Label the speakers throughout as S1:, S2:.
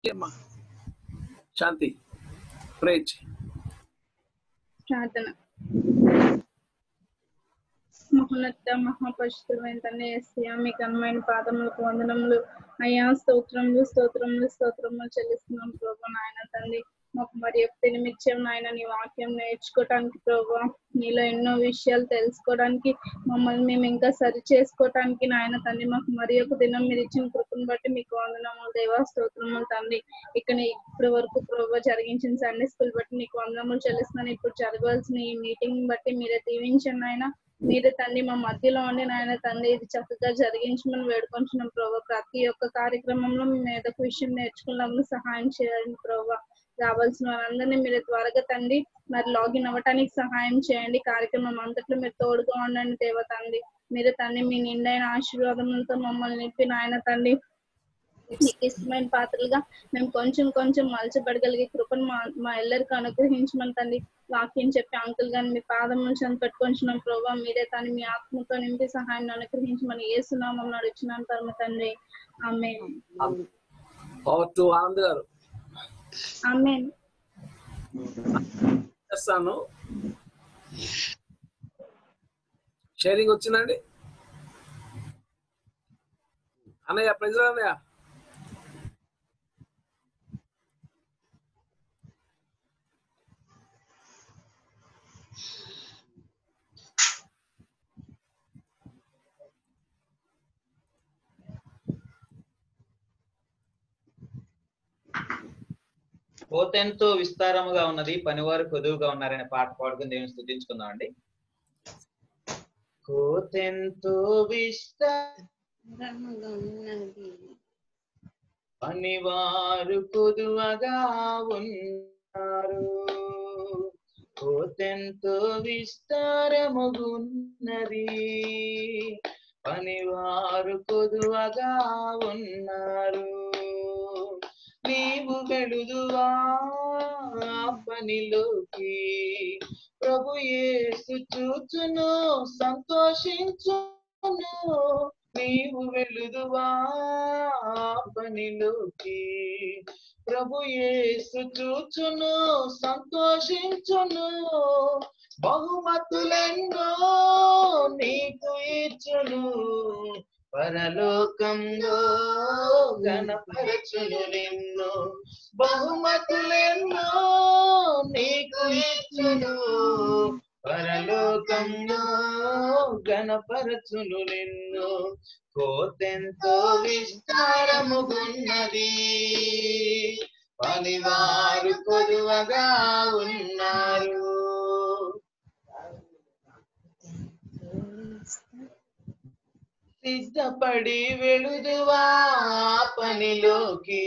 S1: అమ్మా శాంతి ప్రేజ్
S2: ప్రార్థన మహోన్నత మహాపరిశుద్ధమైన తండ్రి ఏసయ్యా మీ ఘనమైన పాదములకు వందనములు అయ్యా స్తోత్రములు స్తోత్రములు స్తోత్రములు చెల్లిస్తున్నాం ప్రభా నాయన తండ్రి మాకు మరి యొక్క నిమిత్యం నాయన నీ వాక్యం నేర్చుకోవటానికి ప్రభా నీలో ఎన్నో విషయాలు తెలుసుకోవడానికి మమ్మల్ని మేము ఇంకా సరి చేసుకోవటానికి నాయన తండ్రి మాకు మరి ఒక దినం మీరు ఇచ్చిన కృపను బట్టి మీకు వందనములు దేవా స్తోత్రములు తండ్రి ఇక్కడ ఇప్పటి వరకు ప్రభా జరిగించిన సండే స్కూల్ బట్టి నీకు వందనములు చెల్లిస్తున్నాను ఇప్పుడు జరగవలసిన ఈ మీటింగ్ బట్టి మీరే దీవించండి ఆయన మీరే తండ్రి మా మధ్యలో ఉండి నాయన తండ్రి ఇది చక్కగా జరిగించమని వేడుకొంచున్నాం ప్రభా ప్రతి ఒక్క కార్యక్రమంలో మేము ఏదో ఒక విషయం నేర్చుకున్నాము సహాయం చేయండి ప్రభా రావాల్సిన వారందరినీ మీరు త్వరగా తండ్రి మరి లాగిన్ అవ్వటానికి సహాయం చేయండి కార్యక్రమం అంతట్లో మీరు తోడుగా ఉండండి దేవ తండ్రి మీరు తండ్రి మీ నిండైన ఆశీర్వాదములతో మమ్మల్ని నింపి నాయన తండ్రి నీకు ఇష్టమైన పాత్రలుగా మేము కొంచెం కొంచెం మలచబడగలిగే కృపను మా మా ఎల్లరికి అనుగ్రహించమని తండ్రి వాక్యం చెప్పి అంకుల్ గాని మీ పాదం నుంచి అని పెట్టుకొంచున్నాం ప్రభావ మీరే తను మీ ఆత్మతో నింపి సహాయాన్ని అనుగ్రహించమని ఏ సునామం నడుచున్నాం పరమ తండ్రి ఆమె
S1: ఓవర్ టు ఆనంద్ గారు
S2: ఆమె
S1: చేస్తాను షేరింగ్ వచ్చిందండి అన్నయ్య ప్రజలు అన్నయ్య
S3: కోతెంతో విస్తారముగా ఉన్నది పనివారు కొదువుగా ఉన్నారనే పాట పాడుకుని దేవుని స్థుతించుకుందాం అండి కోతెంతో విస్తారముగా ఉన్నది పనివారు కొదువగా ఉన్నారు కోతెంతో విస్తారముగున్నది పనివారు కొదువగా ఉన్నారు నీవు వెళుదువా ఆ పనిలోకి ప్రభు యేసు చూచును సంతోషించును నీవు వెళుదువా ఆ పనిలోకి ప్రభు యేసు చూచును సంతోషించును బహుమతులెన్నో నీకు ఇచ్చును పరలోకంలో గణపరచును నిన్ను బహుమతులెన్నో నీకు ఇచ్చును పరలోకంలో గణపరచును నిన్ను కోతెంతో విస్తారముగున్నది పనివారు కొదువగా ఉన్నారు సిద్ధపడి వెళుదువా పనిలోకి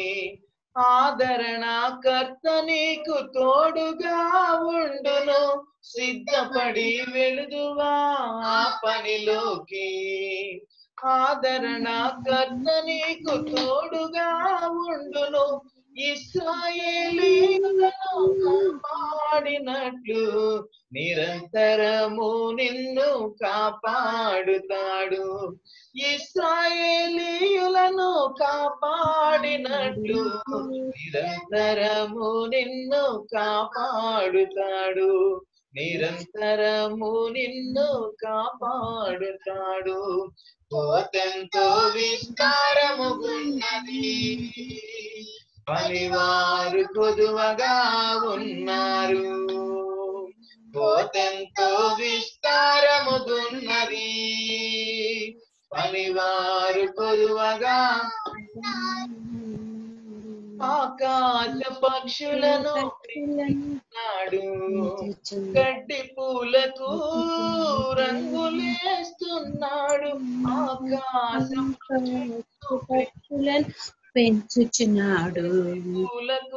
S3: ఆదరణ కర్త నీకు తోడుగా ఉండును సిద్ధపడి వెళుదువా పనిలోకి ఆదరణ కర్త నీకు తోడుగా ఉండును ఇస్రాయేలీలను కాపాడినట్లు నిరంతరము నిన్ను కాపాడుతాడు ఇస్రాయేలీయులను కాపాడినట్లు నిరంతరము నిన్ను కాపాడుతాడు నిరంతరము నిన్ను కాపాడుతాడు కోతంతో విస్తారముగున్నది పనివారు కొదువగా ఉన్నారు కోతంతో విస్తారముగున్నది పనివారు కొదువగా ఆకాశ పక్షులను నాడు గడ్డి పూలకు రంగులేస్తున్నాడు ఆకాశం
S4: పక్షులను పెంచుచున్నాడు
S3: పూలకు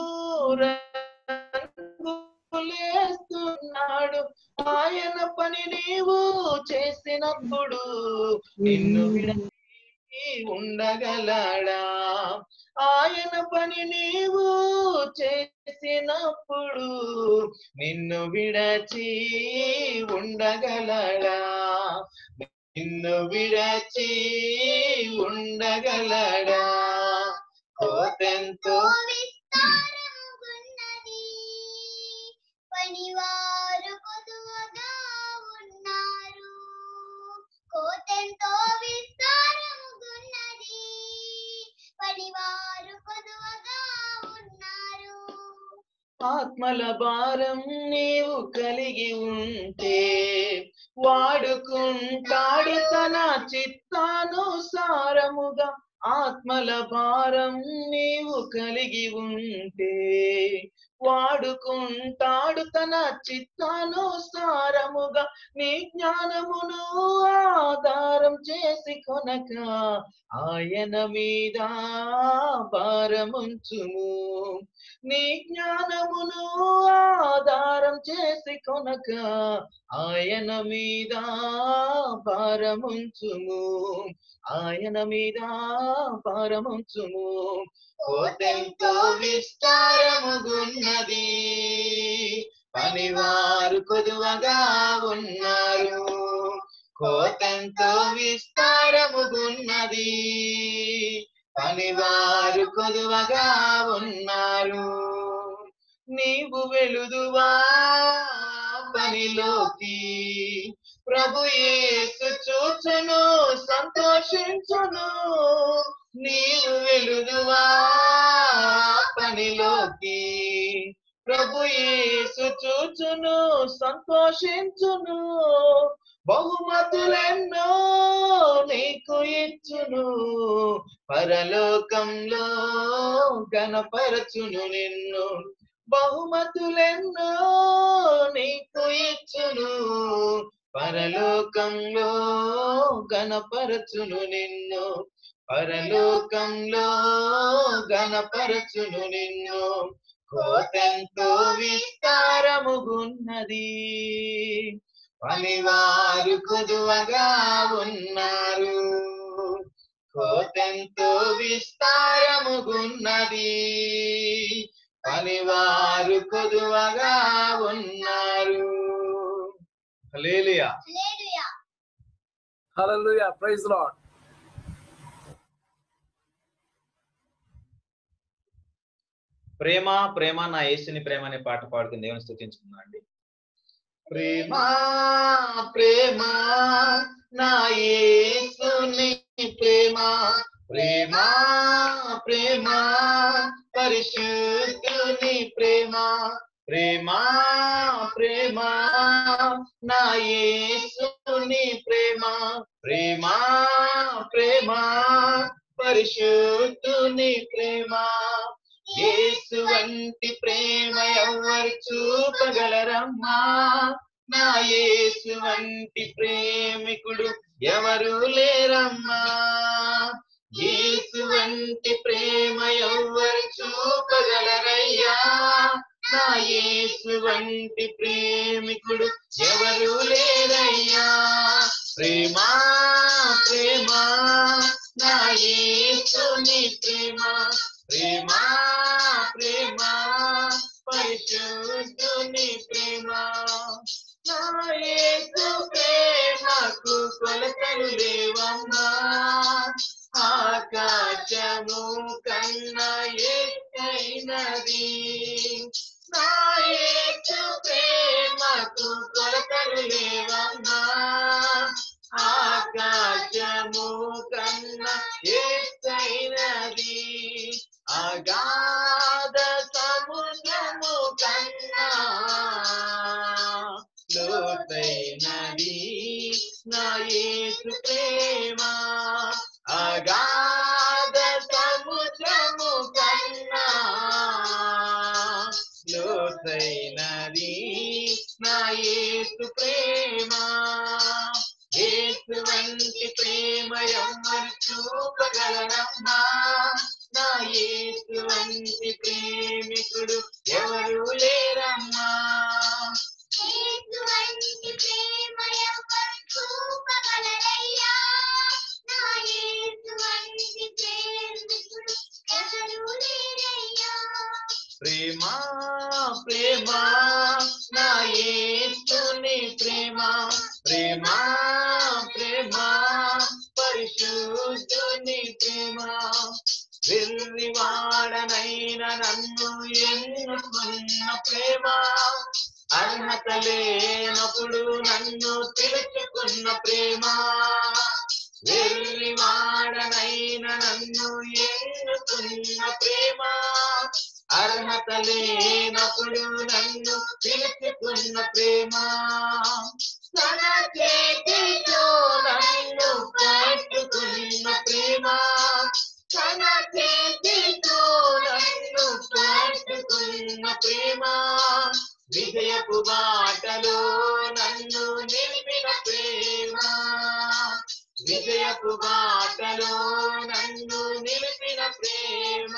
S3: రంగులేస్తున్నాడు ఆయన పని నీవు చేసినప్పుడు నిన్ను విడచి ఉండగలడా ఆయన పని నీవు చేసినప్పుడు నిన్ను విడచి ఉండగలడా నిన్ను విడచి ఉండగలడా కోతెంతో
S5: విస్తారముగున్నది పనివారు కొదువగా ఉన్నారు కోతెంతో విస్తారముగున్నది పనివారు కొదువగా ఉన్నారు
S3: ఆత్మల భారం నీవు కలిగి ఉంటే వాడుకుంటాడు తన చిత్తానుసారముగా ఆత్మల భారం నీవు కలిగి ఉంటే వాడుకుంటాడు తన చిత్తానుసారముగా నీ జ్ఞానమును ఆధారం చేసి కొనక ఆయన మీద భారముంచుము నీ జ్ఞానమును ఆధారం చేసి కొనక ఆయన మీద భారముంచుము ఆయన మీద భారముంచుము కోతెంతో విస్తారముగున్నది పనివారు కొదువగా ఉన్నారు కోతెంతో విస్తారముగున్నది పనివారు కొదువగా ఉన్నారు నీవు వెలుదువా పనిలోకి ప్రభు యేసు చూచును సంతోషించును నీవు వెలుదువా పనిలోకి ప్రభు యేసు చూచును సంతోషించును బహుమతులెన్నో నీకు ఇచ్చును పరలోకంలో గణపరచును నిన్ను బహుమతులెన్నో నీకు ఇచ్చును పరలోకంలో గణపరచును నిన్ను పరలోకంలో గణపరచును నిన్ను కోతెంతో విస్తారముగున్నది పనివారు కొదువగా ఉన్నారు కోతెంతో విస్తారముగున్నది పనివారు కొదువగా ఉన్నారు హల్లెలూయా
S5: హల్లెలూయా
S1: హల్లెలూయా ప్రైజ్ లార్డ్
S3: ప్రేమ ప్రేమ నా యేసుని ప్రేమ అనే పాట పాడుకుని దేవుని స్థుతించుకుందాం అండి ప్రేమ ప్రేమ నా యేసుని ప్రేమ ప్రేమ ప్రేమ పరిశుద్ధుని ప్రేమ ప్రేమ ప్రేమ నా యేసుని ప్రేమ ప్రేమ ప్రేమ పరిశుద్ధుని ప్రేమ యేసు వంటి ప్రేమ ఎవరు చూపగలరమ్మా నా యేసు వంటి ప్రేమికుడు ఎవరు లేరమ్మా యేసు వంటి ప్రేమ ఎవరు చూపగలరయ్యా నా యేసు వంటి ప్రేమికుడు ఎవరు లేరయ్యా ప్రేమ ప్రేమ నా యేసుని ప్రేమ ప్రేమ ప్రేమ పరిశుద్ధుని ప్రేమ నా యేసు ప్రేమకు కొలతలు లేవమ్మా ఆకాశము కన్నా ఎత్తైనది నా యేసు ప్రేమకు కొలతలు లేవమ్మా ఆకాశము కన్నా ఎత్తైనది అగాధ సముద్రము కన్నా లోతైనది నా యేసు ప్రేమ అగాధ సముద్రము కన్నా లోతైనది నా యేసు ప్రేమ యేసు వంటి ప్రేమ ఎవ్వరు చూపగలరమ్మా నా యేసు వంటి ప్రేమికుడు ఎవరు లేరమ్మా
S5: యేసు వంటి ప్రేమ ఎవరు చూపగలరయ్యా నా యేసు వంటి ప్రేమికుడు ఎవరు లేరయ్యా
S3: ప్రేమ ప్రేమ నా యేసుని ప్రేమ ప్రేమ ప్రేమ పరిశుద్ధుని ప్రేమ వెర్రివాడనైన నన్ను ఎన్నుకున్న ప్రేమ అర్హత లేనప్పుడు నన్ను పిలుచుకున్న ప్రేమ వెర్రివాడనైన నన్ను ఎన్నుకున్న ప్రేమ అర్హత లేనప్పుడు నన్ను పిలుచుకున్న ప్రేమ తన చేతితో నన్ను పట్టుకున్న ప్రేమ తన చేతితో నన్ను పట్టుకున్న ప్రేమ విజయపు బాటలో నన్ను నిలిపిన ప్రేమ విజయపు బాటలో నన్ను నిలిపిన ప్రేమ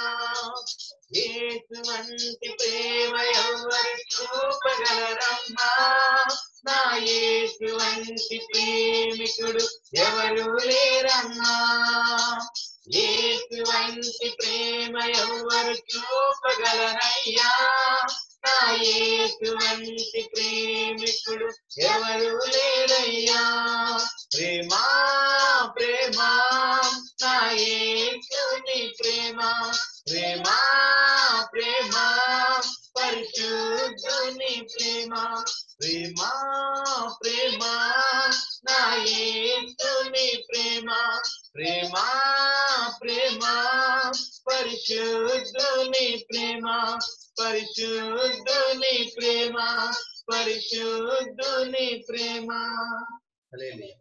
S3: యేసు వంటి ప్రేమ ఎవరు చూపగలరమ్మా నా యేసు వంటి ప్రేమికుడు ఎవరు లేరమ్మా యేసు వంటి ప్రేమ ఎవరు చూపగలరయ్యా నా యేసు వంటి ప్రేమికుడు ఎవరు లేరయ్యా ప్రేమా ప్రేమా నా యేసుని ప్రేమ ప్రేమా ప్రేమా పరిశుద్ధుని ప్రేమ ప్రేమా ప్రేమా నా యేసుని ప్రేమ ప్రేమా ప్రేమా పరిశుద్ధుని ప్రేమ పరిశుద్ధుని ప్రేమ పరిశుద్ధుని ప్రేమ హల్లెలూయా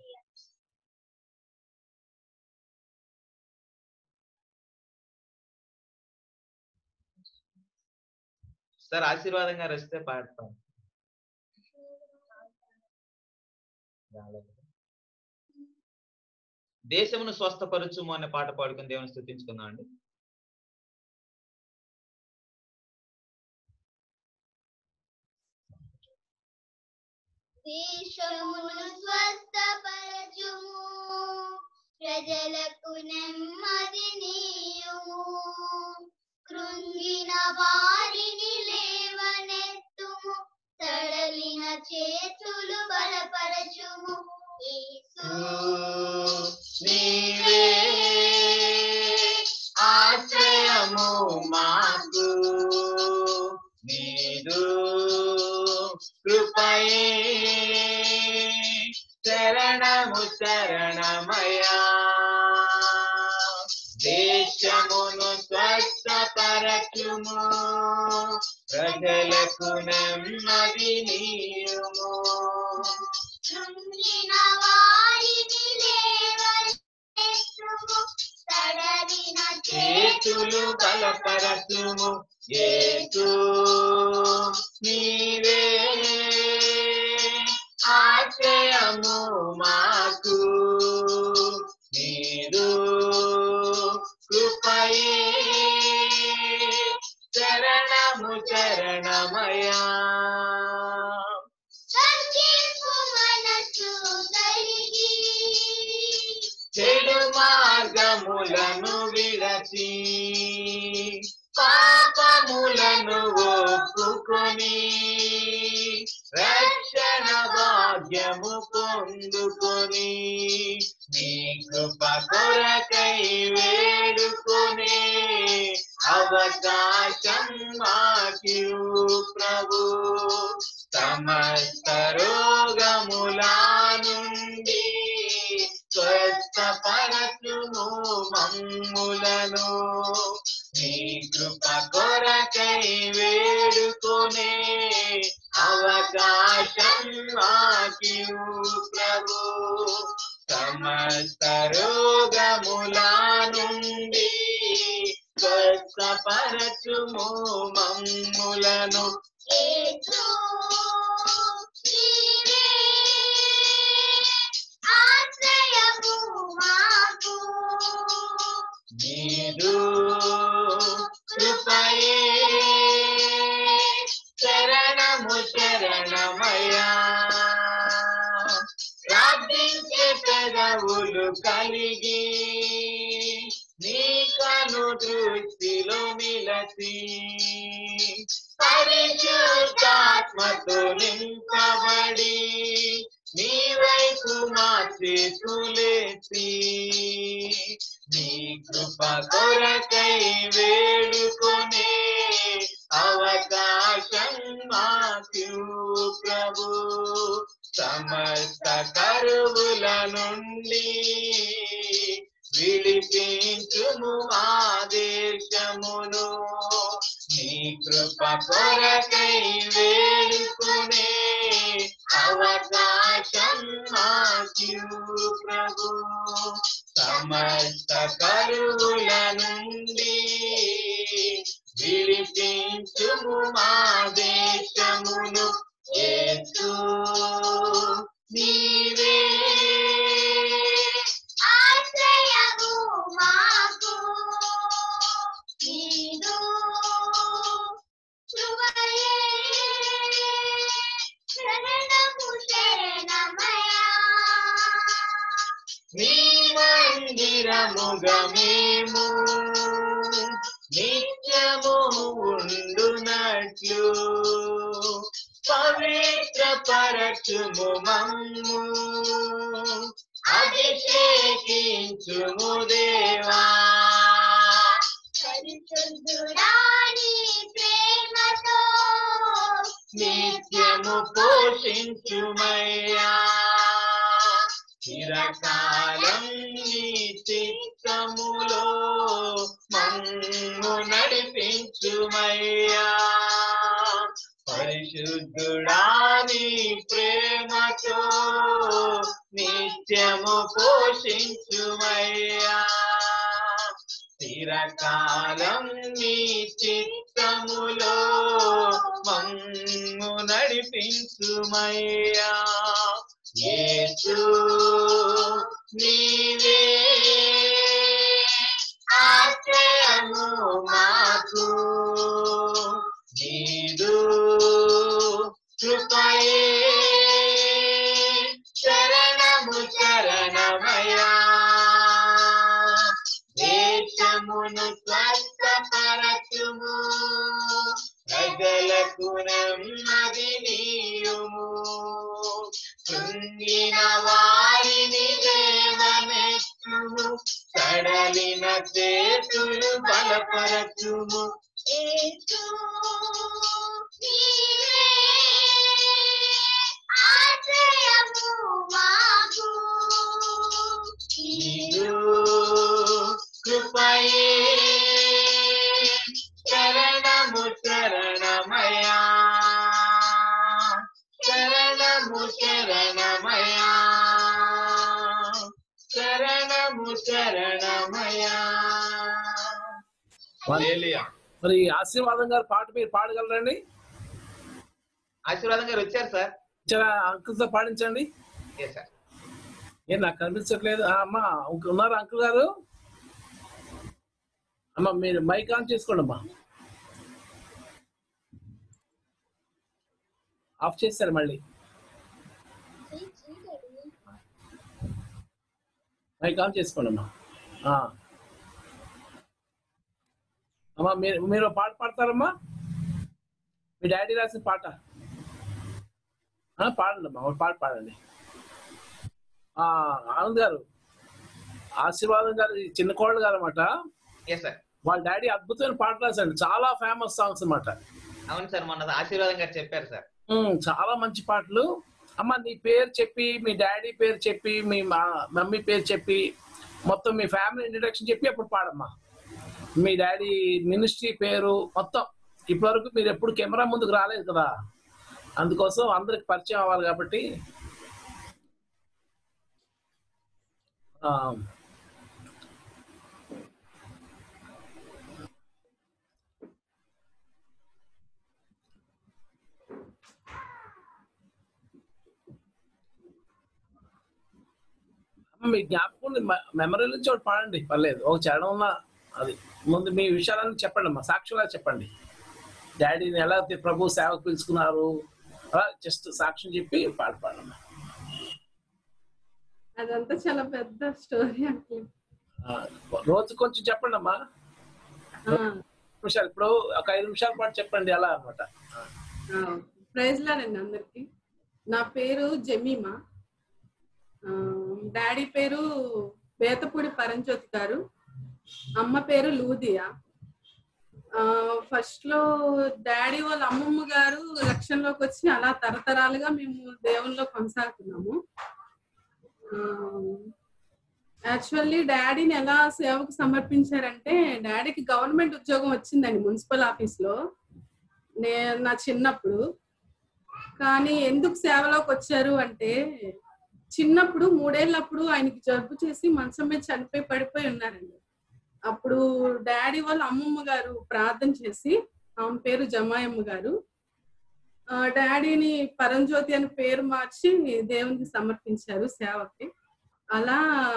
S3: సార్ ఆశీర్వాదంగా రస్తే పాడతాం దేశమును స్వస్థపరచుము అనే పాట పాడుకుని దేవుని స్థుతించుకుందాం అండి
S5: దేశమును స్వస్థపరచుము ప్రజలకు నెమ్మది నీయుము కృంగిన వారిని లేవనెత్తుము తడలిన చేతులు బలపరచుము యేసు
S3: నీవే ఆశ్రయము మాకు నీదు కృపయే శరణము శరణమయా దేశమును స్వస్థపరచుము ప్రజలకు నెమ్మది నీయుము
S5: కృంగిన వారిని లేవనెత్తుము తడలిన
S3: చేతులు బలపరచుము ఏసు నీవే ఆశ్రయము మాకు నీదు కృపయే శరణము శరణమయా
S5: సంకీర్పు మనసు కలిగి
S3: చెడు మార్గములను విడచి పాపములను ఒప్పుకొని రక్షణ భాగ్యము పొందుకొని నీ కృప కొరకై వేడుకొని అవకాశం మాకివు ప్రభు సమస్త రోగములా నుండి స్వస్థపరచుము మమ్ములను నీ కృప కొరకై వేడుకొనే అవకాశం మాకివు ప్రభు సమస్త రోగములా నుండి స్వస్థపరచుము మమ్ములను
S5: యేసు నీవే ఆశ్రయము మాకు
S3: నీదు కృపయే శరణము శరణమయా ప్రార్థించే పెదవులు కలిగి నీ కను దృష్టిలో నిలసి పరిశుద్ధాత్మతో నింపబడి నీ వైపు మా చేతులేసి నీ కృప కొరకై వేడుకొనే అవకాశం మాకు ప్రభు సమస్త కరువుల నుండి విడిపించుము మా దేశమును నీ కృప కొరకై వేడుకునే అవకాశం మాకు ప్రభు సమస్త కరువుల నుండి విడిపించుము మా దేశమును యేసు నీవే
S5: ఆశ్రయము మాకు నీదు కృపయే శరణము శరణమయా
S3: నీ మందిరముగా మేము నిత్యము ఉండునట్లు పవిత్ర పరచుము మమ్ము అభిషేకించుము దేవా
S5: పరిశుద్ధుడాని ప్రేమతో
S3: నిత్యము పోషించుమయ్యా చిరకాలం నీ చిత్తములో మమ్ము నడిపించుమయ్యా పరిశుద్ధుడా నీ ప్రేమతో నిత్యము పోషించుమయ్యా చిరకాలం నీ చిత్తములో మమ్ము నడిపించుమయ్యా యేసు నీవే ఆశ్రయము మాకు నీదు కృపయే శరణము శరణమయా దేశమును స్వస్థపరచుము ప్రజలకు నెమ్మది నీయుము కృంగిన వారిని దేవమెచ్చుము సడలిన చేతులు బలపరచుము
S5: యేసు నీవే ఆశ్రయము మాకు
S3: నీదు కృపయే శరణము శరణమయా శరణము శరణమయా శరణము శరణమయా హల్లెలూయా.
S1: మరి ఆశీర్వాదం గారు పాట మీరు పాడగలరండి
S3: ఆశీర్వాదం గారు వచ్చారు సార్
S1: చాలా అంకుల్తో పాడించండి
S3: ఏ సార్
S1: ఏం నాకు కనిపించట్లేదు ఆ, అమ్మా ఇంక ఉన్నారా అంకుల్ గారు అమ్మా మీరు మైక్ ఆన్ చేసుకోండి అమ్మా ఆఫ్ చేస్తారు మళ్ళీ మైక్ ఆన్ చేసుకోండి అమ్మా ఆ. అమ్మా మీరు మీరు ఒక పాట పాడతారమ్మా మీ డాడీ రాసిన పాట ఆ, పాడండి అమ్మా ఒక పాట పాడండి ఆ, ఆనంద్ గారు ఆశీర్వాదం గారు ఈ చిన్న కోళ్ళు గారు అనమాట
S3: ఏ సార్
S1: వాళ్ళ డాడీ అద్భుతమైన పాట రాశాడు చాలా ఫేమస్ సాంగ్స్ అన్నమాట
S3: అవును సార్ మొన్న ఆశీర్వాదం గారు చెప్పారు సార్
S1: ఉమ్, చాలా మంచి పాటలు అమ్మ నీ పేరు చెప్పి మీ డాడీ పేరు చెప్పి మీ మా- మమ్మీ పేరు చెప్పి మొత్తం మీ ఫ్యామిలీ ఇంట్రడక్షన్ చెప్పి అప్పుడు పాడమ్మా మీ డాడీ మినిస్ట్రీ పేరు మొత్తం ఇప్పటివరకు మీరు ఎప్పుడు కెమెరా ముందుకు రాలేదు కదా అందుకోసం అందరికి పరిచయం అవ్వాలి కాబట్టి ఆ, మీ జ్ఞాపకం మెమరీ నుంచి ఒకటి పాడండి పర్లేదు ఒక చరణం ఉన్న అది ముందు మీ విషయాలన్నీ చెప్పండి అమ్మా సాక్షులా చెప్పండి డాడీని ఎలా తి- ప్రభు సేవకు పిలుచుకున్నారు అలా జస్ట్ సాక్ష్యం చెప్పి పాట పాడమ్మా
S6: అదంతా చాలా పెద్ద స్టోరీ అంకుల్
S1: ఆ, రోజు కొంచెం చెప్పండి అమ్మా నిమిషాలు ఇప్పుడు ఒక ఐదు నిమిషాల పాటు చెప్పండి అలా అనమాట
S6: ప్రైజ్ లానండి అందరికి నా పేరు జమీమా ఆ, డాడీ పేరు బేతపూడి పరంజ్యోతి గారు అమ్మ పేరు లూదియా ఫస్ట్ లో డాడీ వాళ్ళ అమ్మమ్మ గారు రక్షణలోకి వచ్చి అలా తరతరాలుగా మేము దేవుల్లో కొనసాగుతున్నాము యాక్చువల్లీ డాడీని ఎలా సేవకు సమర్పించారంటే డాడీకి గవర్నమెంట్ ఉద్యోగం వచ్చిందండి మున్సిపల్ ఆఫీస్ లో నే నా చిన్నప్పుడు కానీ ఎందుకు సేవలోకి వచ్చారు అంటే చిన్నప్పుడు మూడేళ్ళప్పుడు ఆయనకి జబ్బు చేసి మంచం మీద చనిపోయి పడిపోయి ఉన్నారండి అప్పుడు డాడీ వాళ్ళ అమ్మమ్మ గారు ప్రార్థన చేసి ఆమె పేరు జమాయమ్మ గారు ఆ, డాడీని పరంజ్యోతి అని పేరు మార్చి దేవునికి సమర్పించారు సేవకి అలా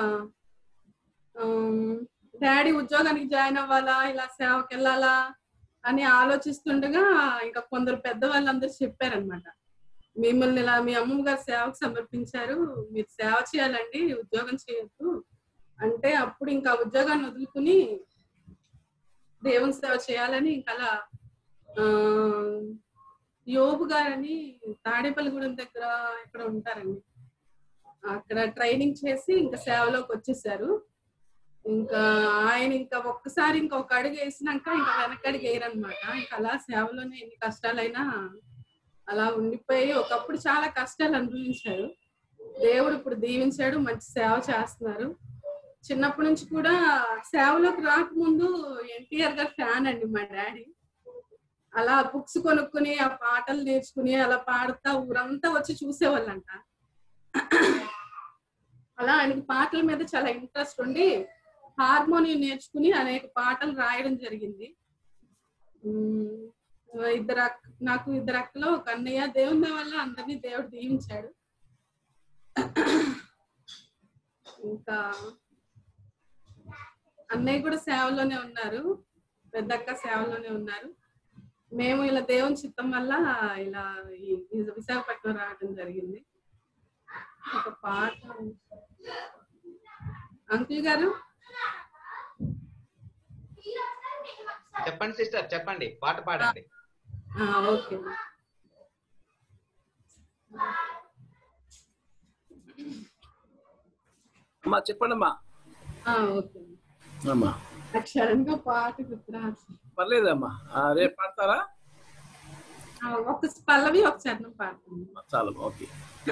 S6: ఆమ్, డాడీ ఉద్యోగానికి జాయిన్ అవ్వాలా ఇలా సేవకి వెళ్ళాలా అని ఆలోచిస్తుండగా ఇంకా కొందరు పెద్దవాళ్ళందరూ చెప్పారనమాట మిమ్మల్ని ఇలా మీ అమ్మమ్మ గారు సేవకు సమర్పించారు మీరు సేవ చేయాలండి ఉద్యోగం చేయొద్దు అంటే అప్పుడు ఇంకా ఉద్యోగాన్ని వదులుకుని దేవుని సేవ చేయాలని ఇంకా అలా ఆ, యోబు గారని తాడేపల్లిగూడెం దగ్గర ఇక్కడ ఉంటారండి అక్కడ ట్రైనింగ్ చేసి ఇంకా సేవలోకి వచ్చేసారు ఇంకా ఆయన ఇంకా ఒక్కసారి ఇంకా ఒక అడుగు వేసినాక ఇంకా వెనకడుగు వేయరనమాట ఇంకా అలా సేవలోనే ఎన్ని కష్టాలైనా అలా ఉండిపోయి ఒకప్పుడు చాలా కష్టాలు అనుభవించారు దేవుడు ఇప్పుడు దీవించాడు మంచి సేవ చేస్తున్నారు చిన్నప్పటి నుంచి కూడా సేవలోకి రాకముందు ఎన్టీఆర్ గారు ఫ్యాన్ అండి మా డాడీ అలా బుక్స్ కొనుక్కుని ఆ పాటలు నేర్చుకుని అలా పాడుతా ఊరంతా వచ్చి చూసేవాళ్ళంట అలా ఆయనకి పాటల మీద చాలా ఇంట్రెస్ట్ ఉండి హార్మోనియం నేర్చుకుని అనేక పాటలు రాయడం జరిగింది ఉమ్, ఇద్దరు అక్క నాకు ఇద్దరు అక్కలో ఒక అన్నయ్య దేవుని వల్ల అందరినీ దేవుడు దీవించాడు ఇంకా అన్నయ్య కూడా సేవలోనే ఉన్నారు పెద్దక్క సేవలోనే ఉన్నారు మేము ఇలా దేవుని చిత్తం వల్ల ఇలా ఈ ఈ విశాఖపట్నం రావడం జరిగింది ఒక పాట అంకుల్ గారు
S3: చెప్పండి సిస్టర్ చెప్పండి పాట పాడండి
S6: ఆ, ఓకే
S1: అమ్మా చెప్పండి అమ్మా
S6: ఆ, ఓకే
S1: అమ్మా
S6: నాకు సడన్ గా పాట గుర్తురాదు
S1: పర్లేదమ్మా ఆ, రేపు పాడతారా
S6: ఆ, ఒక పల్లవి ఒక చరణం పాడుతుంది
S1: చాలు ఓకే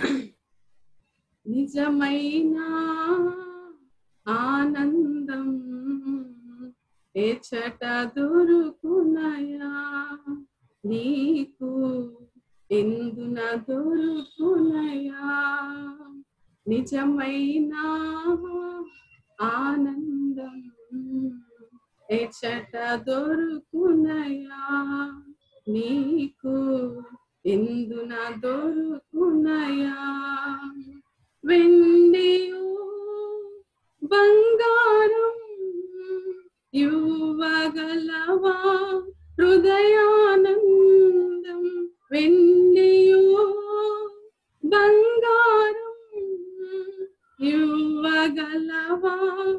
S6: నిజమైన ఆనందం ఎచట దొరుకునయా నీకు ఎందున దొరుకునయా నిజమైన ఆనందం ఎచట దొరుకునయా నీకు ఎందున దొరుకునయా వెండియు బంగారం యువగలవా హృదయానందం వెండియు బంగారం యువగలవా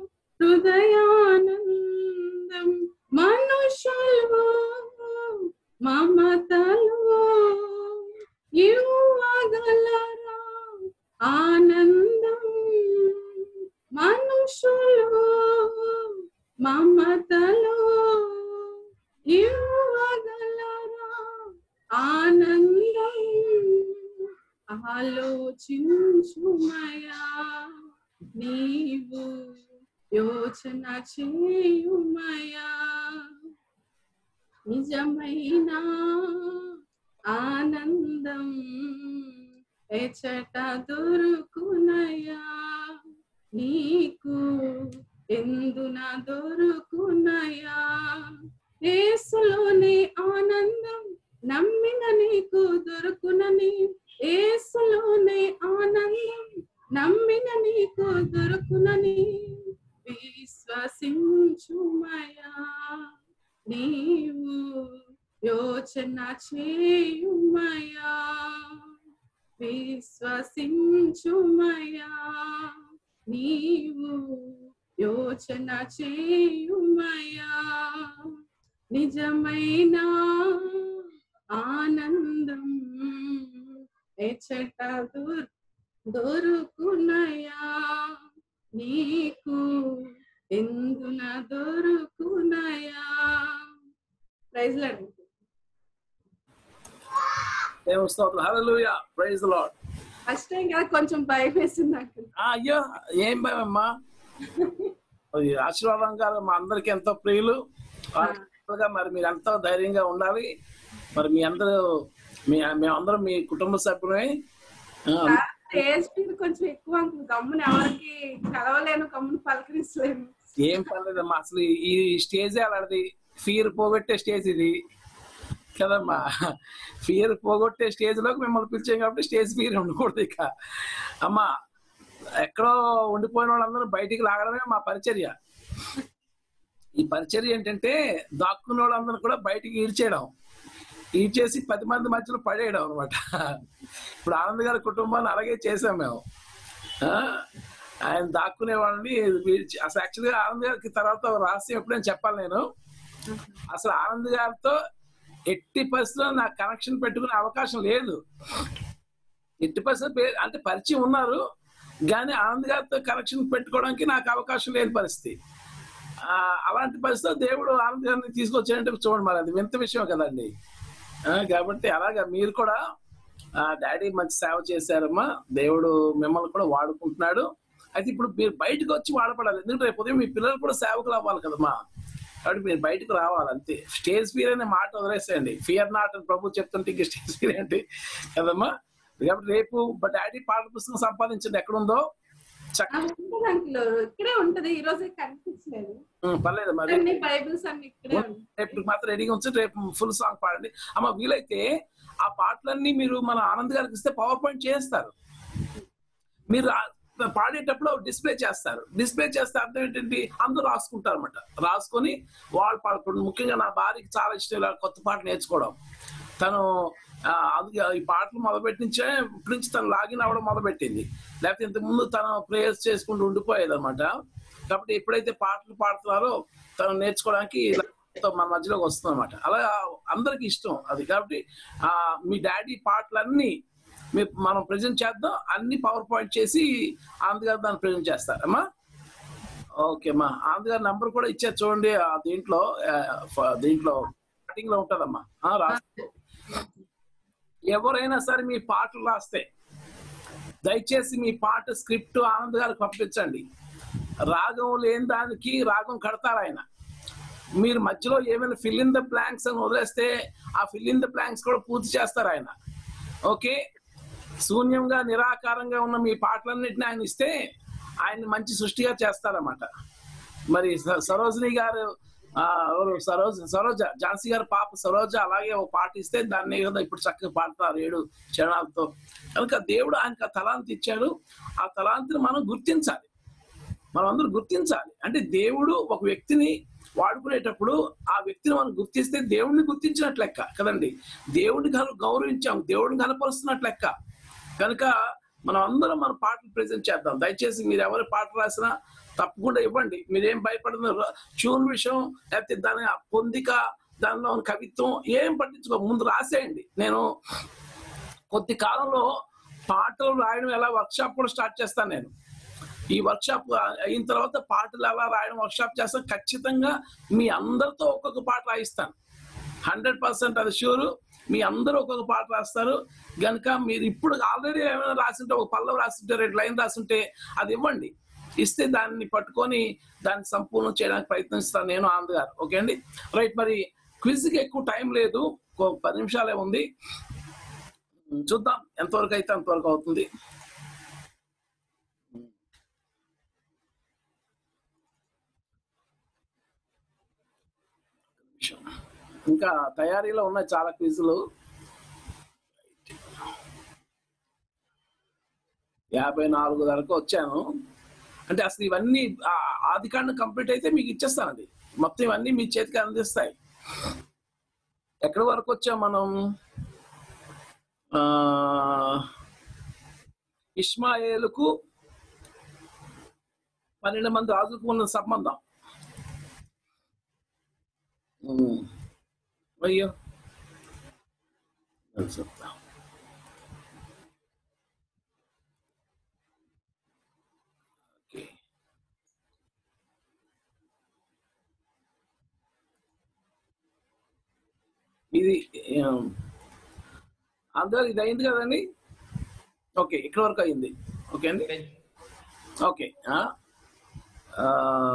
S6: హృదయానందం మనుషులు మమతలు యువగలరా ఆనందం మనుషులు మమతలు ఇవ్వగలరా ఆనందం ఆలోచించుమయా నీవు యోచన చేయుమయా నిజమైన ఆనందం ఎచట దొరుకునయా నీకు ఎందున దొరుకునయా ఏసులోనే ఆనందం నమ్మిన నీకు దొరుకునని ఏసులోనే ఆనందం నమ్మిన నీకు దొరుకునని విశ్వసించుమయా నీవు యోచన చేయుమయా విశ్వసించుమయా నీవు యోచన చేయుమయా నిజమైన ఆనందం ఎచట దొర్ దొరుకునయా నీకు ఎందున దొరుకునయా ప్రైజ్ లాడు
S1: దేవుని స్తోత్రం hallelujah praise lord
S6: first time కదా కొంచెం భయం వేసింది నాకు
S1: అయ్యో ఏం భయం అమ్మా అది ఆశీర్వాదం గారు మా అందరికి ఎంతో ప్రియులు వాళ్ళగా మరి మీరు ఎంతో ధైర్యంగా ఉండాలి మరి మీ అందరూ మీ మేమందరం మీ కుటుంబ సభ్యులమే ఆ,
S6: స్టేజ్ మీద కొంచెం ఎక్కువ అంకుల్ గమ్మున ఎవరికి కలవలేను గమ్మున పలకరించలేను
S1: ఏం పర్లేదమ్మా అసలు ఈ- ఈ స్టేజ్ అలాంటిది ఫియర్ పోగొట్టే స్టేజ్ ఇది కదమ్మా ఫియర్ పోగొట్టే స్టేజ్ లోకి మిమ్మల్ని పిలిచాం కాబట్టి స్టేజ్ ఫియర్ ఉండకూడదు ఇక అమ్మా ఎక్కడో ఉండిపోయిన వాళ్ళందరూ బయటికి లాగడమే మా పరిచర్య ఈ పరిచర్య ఏంటంటే దాక్కున్న వాళ్ళందరూ కూడా బయటికి ఈడ్చేయడం ఈడ్చేసి పది మంది మధ్యలో పడేయడం అనమాట ఇప్పుడు ఆనంద్ గారి కుటుంబాన్ని అలాగే చేసాం మేము ఆ, ఆయన దాక్కునే వాళ్ళని వీడ్చి- అసలు యాక్చువల్గా ఆనంద్ గారికి తర్వాత ఒక రహస్యం ఎప్పుడైనా చెప్పాలి నేను అసలు ఆనంద్ గారితో ఎట్టి పరిస్థితుల్లో నాకు కనెక్షన్ పెట్టుకునే అవకాశం లేదు ఎట్టి పరిస్థితుల్లో పే- అంటే పరిచయం ఉన్నారు కానీ ఆనంద్ గారితో కనెక్షన్ పెట్టుకోవడానికి నాకు అవకాశం లేని పరిస్థితి ఆ, అలాంటి పరిస్థితిలో దేవుడు ఆనంద్ గారిని తీసుకొచ్చాడంటే చూడండి మరి అది వింత విషయం కదండి ఆ, కాబట్టి అలాగా మీరు కూడా ఆ డాడీ మంచి సేవ చేశారమ్మా దేవుడు మిమ్మల్ని కూడా వాడుకుంటున్నాడు అయితే ఇప్పుడు మీరు బయటకు వచ్చి వాడపడాలి ఎందుకంటే రేపు ఉదయం మీ పిల్లలు కూడా సేవకులు అవ్వాలి కదమ్మా కాబట్టి మీరు బయటకు రావాలి అంతే స్టేజ్ ఫియర్ అనే మాట వదిలేసేయండి ఫియర్ నాట్ అని ప్రభు చెప్తుంటే ఇంక స్టేజ్ ఫియర్ ఏంటి కదమ్మా కాబట్టి రేపు డాడీ పాఠ పుస్తకం సంపాదించండి ఎక్కడుందో చక్క
S6: ఉంటుంది అంకుల్ ఇక్కడే ఉంటది ఈ రోజే కనిపించలేదు
S1: ఉం, పర్లేదు మరి
S6: అన్ని బైబిల్స్ అన్ని ఇక్కడే ఉంటాయి
S1: రేపు మాత్రం రెడీగా ఉంచి రేపు ఫుల్ సాంగ్ పాడండి అమ్మ వీలైతే ఆ పాటలన్నీ మీరు మన ఆనంద్ గారికి ఇస్తే పవర్ పాయింట్ చేస్తారు మీరు ఆ- పాడేటప్పుడు డిస్ప్లే చేస్తారు డిస్ప్లే చేస్తే అర్థం ఏంటంటే అందరూ రాసుకుంటారు అనమాట రాసుకొని వాళ్ళు పాడుకోండి ముఖ్యంగా నా భార్యకి చాలా ఇష్టం ఇలా కొత్త పాట నేర్చుకోవడం తను ఆ, అందుకే ఈ పాటలు మొదలుపెట్టి నుంచే ఇప్పటి నుంచి తను లాగిన్ అవ్వడం మొదలుపెట్టింది లేకపోతే ఇంతకు ముందు తను ప్రేయర్స్ చేసుకుంటూ ఉండిపోయేది అనమాట కాబట్టి ఎప్పుడైతే పాటలు పాడుతున్నారో తను నేర్చుకోవడానికి ఇలా మన మధ్యలోకి వస్తుంది అనమాట అలా అందరికి ఇష్టం అది కాబట్టి ఆ మీ డాడీ పాటలన్నీ మీ మనం ప్రజెంట్ చేద్దాం అన్ని పవర్ పాయింట్ చేసి ఆనంద్ గారు దాన్ని ప్రజెంట్ చేస్తారమ్మా ఓకే అమ్మా ఆనంద్ గారి నంబర్ కూడా ఇచ్చారు చూడండి ఆ దీంట్లో ఆ, ఫ- దీంట్లో స్టార్టింగ్ లో ఉంటదమ్మా ఆ, రాసుకో ఎవరైనా సరే మీ పాటలు రాస్తే దయచేసి మీ పాట స్క్రిప్ట్ ఆనంద్ గారికి పంపించండి రాగం లేని దానికి రాగం కడతారు ఆయన మీరు మధ్యలో ఏమైనా ఫిల్ ఇన్ ద బ్లాంక్స్ అని వదిలేస్తే ఆ ఫిల్ ఇన్ ద బ్లాంక్స్ కూడా పూర్తి చేస్తారు ఆయన ఓకే శూన్యంగా నిరాకారంగా ఉన్న మీ పాటలన్నిటిని ఆయన ఇస్తే ఆయన మంచి సృష్టిగా చేస్తారన్నమాట మరి స- సరోజిని గారు ఆ, ఎవరు సరోజ సరోజ ఝాన్సీ గారు పాప సరోజ అలాగే ఒక పాట ఇస్తే దాన్ని ఏదో ఇప్పుడు చక్కగా పాడతారు ఏడు చరణాలతో కనుక దేవుడు ఆయనకు ఆ తలాంతి ఇచ్చాడు ఆ తలాంతిని మనం గుర్తించాలి మనం అందరూ గుర్తించాలి అంటే దేవుడు ఒక వ్యక్తిని వాడుకునేటప్పుడు ఆ వ్యక్తిని మనం గుర్తిస్తే దేవుడిని గుర్తించినట్లు లెక్క కదండి దేవుడిని కను గౌరవించాం దేవుడిని కనపరుస్తున్నట్లు లెక్క కనుక మనం అందరం మన పాటలు ప్రజెంట్ చేద్దాం దయచేసి మీరు ఎవరి పాట రాసినా తప్పకుండా ఇవ్వండి మీరేం భయపడుతున్నారు ట్యూన్ విషయం లేకపోతే దాని ఆ పొందిక దానిలో ఉన్న కవిత్వం ఏం పట్టించుకో ముందు రాసేయండి నేను కొద్ది కాలంలో పాటలు రాయడం ఎలా వర్క్షాప్ కూడా స్టార్ట్ చేస్తాను నేను ఈ వర్క్షాప్ అయిన తర్వాత పాటలు ఎలా రాయడం వర్క్షాప్ చేస్తాను ఖచ్చితంగా మీ అందరితో ఒక్కొక్క పాట రాయిస్తాను హండ్రెడ్ పర్సెంట్ అది షూర్ మీ అందరూ ఒక్కొక్క పాట రాస్తారు గనుక మీరు ఇప్పుడు ఆల్రెడీ ఏమైనా రాసింటే ఒక పల్లవి రాసింటే రెండు లైన్ రాసింటే అది ఇవ్వండి ఇస్తే దాన్ని పట్టుకొని దాన్ని సంపూర్ణం చేయడానికి ప్రయత్నిస్తాను నేను ఆనంద్ గారు ఓకే అండి రైట్ మరి క్విజ్కి ఎక్కువ టైం లేదు ఒక పది నిమిషాలే ఉంది చూద్దాం ఎంతవరకు అయితే అంతవరకు అవుతుంది ఇంకా తయారీలో ఉన్నాయి చాలా క్విజులు యాభై నాలుగు వరకు వచ్చాను అంటే అసలు ఇవన్నీ ఆ- ఆది కాండం కంప్లీట్ అయితే మీకు ఇచ్చేస్తానండి మొత్తం ఇవన్నీ మీ చేతికి అందిస్తాయి ఎక్కడి వరకు వచ్చాం మనం ఆ ఇస్మాయేలుకు పన్నెండు మంది రాజులకు ఉన్న సంబంధం ఉమ్. అయ్యో అది చెప్తా ఓకే ఇది ఏం, అందరూ ఇది అయింది కదండి ఓకే ఇక్కడ వరకు అయింది ఓకే అండి ఓకే ఆ? ఆ,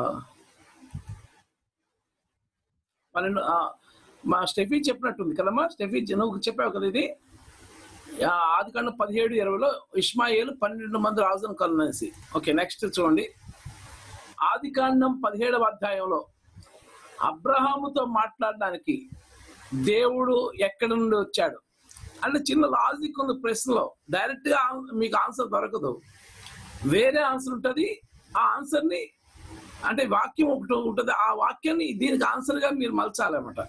S1: పన్నెండు ఆ, మా స్టెఫీ చెప్పినట్టుంది కదమ్మా స్టెఫీ నువ్వు చెప్పావు కదా ఇది ఆ, ఆది కాండం పదిహేడు ఇరవైలో ఇస్మాయిల్ పన్నెండు మంది రాజును కలనేసి ఓకే నెక్స్ట్ చూడండి ఆది కాండం పదిహేడవ అధ్యాయంలో అబ్రహాముతో మాట్లాడడానికి దేవుడు ఎక్కడి నుండి వచ్చాడు అంటే చిన్న లాజిక్ ఉంది ప్రశ్నలో డైరెక్ట్ గా ఆన్- మీకు ఆన్సర్ దొరకదు వేరే ఆన్సర్ ఉంటుంది ఆ ఆన్సర్ ని అంటే వాక్యం ఒకటి ఉంటుంది ఆ వాక్యాన్ని దీనికి ఆన్సర్ గా మీరు మలచాలన్నమాట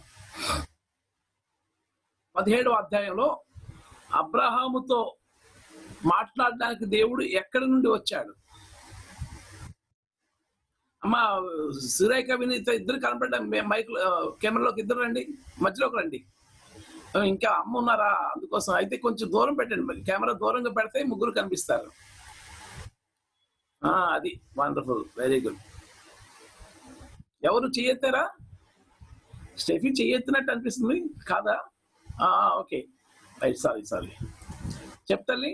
S1: పదిహేడవ అధ్యాయంలో అబ్రహాముతో మాట్లాడడానికి దేవుడు ఎక్కడి నుండి వచ్చాడు అమ్మా సురేఖ వినీత ఇద్దరు కనపడ్డా మైక్ కెమెరాలోకి ఇద్దరు రండి మధ్యలోకి రండి ఆ, ఇంకా అమ్మ ఉన్నారా అందుకోసం అయితే కొంచెం దూరం పెట్టండి మరి కెమెరా దూరంగా పెడితే ముగ్గురు కనిపిస్తారు ఆ, అది వండర్ఫుల్ వెరీ గుడ్ ఎవరు చెయ్యెత్తారా స్టెఫీ చెయ్యెత్తినట్టు అనిపిస్తుంది కాదా ఆ, ఓకే రైట్ సారీ సారీ చెప్తాలి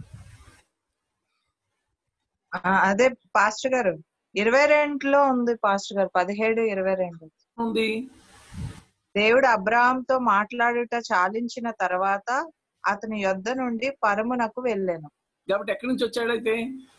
S7: ఆ, అదే పాస్టర్ గారు ఇరవై రెండులో ఉంది పాస్టర్ గారు పదిహేడు ఇరవై రెండు
S1: ఉంది
S7: దేవుడు అబ్రాహాంతో మాట్లాడుట చాలించిన తర్వాత అతని యొద్ద నుండి పరమునకు వెళ్ళాను
S1: కాబట్టి ఎక్కడి నుంచి వచ్చాడైతే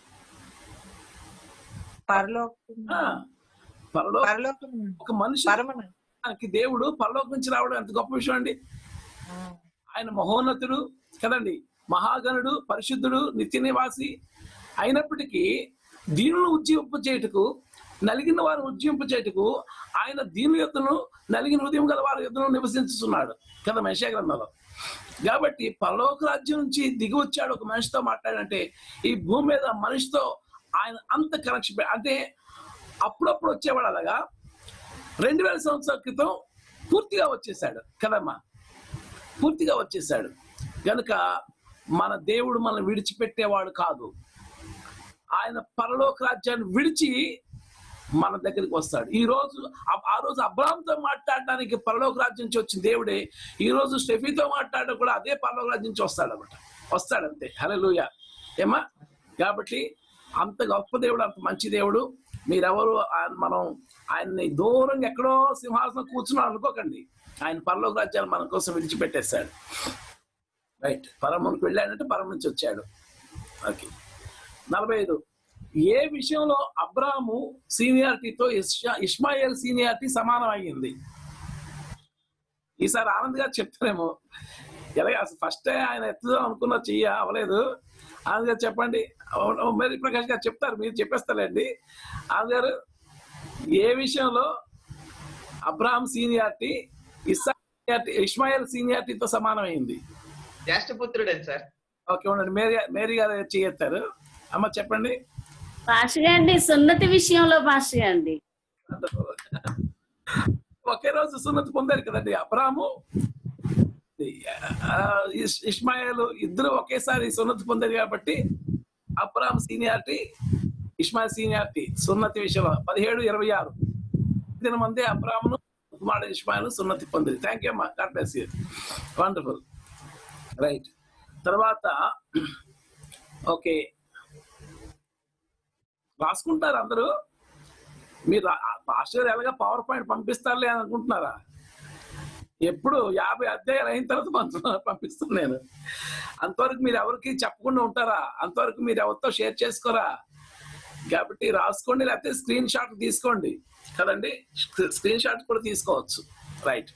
S7: పరలోకం
S1: ఆ, పరలో
S7: పరలోకం
S1: ఒక మనిషి
S7: పరమున
S1: దేవుడు పరలోకం నుంచి రావడం ఎంత గొప్ప విషయం అండి ఆయన మహోన్నతుడు కదండి మహాగణుడు పరిశుద్ధుడు నిత్య నివాసి అయినప్పటికీ దీనులను ఉజ్జీంపు చేయుటకు నలిగిన వారు ఉజ్జీంపు చేయుటకు ఆయన దీని యొద్దను నలిగిన హృదయం గల వారి యొద్దను నివసించుతున్నాడు కదా మనిషి గ్రంథంలో కాబట్టి పరలోక రాజ్యం నుంచి దిగి వచ్చాడు ఒక మనిషితో మాట్లాడంటే ఈ భూమి మీద మనిషితో ఆయన అంత కనెక్షన్ అంటే అప్పుడప్పుడు వచ్చేవాడు అలాగా రెండు వేల సంవత్సరాల క్రితం పూర్తిగా వచ్చేసాడు కదమ్మా పూర్తిగా వచ్చేసాడు కనుక మన దేవుడు మనల్ని విడిచిపెట్టేవాడు కాదు ఆయన పరలోక రాజ్యాన్ని విడిచి మన దగ్గరికి వస్తాడు ఈ రోజు ఆ- ఆ రోజు అబ్రామ్తో మాట్లాడడానికి పరలోక రాజ్యం నుంచి వచ్చిన దేవుడే ఈ రోజు స్టెఫీతో మాట్లాడడం కూడా అదే పరలోక రాజ్యం నుంచి వస్తాడు అనమాట వస్తాడంతే హలోయ ఏమా కాబట్టి అంత గొప్ప దేవుడు అంత మంచి దేవుడు మీరెవరు ఆయన మనం ఆయన్ని దూరంగా ఎక్కడో సింహాసనం కూర్చున్నాం అనుకోకండి ఆయన పరలోక రాజ్యాన్ని మన కోసం విడిచిపెట్టేశాడు రైట్ పరమునికి వెళ్ళాడంటే పరం నుంచి వచ్చాడు ఓకే నలభై ఐదు ఏ విషయంలో అబ్రాము సీనియారిటీతో ఇష్మా ఇష్మాయిల్ సీనియారిటీ సమానం అయ్యింది ఈసారి ఆనంద్ గారు చెప్తారేమో ఎలాగ అసలు ఫస్ట్ ఆయన ఎత్తుదాం అనుకున్న చెయ్య అవ్వలేదు ఆనంద్ గారు చెప్పండి అవును, మేరీ ప్రకాష్ గారు చెప్తారు మీరు చెప్పేస్తారండి ఆనంద్ గారు ఏ విషయంలో అబ్రాహం సీనియారిటీ ఇస్సా seniority- ఇస్మాయిల్ సీనియారిటీతో సమానమైంది
S3: జ్యేష్ఠపుత్రుడని సార్
S1: ఓకే ఉండండి మేరీ మేరీ గారు చేయెత్తారు అమ్మ చెప్పండి
S4: పాస్టర్ గారండి సున్నతి విషయంలో పాస్టర్ గారండి
S1: ఒకే రోజు సున్నతి పొందారు కదండి అబ్రాము ఆ, ఇస్- ఇస్మాయిల్ ఇద్దరు ఒకేసారి సున్నతి పొందారు కాబట్టి అబ్రామ్ సీనియారిటీ ఇస్మాయిల్ సీనియారిటీ సున్నతి విషయంలో పదిహేడు ఇరవై ఆరు దిన మంది అబ్రామును కుమారుడు ఇస్మాయిల్ సున్నతి పొందింది థ్యాంక్ యూ అమ్మా God bless you wonderful right తర్వాత ఓకే రాసుకుంటారు అందరూ మీరు పాస్టర్ ఎలాగా పవర్ పాయింట్ పంపిస్తారులే అని అనుకుంటున్నారా ఎప్పుడు యాభై అధ్యాయాలు అయిన తర్వాత పంప- పంపిస్తాను నేను అంతవరకు మీరు ఎవరికి చెప్పకుండా ఉంటారా అంతవరకు మీరు ఎవరితో షేర్ చేసుకోరా కాబట్టి రాసుకోండి లేకపోతే స్క్రీన్ షాట్ తీసుకోండి కదండి స్క్రీన్ షాట్ కూడా తీసుకోవచ్చు రైట్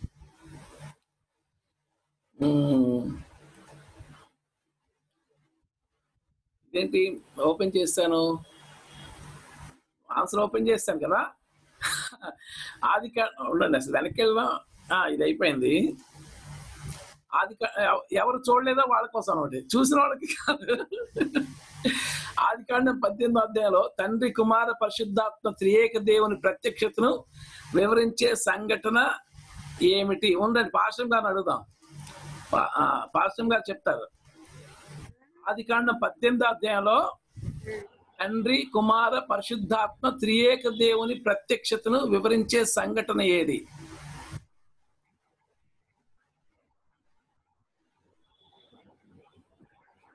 S1: ఏంటి ఓపెన్ చేస్తాను ఆన్సర్ ఓపెన్ చేస్తాను కదా ఆది కా- ఉండండి అసలు వెనక్కి వెళ్దాం ఆ, ఇది అయిపోయింది ఆది కా- ఎవ- ఎవరు చూడలేదో వాళ్ళ కోసం ఒకటి చూసిన వాళ్ళకి కాదు ఆది కాండం పద్దెనిమిది అధ్యాయంలో తండ్రి కుమార పరిశుద్ధాత్మ త్రియేక దేవుని ప్రత్యక్షతను వివరించే సంఘటన ఏమిటి ఉండండి పాశ్రం గారిని అడుగుదాం పా- ఆ, పాశ్రం గారు చెప్తారు ఆది కాండం పద్దెనిమిది అధ్యాయంలో తండ్రి కుమార పరిశుద్ధాత్మ త్రియేక దేవుని ప్రత్యక్షతను వివరించే సంఘటన ఏది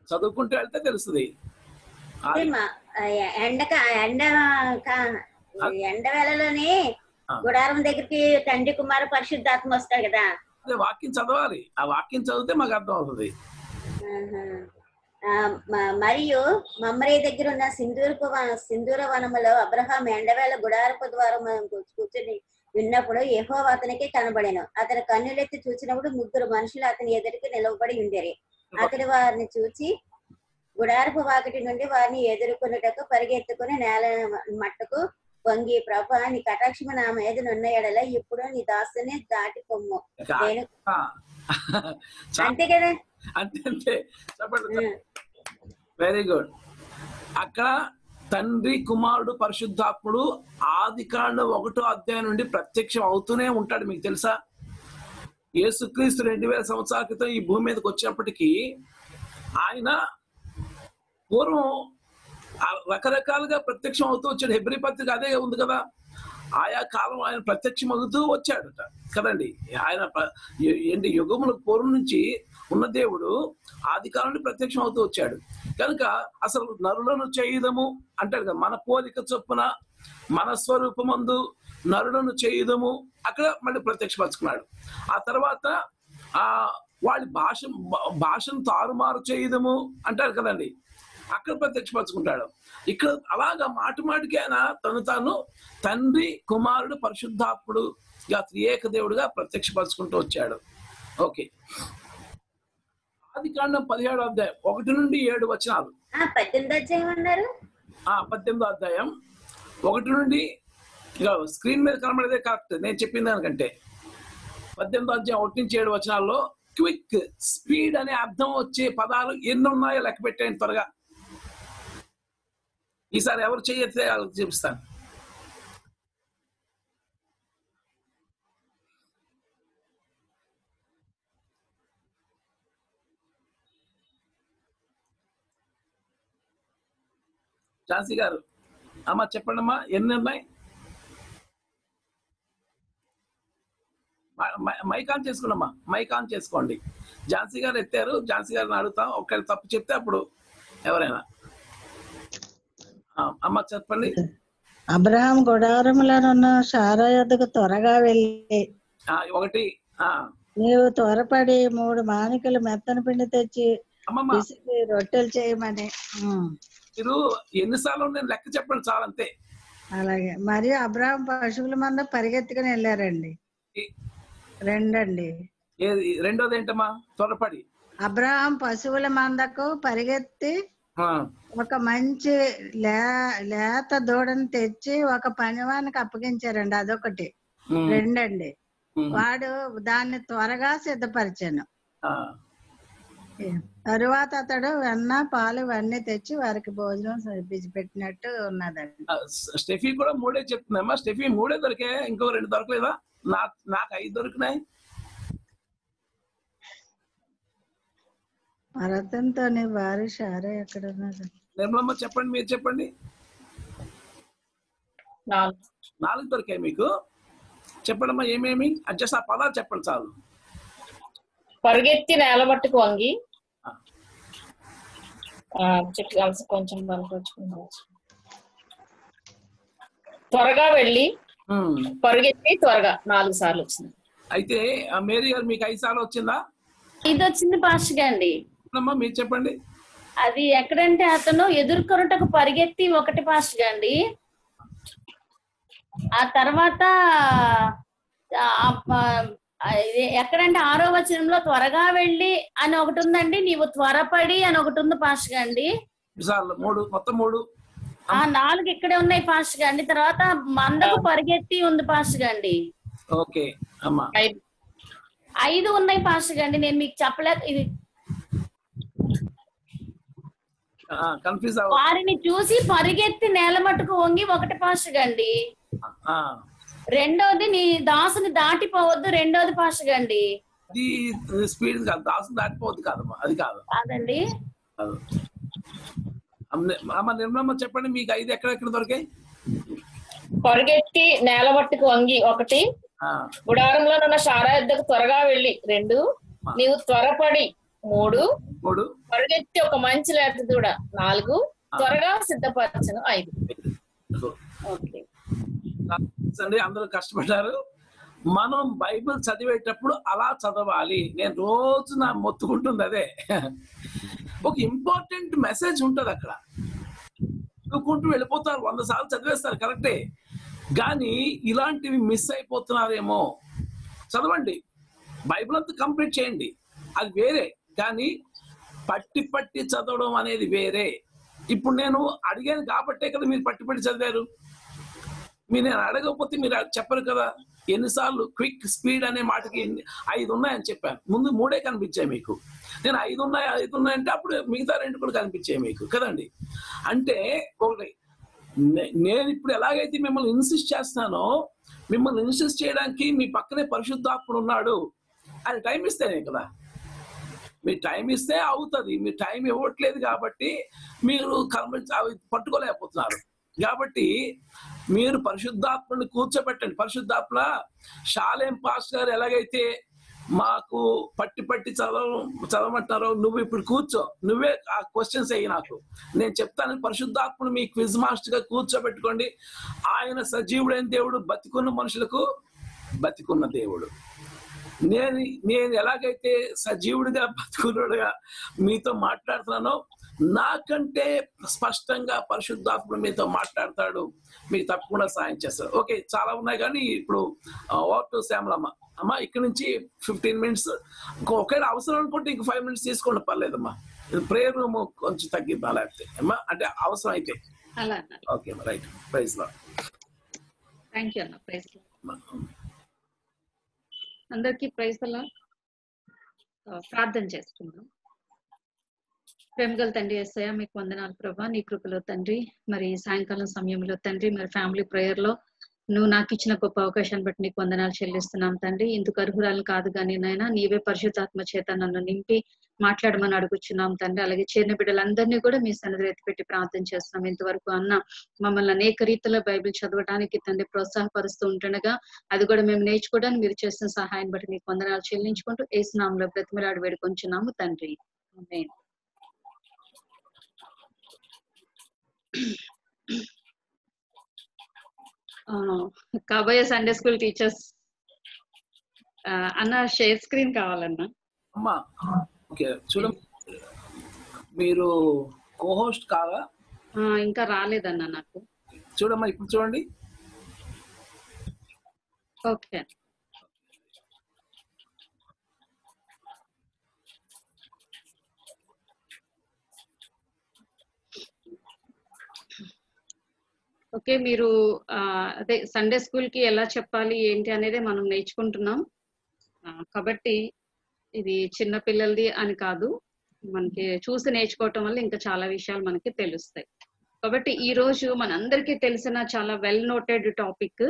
S1: చదువుకుంటూ వెళ్తే తెలుస్తుంది
S8: అంటే మా- ఆ ఎండక ఎండ కా- ఎండ వేళలోనే
S1: ఆ.
S8: గుడారం దగ్గరికి తండ్రి కుమార పరిశుద్ధాత్మ వస్తాడు కదా
S1: అదే వాక్యం చదవాలి ఆ వాక్యం చదివితే మాకు అర్థం అవుతుంది
S8: ఆహా. ఆ, మ- మరియు మమ్మరే దగ్గర ఉన్న సింధూరపు వ- సింధూర వనములో అబ్రహాం ఎండవేళ గుడారపు ద్వారం కూర్చొని విన్నప్పుడు యెహో అతనికి కనబడెను అతని కన్నులెత్తి చూసినప్పుడు ముగ్గురు మనుషులు అతని ఎదురికి నిలవబడి ఉండేరి అతడు వారిని చూచి గుడారపు వాకిటి నుండి వారిని ఎదుర్కొనుటకు పరిగెత్తుకుని నేల మట్టుకు వంగి ప్రభు నీ కటాక్షము నా మీద నున్న ఎడల ఇప్పుడు నీ దాసుని దాటి పొమ్ము
S1: ఇక-
S8: నేను
S1: ఆ. చా-
S8: అంతే కదా
S1: అంతే అంతే చెప్పండి
S8: ఉం.
S1: వెరీ గుడ్ అక్కడ తండ్రి కుమారుడు పరిశుద్ధాత్ముడు ఆది కాండం ఒకటో అధ్యాయం నుండి ప్రత్యక్షం అవుతూనే ఉంటాడు మీకు తెలుసా యేసుక్రీస్తు రెండు వేల సంవత్సరాల క్రితం ఈ భూమి మీదకి వచ్చినప్పటికీ ఆయన పూర్వం ఆ రకరకాలుగా ప్రత్యక్షం అవుతూ వచ్చాడు హెబ్రి పత్రిక అదే ఉంది కదా ఆయా కాలం ఆయన ప్రత్యక్షం అవుతూ వచ్చాడట కదండి ఆయన ప్ర- ఎ- ఏంటి యుగముల పూర్వం నుంచి ఉన్న దేవుడు ఆది కాలం నుండి ప్రత్యక్షం అవుతూ వచ్చాడు కనుక అసలు నరులను చేయుదము అంటాడు కదా మన పోలిక చొప్పున మన స్వరూపమందు నరులను చేయుదము అక్కడ మళ్ళీ ప్రత్యక్షపరుచుకున్నాడు ఆ తర్వాత ఆ వాళ్ళ భాష భా- భాషను తారుమారు చేయుదము అంటారు కదండి అక్కడ ప్రత్యక్షపరచుకుంటాడు ఇక్కడ అలాగా మాటి మాటికి ఆయన తను తాను తండ్రి కుమారుడు పరిశుద్ధాత్ముడు ఇక త్రియేక దేవుడుగా ప్రత్యక్షపరచుకుంటూ వచ్చాడు ఓకే ఆది కాండం పదిహేడు అధ్యాయం ఒకటి నుండి ఏడు వచనాలు
S8: ఆ పద్దెనిమిది అధ్యాయం అన్నారు
S1: ఆ పద్దెనిమిదో అధ్యాయం ఒకటి నుండి ఇక స్క్రీన్ మీద కనబడేదే కరెక్ట్ నేను చెప్పిన దానికంటే పద్దెనిమిదో అధ్యాయం ఒకటి నుంచి ఏడు వచనాల్లో క్విక్ స్పీడ్ అనే అర్థం వచ్చే పదాలు ఎన్ని ఉన్నాయో లెక్క పెట్టేయండి త్వరగా ఈసారి ఎవరు చేయతే వాళ్ళకి చూపిస్తాను ఝాన్సీ గారు అమ్మా చెప్పండి అమ్మా ఎన్ని ఉన్నాయి మ- మ- మైక్ ఆన్ చేసుకోండమ్మా మైక్ ఆన్ చేసుకోండి ఝాన్సీ గారు ఎత్తారు ఝాన్సీ గారిని అడుగుతాం ఒకవేళ తప్పు చెప్తే అప్పుడు ఎవరైనా ఆ, అమ్మ చెప్పండి
S9: అబ్రహాం గుడారములనున్న శారా యొద్దకు త్వరగా వెళ్ళి
S1: ఆ, ఒకటి ఆ,
S9: నీవు త్వరపడి మూడు మానికలు మెత్తని పిండి తెచ్చి
S1: అమ్మమ్మ
S9: పిసికి రొట్టెలు చేయమని ఉమ్,
S1: మీరు ఎన్నిసార్లు నేను లెక్క చెప్పండి చాలా అంతే
S9: అలాగే మరియు అబ్రహాం పశువుల మంద పరిగెత్తుకుని వెళ్ళారండి
S1: ఈ-
S9: రెండండి
S1: ఏది రెండోది ఏంటమ్మా త్వరపడి
S9: అబ్రహాం పశువుల మందకు పరిగెత్తి
S1: ఆ,
S9: ఒక మంచి లే లేత దూడని తెచ్చి ఒక పనివానికి అప్పగించారండి అదొకటి
S1: ఉమ్,
S9: రెండండి
S1: ఉమ్,
S9: వాడు దాన్ని త్వరగా సిద్ధపరిచాను
S1: ఆ,
S9: తరువాత అతడు వెన్న పాలు ఇవన్నీ తెచ్చి వారికి భోజనం పెట్టినట్టు ఉన్నదండి
S1: ఆ, స్టెఫీ కూడా మూడే చెప్తుందమ్మా స్టెఫీ మూడే దొరికే ఇంకో రెండు దొరకలేదా నా నాకు ఐదు దొరికినాయి
S9: భరతంతో వారి షారే ఎక్కడ ఉన్నది
S1: నిర్మలమ్మ చెప్పండి మీరు చెప్పండి
S10: నాలుగు
S1: నాలుగు దొరికాయి మీకు చెప్పండమ్మా ఏమేమి అడ్జస్ట్ ఆ పదాలు చెప్పండి చాలు
S10: పరిగెత్తి నేల మట్టుకు వంగి
S1: ఆ.
S10: ఆ, చెట్టు కలిసి కొంచెం బలపరుచుకుందాం త్వరగా వెళ్ళి
S1: ఉమ్.
S10: పరిగెత్తి త్వరగా నాలుగు సార్లు వచ్చింది
S1: అయితే ఆ మేరీ గారు మీకు ఐదు సార్లు వచ్చిందా
S4: ఇది వచ్చింది పాస్టర్ అండి
S1: అమ్మా మీరు చెప్పండి
S4: అది ఎక్కడంటే అతను ఎదుర్కొనుటకు పరిగెత్తి ఒకటి పాస్టర్ అండి ఆ తర్వాత ఆ, ఆ, ఇది ఎక్కడంటే ఆరో వచనంలో త్వరగా వెళ్ళి అని ఒకటి ఉందండి నీవు త్వరపడి అని ఒకటి ఉంది పాస్టర్ అండి
S1: సార్లు మూడు మొత్తం మూడు
S4: ఆ నాలుగు ఇక్కడే ఉన్నాయి పాస్టర్ అండి తర్వాత మందకు పరిగెత్తి ఉంది పాస్టర్ అండి
S1: ఓకే అమ్మా
S10: ఐదు
S4: ఐదు ఉన్నాయి పాస్టర్ అండి నేను మీకు చెప్పలేక ఇది
S1: కన్ఫ్యూజ్ అవ్వ
S4: వారిని చూసి పరిగెత్తి నేల మట్టుకు వంగి ఒకటి పాస్టర్ అండి
S1: ఆ,
S4: రెండోది నీ దాసుని దాటిపోవద్దు రెండోది పాస్టర్ అండి
S1: అది స్పీడ్ కాదు దాసు దాటిపోవద్దు కాదమ్మా అది కాదు
S4: కాదండి
S1: కాదు. అమ్మ- అమ్మ నిర్మలమ్మ చెప్పండి మీకు ఐదు ఎక్కడెక్కడ దొరికాయి
S10: పరిగెత్తి నేల మట్టుకు వంగి ఒకటి
S1: ఆ,
S10: గుడారంలో ఉన్న శారా యుద్ధకు త్వరగా వెళ్ళి రెండు నీవు త్వరపడి మూడు
S1: మూడు
S10: పరిగెత్తి ఒక మంచి లేత దూడ నాలుగు త్వరగా సిద్ధపరచను ఐదు ఓకే
S1: అండి అందరూ కష్టపడ్డారు మనం బైబిల్ చదివేటప్పుడు అలా చదవాలి నేను రోజు నా మొత్తుకుంటుంది అదే ఒక ఇంపార్టెంట్ మెసేజ్ ఉంటుంది అక్కడ చదువుకుంటూ వెళ్ళిపోతారు వంద సార్లు చదివేస్తారు కరెక్టే కానీ ఇలాంటివి మిస్ అయిపోతున్నారేమో చదవండి బైబిల్ అంతా కంప్లీట్ చేయండి అది వేరే కానీ పట్టి పట్టి చదవడం అనేది వేరే ఇప్పుడు నేను అడిగాను కాబట్టే కదా మీరు పట్టి పట్టి చదివారు మీరు నేను అడగకపోతే మీరు చెప్పరు కదా ఎన్నిసార్లు క్విక్ స్పీడ్ అనే మాటకి ఎన్ని- ఐదు ఉన్నాయని చెప్పాను ముందు మూడే కనిపించాయి మీకు నేను ఐదు ఉన్నాయి ఐదు ఉన్నాయంటే అప్పుడు మిగతా రెండు కూడా కనిపించాయి మీకు కదండి అంటే ఒకటి నే- నేను ఇప్పుడు ఎలాగైతే మిమ్మల్ని ఇన్సిస్ట్ చేస్తున్నానో మిమ్మల్ని ఇన్సిస్ట్ చేయడానికి మీ పక్కనే పరిశుద్ధాత్ముడు ఉన్నాడు అని టైం ఇస్తేనే కదా మీరు టైం ఇస్తే అవుతుంది మీరు టైం ఇవ్వట్లేదు కాబట్టి మీరు కర్మ అవి పట్టుకోలేకపోతున్నారు కాబట్టి మీరు పరిశుద్ధాత్మని కూర్చోబెట్టండి పరిశుద్ధాత్మ షాలేం పాస్ గారు ఎలాగైతే మాకు పట్టి పట్టి చదవ చదవమంటారో నువ్వు ఇప్పుడు కూర్చో నువ్వే ఆ క్వశ్చన్స్ అయ్యి నాకు నేను చెప్తాను పరిశుద్ధాత్మను మీ క్విజ్ మాస్టర్ గా కూర్చోబెట్టుకోండి ఆయన సజీవుడైన దేవుడు బతికున్న మనుషులకు బతికున్న దేవుడు నేను నేను ఎలాగైతే సజీవుడిగా బతుకున్నాడుగా మీతో మాట్లాడుతున్నానో నాకంటే స్పష్టంగా పరిశుద్ధాత్మ మీతో మాట్లాడతాడు మీకు తప్పకుండా సాయం చేస్తాడు ఓకే చాలా ఉన్నాయి కానీ ఇప్పుడు ఓవర్ టు శ్యామలమ్మ అమ్మ ఇక్కడ నుంచి ఫిఫ్టీన్ మినిట్స్ ఒకవేళ అవసరం అనుకుంటే ఇంక ఫైవ్ మినిట్స్ తీసుకోండి పర్లేదమ్మా ప్రేయర్ రూమ్ కొంచెం తగ్గిద్దాం లేకపోతే అమ్మా అంటే అవసరం అయితే
S11: అలా అన్న
S1: ఓకే రైట్ ప్రైజ్ లో
S11: థ్యాంక్ యూ అన్న ప్రైజ్ అందరికీ ప్రైజ్ అలా ప్రార్థన చేసుకుందాం ప్రేమగల తండ్రి ఎస్ఐ మీకు వందనాలు ప్రభా నీ కృపలో తండ్రి మరి సాయంకాలం సమయంలో తండ్రి మరి ఫ్యామిలీ ప్రేయర్ లో నువ్వు నాకు ఇచ్చిన గొప్ప అవకాశాన్ని బట్టి నీకు వందనాలు చెల్లిస్తున్నాం తండ్రి ఇందుకు అర్హురాలు కాదు కానీ నాయన నీవే పరిశుద్ధాత్మ చేత నన్ను నింపి మాట్లాడమని అడుగుచున్నాం తండ్రి అలాగే చేరిన బిడ్డలందరినీ కూడా మీ సన్నిధిలో ఎత్తిపెట్టి ప్రార్థన చేస్తున్నాం ఇంతవరకు అన్న మమ్మల్ని అనేక రీతిలో బైబిల్ చదవడానికి తండ్రి ప్రోత్సాహపరుస్తూ ఉంటుండగా అది కూడా మేము నేర్చుకోవడానికి మీరు చేస్తున్న సహాయం బట్టి నీకు వందనాలు చెల్లించుకుంటూ ఏసునామంలో బ్రతిమలాడి వేడుకొంచున్నాము తండ్రి ఆమేన్. ఆ, కాబోయే సండే స్కూల్ టీచర్స్ అన్న షేర్ స్క్రీన్ కావాలన్నా
S1: అమ్మా ఓకే చూడ మీరు కోహోస్ట్ కాదా
S11: ఆ, ఇంకా రాలేదన్న నాకు
S1: చూడమ్మా ఇప్పుడు చూడండి
S11: ఓకే ఓకే మీరు ఆ, అదే సండే స్కూల్ కి ఎలా చెప్పాలి ఏంటి అనేది మనం నేర్చుకుంటున్నాం ఆ, కాబట్టి ఇది చిన్న పిల్లలది అని కాదు మనకి చూసి నేర్చుకోవటం వల్ల ఇంకా చాలా విషయాలు మనకి తెలుస్తాయి కాబట్టి ఈ రోజు మనందరికీ తెలిసిన చాలా వెల్ నోటెడ్ టాపిక్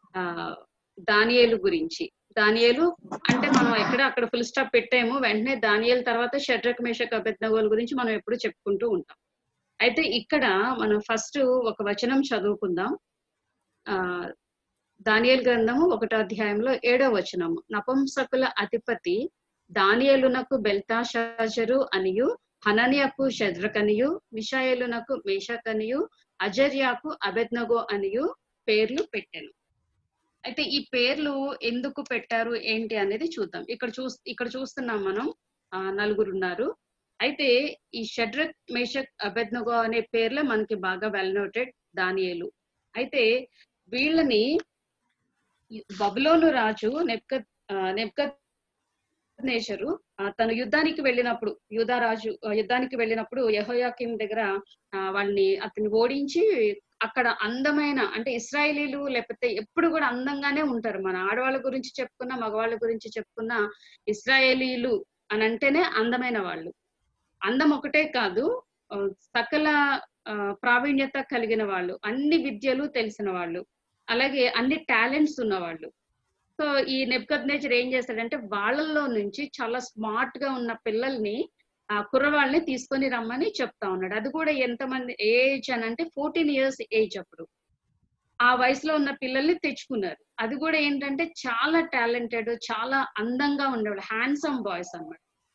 S11: దానియేలు గురించి దానియేలు అంటే మనం ఎక్కడ అక్కడ ఫుల్ స్టాప్ పెట్టాము వెంటనే దానియేలు తర్వాత షడ్రక్ మేషక్ అభెజ్ఞగోల్ గురించి మనం ఎప్పుడు చెప్పుకుంటూ ఉంటాం అయితే ఇక్కడ మనం ఫస్ట్ ఒక వచనం చదువుకుందాం ఆ దానియేల్ గ్రంథము ఒకటో అధ్యాయంలో ఏడో వచనము నపుంసకుల అధిపతి దానియేలునకు బెల్తాషాజరు అనియు హననియకు షద్రకనియు మిషాయేలునకు మేషకనియు అజర్యాకు అబెద్నగో అనియు పేర్లు పెట్టాను అయితే ఈ పేర్లు ఎందుకు పెట్టారు ఏంటి అనేది చూద్దాం ఇక్కడ చూ ఇక్కడ చూస్తున్నాం మనం ఆ, నలుగురు ఉన్నారు అయితే ఈ షడ్రక్ మేషక్ అబెద్నగో అనే పేర్లే మనకి బాగా వెల్ నోటెడ్ దానియేలు అయితే వీళ్ళని ఈ బబులోను రాజు నెప్కత్ నెప్కత్ నేషరు ఆ, తను యుద్ధానికి వెళ్ళినప్పుడు యూదారాజు ఆ, యుద్ధానికి వెళ్ళినప్పుడు యహోయాకిం దగ్గర ఆ, వాళ్ళని అతన్ని ఓడించి అక్కడ అందమైన అంటే ఇస్రాయేలీలు లేకపోతే ఎప్పుడు కూడా అందంగానే ఉంటారు మన ఆడవాళ్ళ గురించి చెప్పుకున్నా మగవాళ్ళ గురించి చెప్పుకున్నా ఇస్రాయేలీలు అని అంటేనే అందమైన వాళ్ళు అందం ఒకటే కాదు ఆ, సకల ఆ, ప్రావీణ్యత కలిగిన వాళ్ళు అన్ని విద్యలు తెలిసిన వాళ్ళు అలాగే అన్ని టాలెంట్స్ ఉన్న వాళ్ళు సో ఈ నెప్కత్ నేచర్ ఏం చేస్తాడంటే వాళ్ళల్లో నుంచి చాలా స్మార్ట్ గా ఉన్న పిల్లల్ని ఆ కుర్రవాళ్ళని తీసుకొని రమ్మని చెప్తా ఉన్నాడు అది కూడా ఎంతమంది ఏజ్ అని అంటే ఫోర్టీన్ ఇయర్స్ ఏజ్ అప్పుడు ఆ వయసులో ఉన్న పిల్లల్ని తెచ్చుకున్నారు అది కూడా ఏంటంటే చాలా టాలెంటెడ్ చాలా అందంగా ఉండేవాళ్ళు హ్యాండ్సమ్ బాయ్స్ అన్నమాట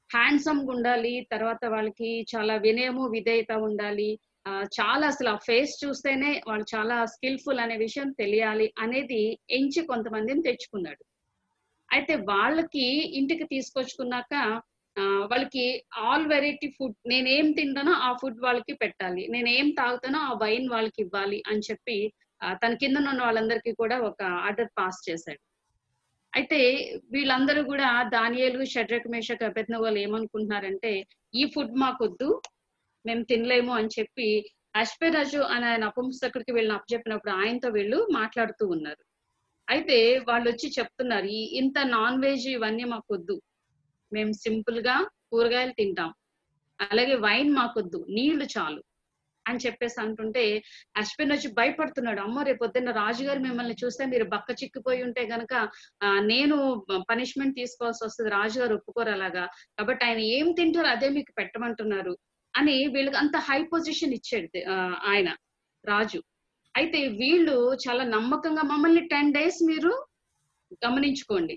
S11: హ్యాండ్సమ్ ఉండాలి తర్వాత వాళ్ళకి చాలా వినయము విధేయత ఉండాలి ఆ, చాలా అసలు ఆ ఫేస్ చూస్తేనే వాళ్ళు చాలా స్కిల్ఫుల్ అనే విషయం తెలియాలి అనేది ఎంచి కొంతమందిని తెచ్చుకున్నాడు అయితే వాళ్ళకి ఇంటికి తీసుకొచ్చుకున్నాక ఆ, వాళ్ళకి ఆల్ వెరైటీ ఫుడ్ నేనేం తింటానో ఆ ఫుడ్ వాళ్ళకి పెట్టాలి నేను ఏం తాగుతానో ఆ వైన్ వాళ్ళకి ఇవ్వాలి అని చెప్పి ఆ, తన కింద ఉన్న వాళ్ళందరికీ కూడా ఒక ఆర్డర్ పాస్ చేశాడు అయితే వీళ్ళందరూ కూడా దానియేలు షడ్రక్ మేషక్ అభ్యర్థన వాళ్ళు ఏమనుకుంటున్నారంటే ఈ ఫుడ్ మాకొద్దు మేము తినలేము అని చెప్పి అశ్వరాజు అనే ఆయన అపంసకుడికి వీళ్ళని అప్పచెప్పినప్పుడు ఆయనతో వీళ్ళు మాట్లాడుతూ ఉన్నారు అయితే వాళ్ళు వచ్చి చెప్తున్నారు ఈ ఇంత నాన్ వెజ్ ఇవన్నీ మాకొద్దు మేము సింపుల్ గా కూరగాయలు తింటాం అలాగే వైన్ మాకొద్దు నీళ్లు చాలు అని చెప్పేసి అంటుంటే అశ్విన్ వచ్చి భయపడుతున్నాడు అమ్మో రేపు పొద్దున్న రాజుగారు మిమ్మల్ని చూస్తే మీరు బక్క చిక్కిపోయి ఉంటే గనక ఆ, నేను పనిష్మెంట్ తీసుకోవాల్సి వస్తుంది రాజుగారు ఒప్పుకోరు అలాగా కాబట్టి ఆయన ఏం తింటారో అదే మీకు పెట్టమంటున్నారు అని వీళ్ళకి అంత హై పొజిషన్ ఇచ్చాడు ఆ, ఆయన రాజు అయితే వీళ్ళు చాలా నమ్మకంగా మమ్మల్ని టెన్ డేస్ మీరు గమనించుకోండి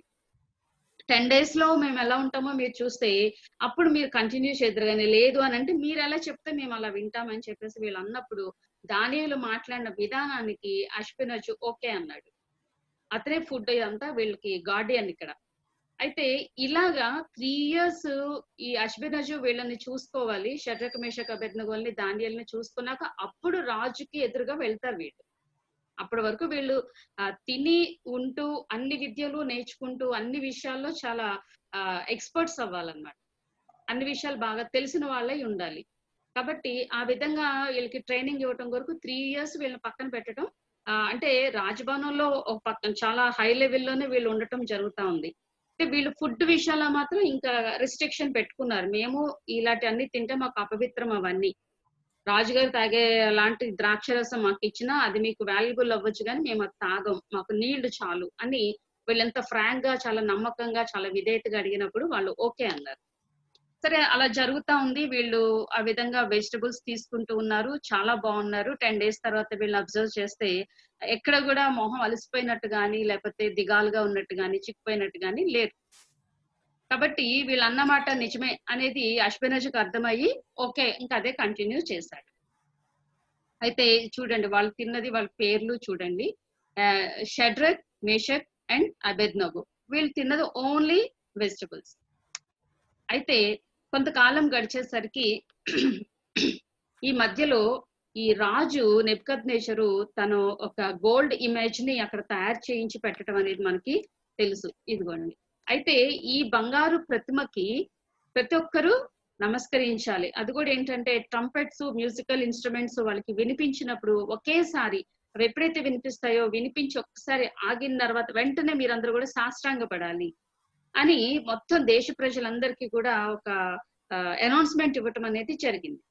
S11: టెన్ డేస్ లో మేము ఎలా ఉంటామో మీరు చూస్తే అప్పుడు మీరు కంటిన్యూ చేద్దరు కానీ లేదు అని అంటే మీరు ఎలా చెప్తే మేము అలా వింటామని చెప్పేసి వీళ్ళు అన్నప్పుడు దానియులు మాట్లాడిన విధానానికి అశ్విన్ వచ్చి ఓకే అన్నాడు అతనే ఫుడ్ అంతా వీళ్ళకి గార్డియన్ ఇక్కడ అయితే ఇలాగా త్రీ ఇయర్స్ ఈ అశ్వినజు వీళ్ళని చూసుకోవాలి షడ్రక మేషక బెద్నగోల్ని దానియల్ని చూసుకున్నాక అప్పుడు రాజుకి ఎదురుగా వెళ్తారు వీళ్ళు అప్పటి వరకు వీళ్ళు ఆ, తిని ఉంటూ అన్ని విద్యలు నేర్చుకుంటూ అన్ని విషయాల్లో చాలా ఎక్స్పర్ట్స్ అవ్వాలన్నమాట అన్ని విషయాలు బాగా తెలిసిన వాళ్ళై ఉండాలి కాబట్టి ఆ విధంగా వీళ్ళకి ట్రైనింగ్ ఇవ్వటం వరకు త్రీ ఇయర్స్ వీళ్ళని పక్కన పెట్టడం ఆ, అంటే రాజభవనంలో ఒక పక్కన చాలా హై లెవెల్లోనే వీళ్ళు ఉండటం జరుగుతా ఉంది అంటే వీళ్ళు ఫుడ్ విషయాల్లో మాత్రం ఇంకా రిస్ట్రిక్షన్ పెట్టుకున్నారు మేము ఇలాంటి అన్ని తింటే మాకు అపవిత్రం అవన్నీ రాజుగారు తాగే లాంటి ద్రాక్ష రసం మాకు ఇచ్చినా అది మీకు వాల్యుబుల్ అవ్వచ్చు కానీ మేము అది తాగం మాకు నీళ్లు చాలు అని వీళ్ళంత ఫ్రాంక్ గా చాలా నమ్మకంగా చాలా విధేయతగా అడిగినప్పుడు వాళ్ళు ఓకే అన్నారు సరే అలా జరుగుతా ఉంది వీళ్ళు ఆ విధంగా వెజిటబుల్స్ తీసుకుంటూ ఉన్నారు చాలా బాగున్నారు టెన్ డేస్ తర్వాత వీళ్ళు అబ్జర్వ్ చేస్తే ఎక్కడ కూడా మొహం అలసిపోయినట్టు కానీ లేకపోతే దిగాలుగా ఉన్నట్టు కానీ చిక్కిపోయినట్టు కానీ లేరు కాబట్టి వీళ్ళు అన్నమాట నిజమే అనేది అశ్వనజుకు అర్థమయ్యి ఓకే ఇంకా అదే కంటిన్యూ చేశాడు అయితే చూడండి వాళ్ళు తిన్నది వాళ్ళ పేర్లు చూడండి షడ్రక్ మేషక్ అండ్ అబెద్నగో వీళ్ళు తిన్నది ఓన్లీ వెజిటబుల్స్ అయితే కొంతకాలం గడిచేసరికి ఈ మధ్యలో ఈ రాజు నెప్కద్ నేచరు తను ఒక గోల్డ్ ఇమేజ్ ని అక్కడ తయారు చేయించి పెట్టడం అనేది మనకి తెలుసు ఇదిగోండి అయితే ఈ బంగారు ప్రతిమకి ప్రతి ఒక్కరూ నమస్కరించాలి అది కూడా ఏంటంటే ట్రంపెట్స్ మ్యూజికల్ ఇన్స్ట్రుమెంట్స్ వాళ్ళకి వినిపించినప్పుడు ఒకేసారి అవి ఎప్పుడైతే వినిపిస్తాయో వినిపించి ఒక్కసారి ఆగిన తర్వాత వెంటనే మీరందరూ కూడా సాష్టాంగ పడాలి అని మొత్తం దేశ ప్రజలందరికీ కూడా ఒక అనౌన్స్మెంట్ ఇవ్వటం అనేది జరిగింది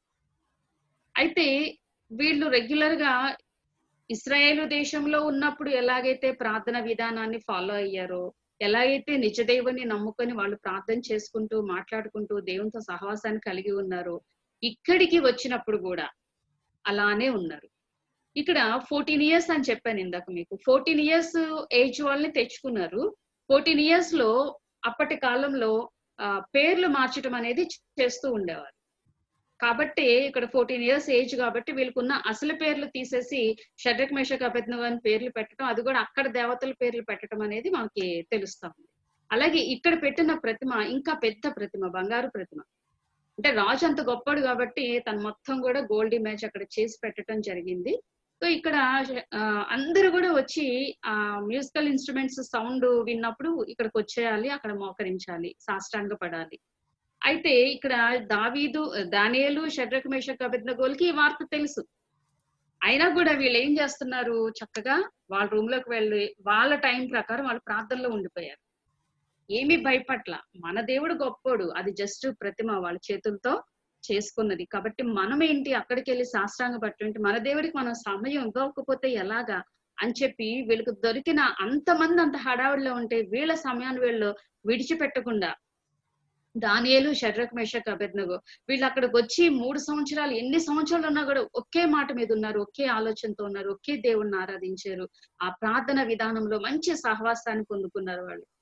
S11: అయితే వీళ్ళు రెగ్యులర్ గా ఇస్రాయేలు దేశంలో ఉన్నప్పుడు ఎలాగైతే ప్రార్థన విధానాన్ని ఫాలో అయ్యారో ఎలాగైతే నిజదేవుని నమ్ముకొని వాళ్ళు ప్రార్థన చేసుకుంటూ మాట్లాడుకుంటూ దేవునితో సహవాసాన్ని కలిగి ఉన్నారో ఇక్కడికి వచ్చినప్పుడు కూడా అలానే ఉన్నారు ఇక్కడ ఫోర్టీన్ ఇయర్స్ అని చెప్పాను ఇందాక మీకు ఫోర్టీన్ ఇయర్స్ ఏజ్ వాళ్ళని తెచ్చుకున్నారు ఫోర్టీన్ ఇయర్స్ లో అప్పటి కాలంలో ఆ, పేర్లు మార్చడం అనేది చేస్తూ ఉండేవారు కాబట్టి ఇక్కడ ఫోర్టీన్ ఇయర్స్ ఏజ్ కాబట్టి వీళ్ళకున్న అసలు పేర్లు తీసేసి షడ్రక్ మేషక్ అభెజ్ఞ అని పేర్లు పెట్టడం అది కూడా అక్కడ దేవతల పేర్లు పెట్టడం అనేది మనకి తెలుస్తా ఉంది అలాగే ఇక్కడ పెట్టిన ప్రతిమ ఇంకా పెద్ద ప్రతిమ బంగారు ప్రతిమ అంటే రాజు అంత గొప్పడు కాబట్టి తను మొత్తం కూడా గోల్డ్ ఇమేజ్ అక్కడ చేసి పెట్టడం జరిగింది సో ఇక్కడ ఆ, అందరూ కూడా వచ్చి ఆ మ్యూజికల్ ఇన్స్ట్రుమెంట్స్ సౌండ్ విన్నప్పుడు ఇక్కడికి వచ్చేయాలి అక్కడ మోకరించాలి సాష్టాంగ పడాలి అయితే ఇక్కడ దావీదు దానియేలు షడ్రక్ మేషక్ అభిజ్ఞగోల్కి ఈ వార్త తెలుసు అయినా కూడా వీళ్ళు ఏం చేస్తున్నారు చక్కగా వాళ్ళ రూమ్ లోకి వెళ్ళి వాళ్ళ టైం ప్రకారం వాళ్ళు ప్రార్థనలో ఉండిపోయారు ఏమీ భయపట్ల మన దేవుడు గొప్పోడు అది జస్ట్ ప్రతిమ వాళ్ళ చేతులతో చేసుకున్నది కాబట్టి మనం ఏంటి అక్కడికి వెళ్ళి సాష్టాంగ పట్టు మన దేవుడికి మనం సమయం ఇవ్వకపోతే ఎలాగా అని చెప్పి వీళ్ళకి దొరికిన అంతమంది అంత హడావిడిలో ఉంటే వీళ్ళ సమయాన్ని వీళ్ళు విడిచిపెట్టకుండా దానియేలు షడ్రక్ మేషక్ అభెజ్ఞగో వీళ్ళు అక్కడికి వచ్చి మూడు సంవత్సరాలు ఎన్ని సంవత్సరాలు ఉన్నా కూడా ఒకే మాట మీద ఉన్నారు ఒకే ఆలోచనతో ఉన్నారు ఒకే దేవుణ్ణి ఆరాధించారు ఆ ప్రార్థన విధానంలో మంచి సహవాసాన్ని పొందుకున్నారు వాళ్ళు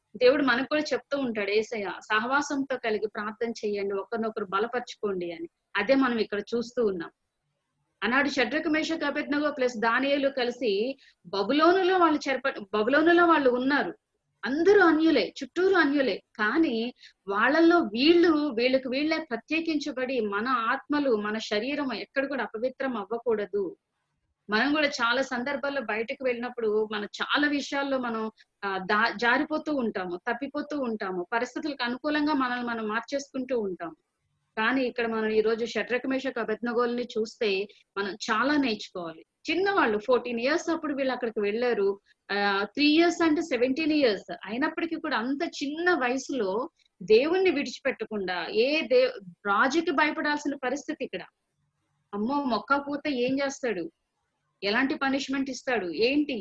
S11: దేవుడు మనకు కూడా చెప్తూ ఉంటాడు ఏసయ్య సహవాసంతో కలిగి ప్రార్థన చేయండి ఒకరినొకరు బలపరచుకోండి అని అదే మనం ఇక్కడ చూస్తూ ఉన్నాం అన్నాడు షడ్రక మేషక్ అభెజ్ఞగో ప్లస్ దానియేలు కలిసి బబులోనులో వాళ్ళు చెరప బబులోనులో వాళ్ళు ఉన్నారు అందరూ అన్యులే చుట్టూరు అన్యులే కానీ వాళ్ళల్లో వీళ్ళు వీళ్ళకి వీళ్ళే ప్రత్యేకించబడి మన ఆత్మలు మన శరీరం ఎక్కడ కూడా అపవిత్రం అవ్వకూడదు మనం కూడా చాలా సందర్భాల్లో బయటకు వెళ్ళినప్పుడు మనం చాలా విషయాల్లో మనం ఆ, దా జారిపోతూ ఉంటాము తప్పిపోతూ ఉంటాము పరిస్థితులకు అనుకూలంగా మనల్ని మనం మార్చేసుకుంటూ ఉంటాము కానీ ఇక్కడ మనం ఈ రోజు షట్రకమేషక అభెజ్ఞగోల్ని చూస్తే మనం చాలా నేర్చుకోవాలి చిన్నవాళ్ళు ఫోర్టీన్ ఇయర్స్ అప్పుడు వీళ్ళు అక్కడికి వెళ్ళారు త్రీ ఇయర్స్ అంటే సెవెంటీన్ ఇయర్స్ అయినప్పటికీ కూడా అంత చిన్న వయసులో దేవుణ్ణి విడిచిపెట్టకుండా ఏ దే రాజుకి భయపడాల్సిన పరిస్థితి ఇక్కడ అమ్మో మొక్క పూత ఏం చేస్తాడు ఎలాంటి పనిష్మెంట్ ఇస్తాడు ఏంటి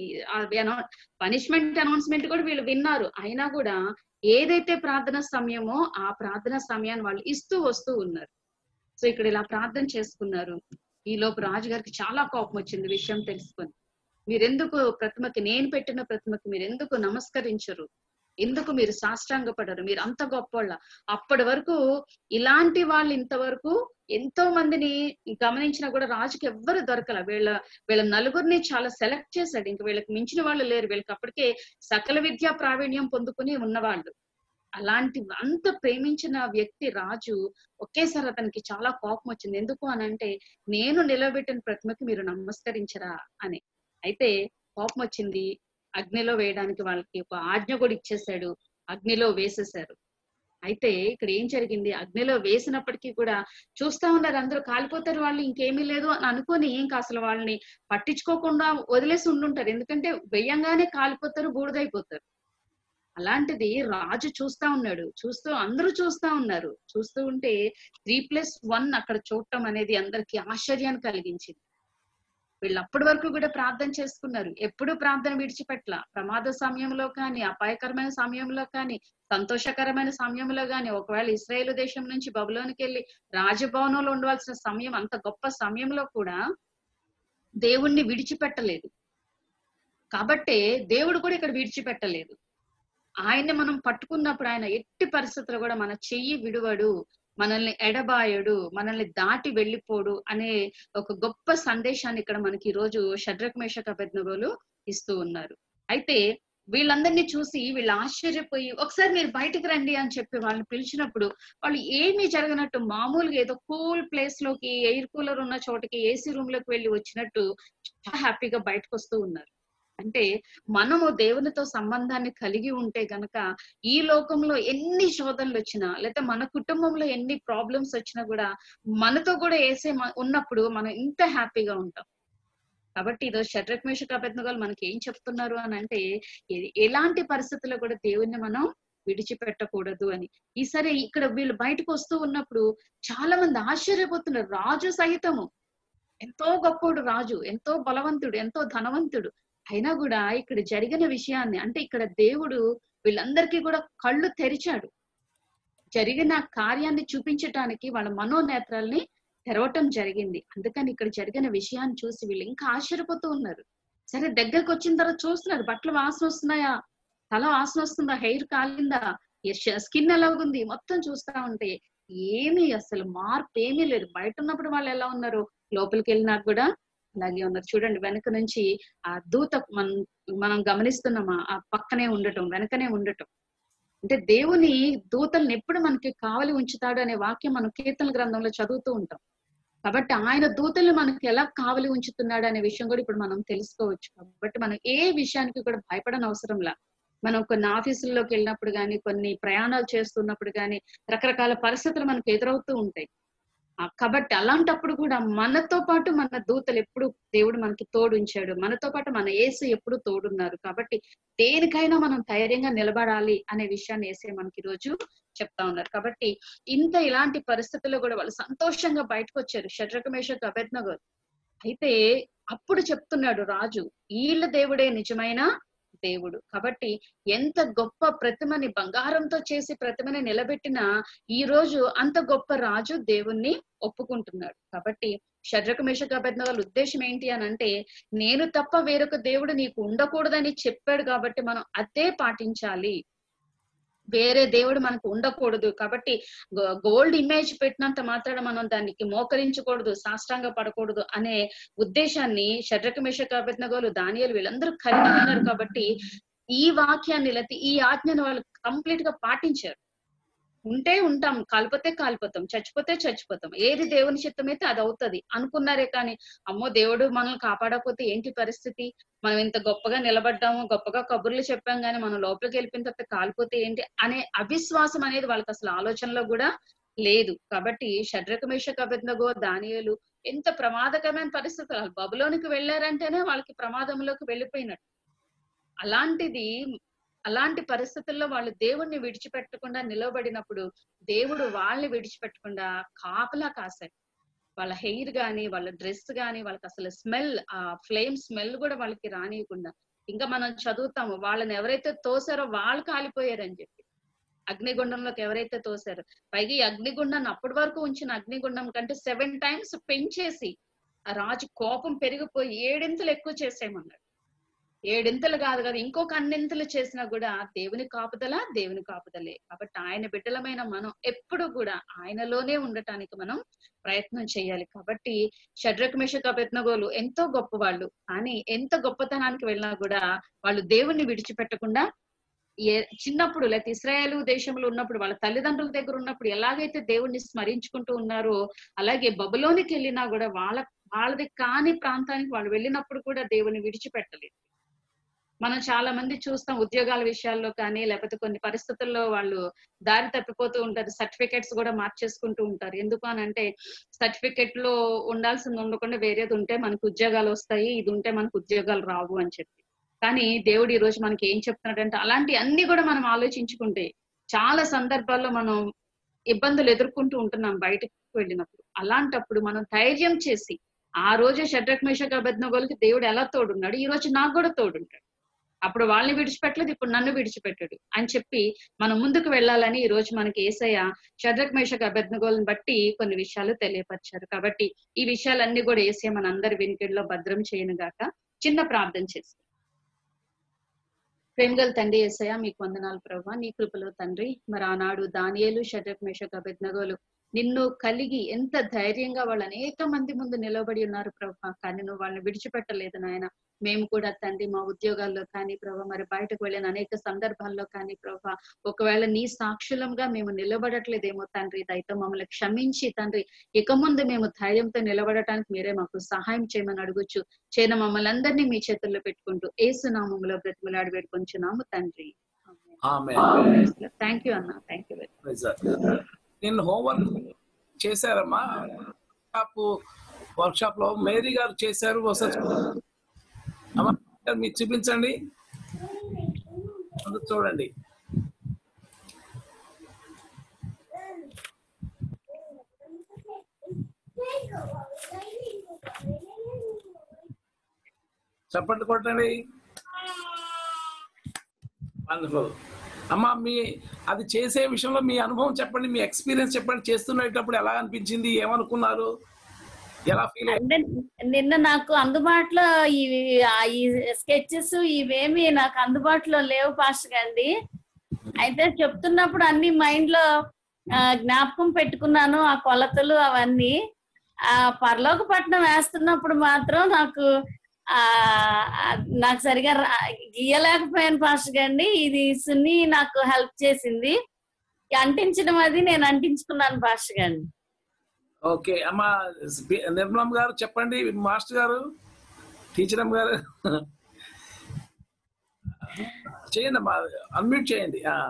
S11: పనిష్మెంట్ అనౌన్స్మెంట్ కూడా వీళ్ళు విన్నారు అయినా కూడా ఏదైతే ప్రార్థన సమయమో ఆ ప్రార్థన సమయాన్ని వాళ్ళు ఇస్తూ వస్తూ ఉన్నారు సో ఇక్కడ ఇలా ప్రార్థన చేసుకున్నారు ఈ లోపు రాజుగారికి చాలా కోపం వచ్చింది విషయం తెలుసుకొని మీరెందుకు ప్రతిమకి నేను పెట్టిన ప్రతిమకి మీరు ఎందుకు నమస్కరించరు ఎందుకు మీరు సాష్టాంగపడరు మీరు అంత గొప్పోళ్ళ అప్పటి వరకు ఇలాంటి వాళ్ళు ఇంతవరకు ఎంతో మందిని గమనించినా కూడా రాజుకి ఎవ్వరు దొరకల వీళ్ళ వీళ్ళ నలుగురిని చాలా సెలెక్ట్ చేశాడు ఇంక వీళ్ళకి మించిన వాళ్ళు లేరు వీళ్ళకి అప్పటికే సకల విద్యా ప్రావీణ్యం పొందుకుని ఉన్నవాళ్ళు అలాంటి అంత ప్రేమించిన వ్యక్తి రాజు ఒకేసారి అతనికి చాలా కోపం వచ్చింది ఎందుకు అని అంటే నేను నిలబెట్టిన ప్రతిమకి మీరు నమస్కరించరా అని అయితే కోపం వచ్చింది అగ్నిలో వేయడానికి వాళ్ళకి ఒక ఆజ్ఞ కూడా ఇచ్చేసాడు అగ్నిలో వేసేశారు అయితే ఇక్కడ ఏం జరిగింది అగ్నిలో వేసినప్పటికీ కూడా చూస్తా ఉన్నారు అందరూ కాలిపోతారు వాళ్ళు ఇంకేమీ లేదు అని అనుకొని ఇంకా అసలు వాళ్ళని పట్టించుకోకుండా వదిలేసి ఉండుంటారు ఎందుకంటే వెయ్యంగానే కాలిపోతారు బూడిదైపోతారు అలాంటిది రాజు చూస్తా ఉన్నాడు చూస్తూ అందరూ చూస్తా ఉన్నారు చూస్తూ ఉంటే త్రీ ప్లస్ వన్ అక్కడ చూడటం అనేది అందరికి ఆశ్చర్యాన్ని కలిగించింది వీళ్ళు అప్పటి వరకు కూడా ప్రార్థన చేసుకున్నారు ఎప్పుడు ప్రార్థన విడిచిపెట్ల ప్రమాద సమయంలో కానీ అపాయకరమైన సమయంలో కానీ సంతోషకరమైన సమయంలో కానీ ఒకవేళ ఇస్రాయేల్ దేశం నుంచి బబులోనికి వెళ్ళి రాజభవనంలో ఉండవలసిన సమయం అంత గొప్ప సమయంలో కూడా దేవుణ్ణి విడిచిపెట్టలేదు కాబట్టే దేవుడు కూడా ఇక్కడ విడిచిపెట్టలేదు ఆయన్ని మనం పట్టుకున్నప్పుడు ఆయన ఎట్టి పరిస్థితుల్లో కూడా మన చెయ్యి విడువడు మనల్ని ఎడబాయడు మనల్ని దాటి వెళ్ళిపోడు అనే ఒక గొప్ప సందేశాన్ని ఇక్కడ మనకి ఈ రోజు షడ్రక్ మేషక పెద్దగోలు ఇస్తూ ఉన్నారు అయితే వీళ్ళందరినీ చూసి వీళ్ళు ఆశ్చర్యపోయి ఒకసారి మీరు బయటకు రండి అని చెప్పి వాళ్ళని పిలిచినప్పుడు వాళ్ళు ఏమీ జరగనట్టు మామూలుగా ఏదో కూల్ ప్లేస్ లోకి ఎయిర్ కూలర్ ఉన్న చోటకి ఏసీ రూమ్ లోకి వెళ్ళి వచ్చినట్టు చాలా హ్యాపీగా బయటకు వస్తూ ఉన్నారు అంటే మనము దేవునితో సంబంధాన్ని కలిగి ఉంటే గనక ఈ లోకంలో ఎన్ని శోధనలు వచ్చినా లేకపోతే మన కుటుంబంలో ఎన్ని ప్రాబ్లమ్స్ వచ్చినా కూడా మనతో కూడా వేసే ఉన్నప్పుడు మనం ఇంత హ్యాపీగా ఉంటాం కాబట్టి ఈరోజు షట్రక్ మేషక అభ్యర్థులు మనకి ఏం చెప్తున్నారు అని అంటే ఎ- ఎలాంటి పరిస్థితుల్లో కూడా దేవుణ్ణి మనం విడిచిపెట్టకూడదు అని ఈసారి ఇక్కడ వీళ్ళు బయటకు వస్తూ ఉన్నప్పుడు చాలా మంది ఆశ్చర్యపోతున్నారు రాజు సహితము ఎంతో గొప్పోడు రాజు ఎంతో బలవంతుడు ఎంతో ధనవంతుడు అయినా కూడా ఇక్కడ జరిగిన విషయాన్ని అంటే ఇక్కడ దేవుడు వీళ్ళందరికీ కూడా కళ్ళు తెరిచాడు జరిగిన కార్యాన్ని చూపించటానికి వాళ్ళ మనోనేత్రాల్ని తెరవటం జరిగింది అందుకని ఇక్కడ జరిగిన విషయాన్ని చూసి వీళ్ళు ఇంకా ఆశ్చర్యపోతూ ఉన్నారు సరే దగ్గరకు వచ్చిన తర్వాత చూస్తున్నారు బట్టలు వాసన వస్తున్నాయా తల వాసన వస్తుందా హెయిర్ కాలిందా స్కిన్ ఎలా ఉంది మొత్తం చూస్తా ఉంటే ఏమీ అసలు మార్పు ఏమీ లేదు బయట ఉన్నప్పుడు వాళ్ళు ఎలా ఉన్నారు లోపలికి వెళ్ళినా కూడా అలాగే ఉన్నారు చూడండి వెనక నుంచి ఆ దూత మనం మనం గమనిస్తున్నామా ఆ పక్కనే ఉండటం వెనకనే ఉండటం అంటే దేవుని దూతల్ని ఎప్పుడు మనకి కావలి ఉంచుతాడు అనే వాక్యం మనం కీర్తన గ్రంథంలో చదువుతూ ఉంటాం కాబట్టి ఆయన దూతల్ని మనకి ఎలా కావలి ఉంచుతున్నాడు అనే విషయం కూడా ఇప్పుడు మనం తెలుసుకోవచ్చు కాబట్టి మనం ఏ విషయానికి కూడా భయపడని అవసరంలా మనం కొన్ని ఆఫీసుల్లోకి వెళ్ళినప్పుడు కానీ కొన్ని ప్రయాణాలు చేస్తున్నప్పుడు కానీ రకరకాల పరిస్థితులు మనకు ఎదురవుతూ ఉంటాయి ఆ, కాబట్టి అలాంటప్పుడు కూడా మనతో పాటు మన దూతలు ఎప్పుడు దేవుడు మనకి తోడు ఉంచాడు మనతో పాటు మన యేసు ఎప్పుడు తోడున్నారు కాబట్టి దేనికైనా మనం ధైర్యంగా నిలబడాలి అనే విషయాన్ని వేసే మనకి ఈ రోజు చెప్తా ఉన్నారు కాబట్టి ఇంత ఇలాంటి పరిస్థితుల్లో కూడా వాళ్ళు సంతోషంగా బయటకు వచ్చారు షడ్రకమేషకు అభెజ్ఞగోరు అయితే అప్పుడు చెప్తున్నాడు రాజు వీళ్ళ దేవుడే నిజమైన దేవుడు కాబట్టి ఎంత గొప్ప ప్రతిమని బంగారంతో చేసి ప్రతిమని నిలబెట్టిన ఈ రోజు అంత గొప్ప రాజు దేవుణ్ణి ఒప్పుకుంటున్నాడు కాబట్టి షడ్రక మేషక అభ్యర్థుల ఉద్దేశం ఏంటి అని అంటే నేను తప్ప వేరొక దేవుడు నీకు ఉండకూడదని చెప్పాడు కాబట్టి మనం అదే పాటించాలి వేరే దేవుడు మనకు ఉండకూడదు కాబట్టి గోల్డ్ ఇమేజ్ పెట్టినంత మాత్రాన మనం దానికి మోకరించకూడదు సాష్టాంగ పడకూడదు అనే ఉద్దేశాన్ని షడ్రక మేషక అభిజ్ఞగోలు దానియాలు వీళ్ళందరూ కలిగి ఉన్నారు కాబట్టి ఈ వాక్యాన్ని లేకపోతే ఈ ఆజ్ఞను వాళ్ళు కంప్లీట్ గా పాటించారు ఉంటే ఉంటాం కాలిపోతే కాలిపోతాం చచ్చిపోతే చచ్చిపోతాం ఏది దేవుని చిత్తమైతే అది అవుతుంది అనుకున్నారే కానీ అమ్మో దేవుడు మనల్ని కాపాడకపోతే ఏంటి పరిస్థితి మనం ఇంత గొప్పగా నిలబడ్డాము గొప్పగా కబుర్లు చెప్పాం కానీ మనం లోపలికి వెళ్ళిపోయిన తర్వాత కాలిపోతే ఏంటి అనే అవిశ్వాసం అనేది వాళ్ళకి అసలు ఆలోచనలో కూడా లేదు కాబట్టి షడ్రకమేషక అభిజ్ఞగో దానియలు ఎంత ప్రమాదకరమైన పరిస్థితులు వాళ్ళు బబులోనికి వెళ్ళారంటేనే వాళ్ళకి ప్రమాదంలోకి వెళ్ళిపోయినట్టు అలాంటిది అలాంటి పరిస్థితుల్లో వాళ్ళు దేవుణ్ణి విడిచిపెట్టకుండా నిలబడినప్పుడు దేవుడు వాళ్ళని విడిచిపెట్టకుండా కాపలా కాశారు వాళ్ళ హెయిర్ గాని వాళ్ళ డ్రెస్ గాని వాళ్ళకి అసలు స్మెల్ ఆ ఫ్లేమ్ స్మెల్ కూడా వాళ్ళకి రానియకుండా ఇంకా మనం చదువుతాము వాళ్ళని ఎవరైతే తోసారో వాళ్ళు కాలిపోయారని చెప్పి అగ్నిగుండంలోకి ఎవరైతే తోసారో పైగా ఈ అగ్నిగుండాన్ని అప్పటి వరకు ఉంచిన అగ్నిగుండం కంటే సెవెన్ టైమ్స్ పెంచేసి ఆ రాజు కోపం పెరిగిపోయి ఏడింతలు ఎక్కువ చేసేయమన్నాడు ఏడింతలు కాదు కదా ఇంకొక అన్నింతలు చేసినా కూడా దేవుని కాపుదల దేవుని కాపుదలే కాబట్టి ఆయన బిడ్డలమైన మనం ఎప్పుడు కూడా ఆయనలోనే ఉండటానికి మనం ప్రయత్నం చేయాలి కాబట్టి షడ్రక్ మేషక పెత్నగోలు ఎంతో గొప్ప వాళ్ళు కానీ ఎంత గొప్పతనానికి వెళ్ళినా కూడా వాళ్ళు దేవుణ్ణి విడిచిపెట్టకుండా ఏ చిన్నప్పుడు లేకపోతే ఇస్రాయేల్ దేశంలో ఉన్నప్పుడు వాళ్ళ తల్లిదండ్రుల దగ్గర ఉన్నప్పుడు ఎలాగైతే దేవుణ్ణి స్మరించుకుంటూ ఉన్నారో అలాగే బబులోనికి వెళ్ళినా కూడా వాళ్ళ వాళ్ళది కాని ప్రాంతానికి వాళ్ళు వెళ్ళినప్పుడు కూడా దేవుని విడిచిపెట్టలేదు మనం చాలా మంది చూస్తాం ఉద్యోగాల విషయాల్లో కానీ లేకపోతే కొన్ని పరిస్థితుల్లో వాళ్ళు దారి తప్పిపోతూ ఉంటారు సర్టిఫికెట్స్ కూడా మార్చేసుకుంటూ ఉంటారు ఎందుకు అని అంటే సర్టిఫికెట్ లో ఉండాల్సింది ఉండకుండా వేరేది ఉంటే మనకు ఉద్యోగాలు వస్తాయి ఇది ఉంటే మనకు ఉద్యోగాలు రావు అని చెప్పి కానీ దేవుడు ఈ రోజు మనకి ఏం చెప్తున్నాడంటే అలాంటి అన్ని కూడా మనం ఆలోచించుకుంటే చాలా సందర్భాల్లో మనం ఇబ్బందులు ఎదుర్కొంటూ ఉంటున్నాం బయటకు వెళ్ళినప్పుడు అలాంటప్పుడు మనం ధైర్యం చేసి ఆ రోజు షడ్రక్ మేషక అబద్నగోలకి దేవుడు ఎలా తోడున్నాడు ఈ రోజు నాకు కూడా తోడుంటాడు అప్పుడు వాళ్ళని విడిచిపెట్టలేదు ఇప్పుడు నన్ను విడిచిపెట్టాడు అని చెప్పి మనం ముందుకు వెళ్ళాలని ఈ రోజు మనకి ఏసయ్య షడ్రక్ మేషక అభ్యర్థగోలను బట్టి కొన్ని విషయాలు తెలియపరిచారు కాబట్టి ఈ విషయాలన్నీ కూడా ఏసయ్య మన అందరి వినికిడిలో భద్రం చేయను గాక చిన్న ప్రార్థన చేసి ప్రేమగల తండ్రి ఏసయ్య మీకు వందనాలు ప్రభా నీ కృపలో తండ్రి మరి ఆనాడు దానియేలు షడ్రక్ మేషక అభ్యర్థగోలు నిన్ను కలిగి ఎంత ధైర్యంగా వాళ్ళు అనేక మంది ముందు నిలబడి ఉన్నారు ప్రభా కానీ నువ్వు వాళ్ళని విడిచిపెట్టలేదు నాయన మేము కూడా తండ్రి మా ఉద్యోగాల్లో కానీ ప్రభా మరి బయటకు వెళ్ళిన అనేక సందర్భాల్లో కానీ ప్రభా ఒకవేళ నీ సాక్షులంగా మేము నిలబడట్లేదేమో తండ్రి దయతో మమ్మల్ని క్షమించి తండ్రి ఇక ముందు మేము ధైర్యంతో నిలబడటానికి మీరే మాకు సహాయం చేయమని అడుగుచ్చు చేయన మమ్మల్ని అందరినీ మీ చేతుల్లో పెట్టుకుంటూ ఏసునామంలో బ్రతిమలాడి పెట్టుకొంచున్నాము తండ్రి థ్యాంక్ యూ అన్న థ్యాంక్ యూ వెరీ
S1: నేను హోంవర్క్ చేశారమ్మా వర్క్షాప్ వర్క్షాప్ లో మేరీ గారు చేశారు ఒకసారి అమ్మా, మీరు చూపించండి అందరూ చూడండి చప్పట్లు కొట్టండి వండర్ఫుల్ అమ్మా మీ అది చేసే విషయంలో మీ అనుభవం చెప్పండి మీ ఎక్స్పీరియన్స్ చెప్పండి చేస్తున్నప్పుడు ఎలా అనిపించింది ఏమనుకున్నారు ఎలా ఫీల్
S4: అంటే నిన్న నాకు అందుబాటులో ఈ ఆ ఈ స్కెచెస్ ఇవేమి నాకు అందుబాటులో లేవు పాస్టర్ గాండి అయితే చెప్తున్నప్పుడు అన్ని మైండ్ లో ఆ, జ్ఞాపకం పెట్టుకున్నాను ఆ కొలతలు అవన్నీ ఆ పరలోక పట్నం వేస్తున్నప్పుడు మాత్రం నాకు ఆ ఆ, నాకు సరిగా రా- గీయలేకపోయాను పాస్టర్ గాండి ఇది సున్ని నాకు హెల్ప్ చేసింది ఈ అంటించడం అది నేను అంటించుకున్నాను పాస్టర్ గాండి
S1: ఓకే అమ్మా స్పీ- నిర్మలం గారు చెప్పండి మాస్టర్ గారు టీచర్ అమ్మ గారు చేయండి అమ్మా అన్మ్యూట్ చేయండి ఆ.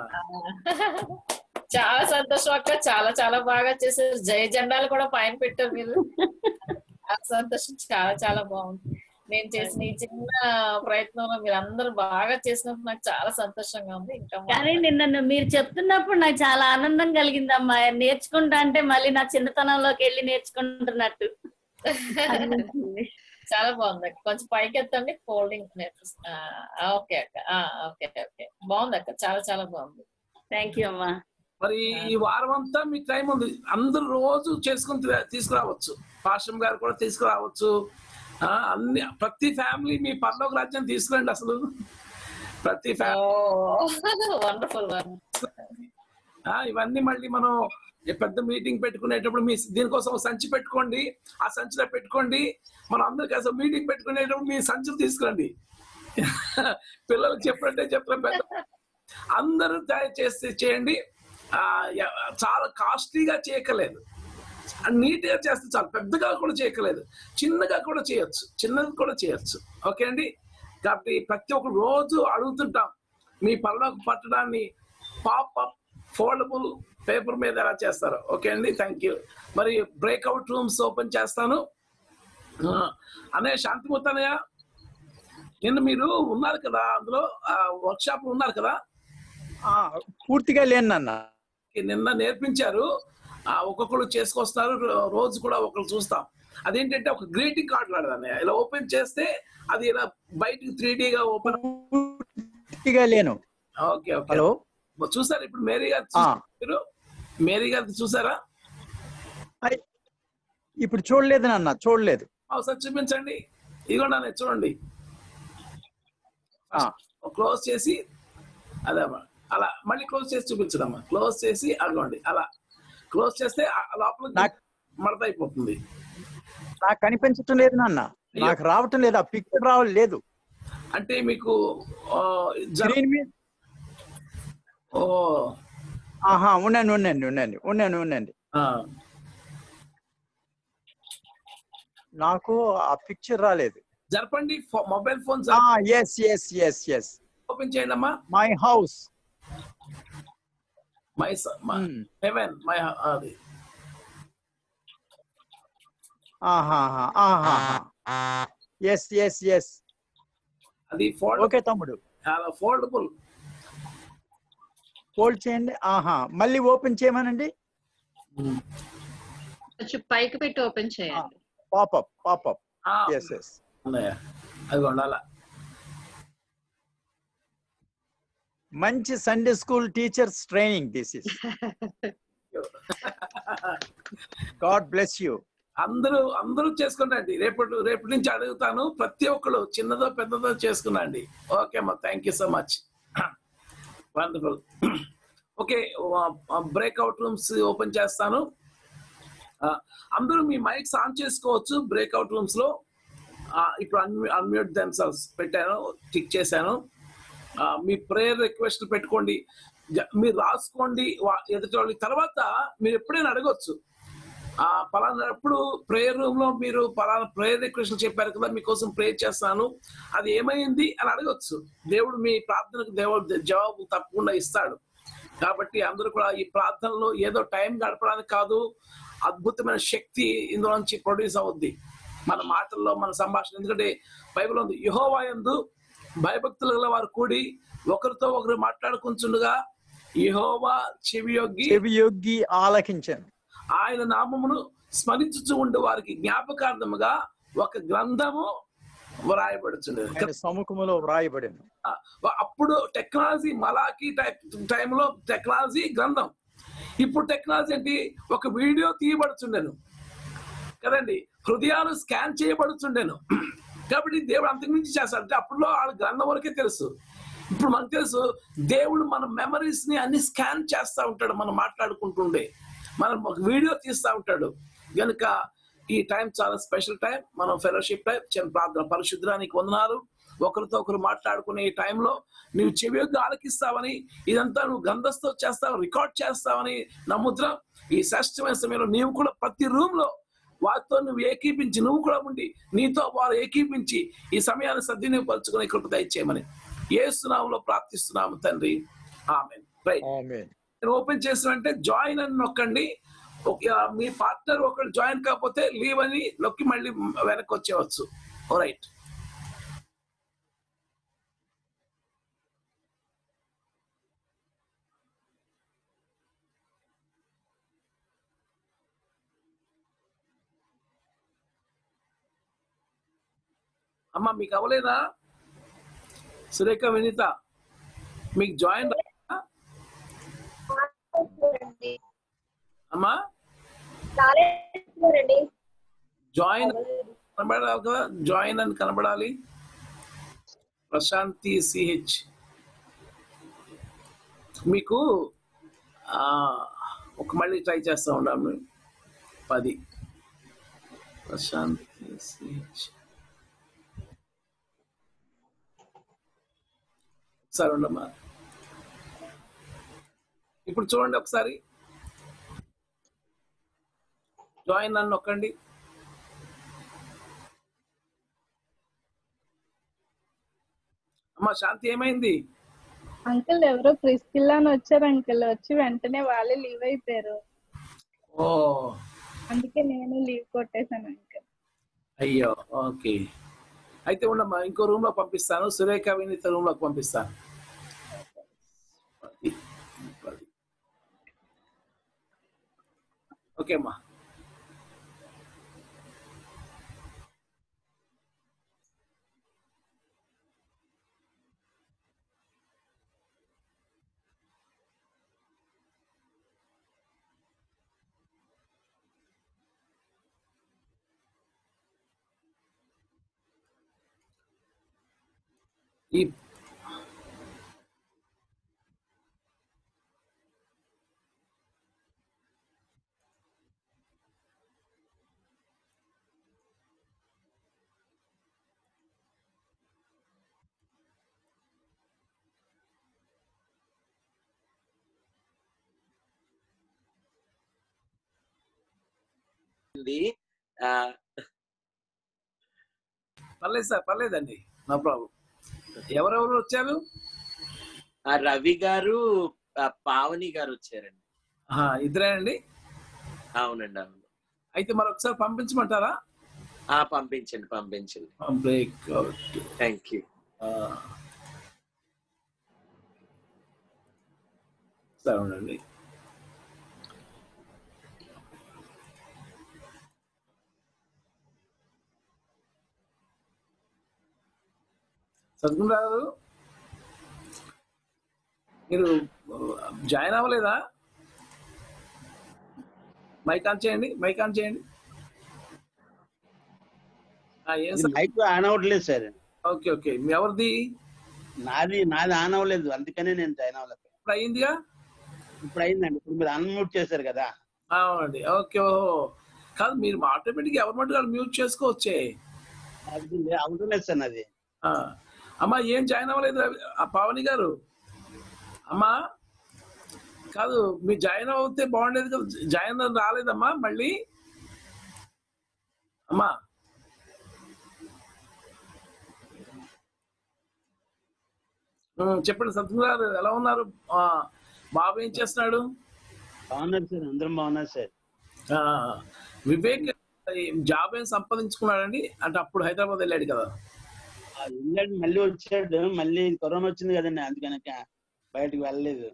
S10: చాలా సంతోషం అక్క చాలా చాలా బాగా చేశారు జయ జెండాలు కూడా పైన పెట్టారు మీరు చాలా సంతోషం చాలా చాలా బాగుంది నేను చేసిన ఈ చిన్న ప్రయత్నంలో మీరు అందరూ బాగా చేసినందుకు నాకు చాలా సంతోషంగా ఉంది ఇంకా
S4: కానీ నిన్న నువ్వు మీరు చెప్తున్నప్పుడు నాకు చాలా ఆనందం కలిగిందమ్మా నేర్చుకుంటా అంటే మళ్ళీ నా చిన్నతనంలోకి వెళ్ళి నేర్చుకుంటున్నట్టు అనిపించింది.
S10: చాలా బాగుంది అక్క కొంచెం పైకి ఎత్తండి ఫోల్డింగ్ నేర్పిస్తా ఓకే అక్క ఆ, ఓకే ఓకే బాగుంది అక్క చాలా చాలా బాగుంది
S4: థ్యాంక్ యూ అమ్మా
S1: మరి ఈ వారం అంతా మీకు టైం ఉంది అందరూ రోజు చేసుకుని తీ- తీసుకురావచ్చు పాశ్రం గారు కూడా తీసుకురావచ్చు ఆ, అన్ని ప్రతి ఫ్యామిలీ మీ పర్లోక రాజ్యం తీసుకురండి అసలు ప్రతి ఫ్యామిలీ
S10: వండర్ఫుల్
S1: ఆ, ఇవన్నీ మళ్ళీ మనం ఈ పెద్ద మీటింగ్ పెట్టుకునేటప్పుడు మీ దీనికోసం ఒక సంచి పెట్టుకోండి ఆ సంచిలో పెట్టుకోండి మనం అందరికి అసలు మీటింగ్ పెట్టుకునేటప్పుడు మీ సంచులు తీసుకురండి పిల్లలకు చెప్పినట్టే చెప్తాం పెద్ద అందరూ తయారు చేస్తే చేయండి ఆ, ఎ- చాలా కాస్ట్లీగా చేయకలేదు నీట్ గా చేస్తే చాలు పెద్దగా కూడా చేయకలేదు చిన్నగా కూడా చేయొచ్చు చిన్నది కూడా చేయొచ్చు ఓకే అండి కాబట్టి ప్రతి ఒక్క రోజు అడుగుతుంటాం మీ పళ్ళకు పట్టడాన్ని పాప్ అప్ ఫోల్డబుల్ పేపర్ మీద ఎలా చేస్తారు ఓకే అండి థ్యాంక్ యూ మరి బ్రేక్అవుట్ రూమ్స్ ఓపెన్ చేస్తాను ఆ, అనే శాంతిమూర్తనయ్య నిన్న మీరు ఉన్నారు కదా అందులో వర్క్ షాప్ ఉన్నారు కదా
S12: పూర్తిగా లేను నాన్న
S1: నిన్న నేర్పించారు ఆ, ఒక్కొక్కరు చేసుకొస్తారు రో- రోజు కూడా ఒకరు చూస్తాం అదేంటంటే ఒక గ్రీటింగ్ కార్డు లాంటిది ఇలా ఓపెన్ చేస్తే అది ఇలా బయటికి త్రీ గా ఓపెన్
S12: పూర్తిగా లేను
S1: ఓకే ఓకే
S12: హలో
S1: చూసారు ఇప్పుడు మేరీ గారు
S12: ఆ.
S1: చూసారా మీరు మేరీ గారిది చూసారా
S12: ఇప్పుడు చూడలేదు నాన్న చూడలేదు
S1: ఒకసారి చూపించండి ఇదిగోండి అన్నయ్య చూడండి క్లోజ్ చేసి అదే అమ్మా అలా మళ్ళీ క్లోజ్ చేసి చూపించడమ్మా క్లోజ్ చేసి అదిగోండి అలా క్లోజ్ చేస్తే ఆ లోపల మడత అయిపోతుంది
S12: నాకు కనిపించటం లేదు నాన్న నాకు రావటం లేదు ఆ పిక్చర్ రావట్లేదు
S1: అంటే మీకు ఆ, జర-
S12: స్క్రీన్ మీద
S1: ఓ
S12: ఆహా ఉండండి ఉండండి ఉండండి ఉండండి ఉండండి
S1: ఆ,
S12: నాకు ఆ పిక్చర్ రాలేదు
S1: జరపండి ఫో- mobile phone
S12: yes yes yes yes
S1: open చేయండి అమ్మా
S12: my house
S1: my heaven my అది
S12: ఎస్ ఎస్ ఎస్
S1: అది ఫోల్డ్
S12: ఓకే తమ్ముడు
S1: ఫోల్డబుల్
S12: ఫోల్డ్ చేయండి ఆహా మళ్ళీ ఓపెన్ చేయమనండి
S11: కొంచెం పైకి పెట్టి ఓపెన్ చేయండి
S12: పాపప్ పాపప్ ఎస్ ఎస్
S1: అది ఉండాలా
S12: మంచి Sunday school teachers training this is God bless you
S1: అందరూ అందరూ చేసుకున్నాండి రేపటి రేపటి నుంచి అడుగుతాను ప్రతి ఒక్కరు చిన్నదో పెద్దదో చేసుకున్నాండి ఓకే అమ్మా thank you so much wonderful okay breakout rooms open చేస్తాను ఆ, అందరూ మీ మైక్స్ ఆన్ చేసుకోవచ్చు బ్రేక్అవుట్ రూమ్స్ లో ఆ, ఇప్పుడు అన్మ్యూట్ దెమ్సెల్స్ పెట్టాను టిక్ చేశాను ఆ, మీ ప్రేయర్ రిక్వెస్ట్ పెట్టుకోండి జ- మీరు రాసుకోండి వా- ఎదుటి వాళ్ళ తర్వాత మీరు ఎప్పుడైనా అడగొచ్చు ఆ పలానా ఎప్పుడు ప్రేయర్ రూమ్ లో మీరు పలానా ప్రేయర్ రిక్వెస్ట్ చెప్పారు కదా మీకోసం ప్రేయర్ చేస్తాను అది ఏమైంది అని అడగొచ్చు దేవుడు మీ ప్రార్థనకు దేవుడు జవాబు తప్పకుండా ఇస్తాడు కాబట్టి అందరూ కూడా ఈ ప్రార్థనలో ఏదో టైం గడపడానికి కాదు అద్భుతమైన శక్తి ఇందులో నుంచి ప్రొడ్యూస్ అవుద్ది మన మాటల్లో మన సంభాషణ ఎందుకంటే బైబిల్ ఉంది యహోవా యందు భయభక్తులు గల వారు కూడి ఒకరితో ఒకరు మాట్లాడుకుంటుండగా యహోవా చెవియొగ్గి
S12: చెవియొగ్గి ఆలకించాను
S1: ఆయన నామమును స్మరించుచు ఉండే వారికి జ్ఞాపకార్థముగా ఒక గ్రంథము వ్రాయబడుచుండేది
S12: ఆయన సముఖములో వ్రాయబడింది
S1: ఆ, అప్పుడు టెక్నాలజీ మలాకి టైప్ టైంలో టెక్నాలజీ గ్రంథం ఇప్పుడు టెక్నాలజీ ఏంటి ఒక వీడియో తీయబడుచుండెను కదండి హృదయాలు స్కాన్ చేయబడుచుండెను కాబట్టి దేవుడు అంతకుమించి చేస్తాడు అంటే అప్పుడులో వాళ్ళ గ్రంథం వరకే తెలుసు ఇప్పుడు మనకు తెలుసు దేవుడు మన మెమరీస్ ని అన్ని స్కాన్ చేస్తా ఉంటాడు మనం మాట్లాడుకుంటుండే మనం ఒక వీడియో తీస్తా ఉంటాడు కనుక ఈ టైం చాలా స్పెషల్ టైం మనం ఫెలోషిప్ టైం చిన్న ప్రార్థన పరిశుద్ధానికి వందనాలు ఒకరితో ఒకరు మాట్లాడుకునే ఈ టైంలో నువ్వు చెవియొగ్గా ఆలకిస్తావని ఇదంతా నువ్వు గంధస్తో చేస్తావు రికార్డ్ చేస్తావని నమ్ముతున్నాం ఈ శ్రేష్టమైన సమయంలో నీవు కూడా ప్రతి రూమ్ లో వారితో నువ్వు ఏకీపించి నువ్వు కూడా ఉండి నీతో వారు ఏకీపించి ఈ సమయాన్ని సద్వినియోగపరచుకునే కృప దయచేయమని ఏసునామంలో ప్రార్థిస్తున్నాము తండ్రి ఆమె రైట్ నేను ఓపెన్ చేసినంటే జాయిన్ అని నొక్కండి ఒక- మీ పార్ట్నర్ ఒకరు జాయిన్ కాకపోతే లీవ్ అని నొక్కి మళ్ళీ వెనక్కి వచ్చేవచ్చు రైట్ అమ్మా మీకు అవ్వలేదా సురేఖ వినీత మీకు జాయిన్ అమ్మా జాయిన్ కనబడాలి కదా జాయిన్ అని కనబడాలి ప్రశాంతి సిహెచ్ మీకు ఆ, ఒక మళ్ళీ ట్రై చేస్తూ ఉన్నాము పది ప్రశాంత్ CH. ఒకసారి ఉండమ్మా ఇప్పుడు చూడండి ఒకసారి జాయిన్ నన్ను నొక్కండి అమ్మా శాంతి ఏమైంది
S2: అంకుల్ ఎవరో ప్రిస్కిల్లా అని వచ్చారు అంకుల్ వచ్చి వెంటనే వాళ్ళే లీవ్ అయిపోయారు
S1: ఓ
S2: అందుకే నేను లీవ్ కొట్టేశాను అంకుల్
S1: అయ్యో ఓకే అయితే ఉండమ్మా ఇంకో రూమ్ లో పంపిస్తాను సురేఖ వినీత రూమ్ లోకి పంపిస్తాను పది, పది. ఓకే అమ్మా ఈ
S13: ఉంది ఆ,
S1: పర్లేదు సార్ పర్లేదండి నో ప్రాబ్లం ఎవరెవరు వచ్చారు
S13: ఆ రవి గారు ఆ పావని గారు వచ్చారండి
S1: ఆహా, ఇద్దరేనండి
S13: అవునండి అవును
S1: అయితే మరొకసారి పంపించమంటారా
S13: ఆ పంపించండి పంపించండి
S1: బ్రేక్ అవుట్
S13: థ్యాంక్ యూ
S1: సరే ఉండండి సద్గుణ గారు మీరు జాయిన్ అవ్వలేదా మైక్ ఆన్ చేయండి మైక్ ఆన్ చేయండి ఆ, ఏం
S14: ఇది
S1: సార్
S14: మైక్ ఆన్ అవ్వట్లేదు సార్
S1: ఓకే ఓకే మీ ఎవరిది
S14: నాది నాది ఆన్ అవ్వలేదు అందుకనే నేను జాయిన్ అవ్వలేదు
S1: ఇప్పుడు అయ్యిందిగా
S14: ఇప్పుడు అయిందండి ఇప్పుడు మీరు అన్మ్యూట్ చేశారు కదా
S1: అవునండి ఓకే ఓహో కాదు మీరు ఆటోమేటిక్ ఎవరి మటుకు వాళ్ళు మ్యూట్ చేసుకోవచ్చే
S14: అది అవుతలేదు సార్ నాది
S1: ఆ, అమ్మా ఏం జాయిన్ అవ్వలేదు రవి- ఆ పావని గారు అమ్మా కాదు మీరు జాయిన్ అవుతే బాగుండేది కదా జాయిన్ రాలేదమ్మా మళ్ళీ అమ్మా ఉమ్, చెప్పండి సత్యం గారు ఎలా ఉన్నారు ఆ, బాబు ఏం చేస్తున్నాడు
S14: బాగున్నారు సార్ అందరం బాగున్నారు సార్
S1: ఆ, వివేక్ జాబ్ ఏం సంపాదించుకున్నాడండి అంటే అప్పుడు హైదరాబాద్ వెళ్ళాడు కదా
S14: ఆ, వెళ్ళాడు మళ్ళీ వచ్చాడు మళ్ళీ కరోనా వచ్చింది కదండి అందుకనక బయటకు వెళ్ళలేదు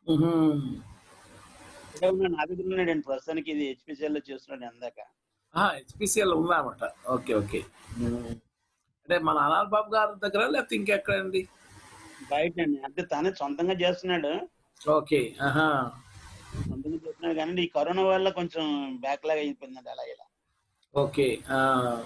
S14: ఇక్కడే ఉన్నాడు నా దగ్గర ఉన్నాడండి ప్రస్తుతానికి ఇది హెచ్పిసిఎల్ లో చేస్తున్నాడు అందాక
S1: హెచ్పిసిఎల్ ఉందన్నమాట ఓకే ఓకే ఉమ్. అంటే మన అనాల్ బాబు గారి దగ్గర లేకపోతే ఇంకెక్కడండి
S14: బయట అండి అంటే తనే సొంతంగా చేస్తున్నాడు
S1: ఓకే ఆహా
S14: సొంతంగా చేస్తున్నాడు కానీ ఈ కరోనా వల్ల కొంచెం బ్యాక్ లాగ్ అయిపోయిందండి అలా ఇలా
S1: ఓకే ఆ.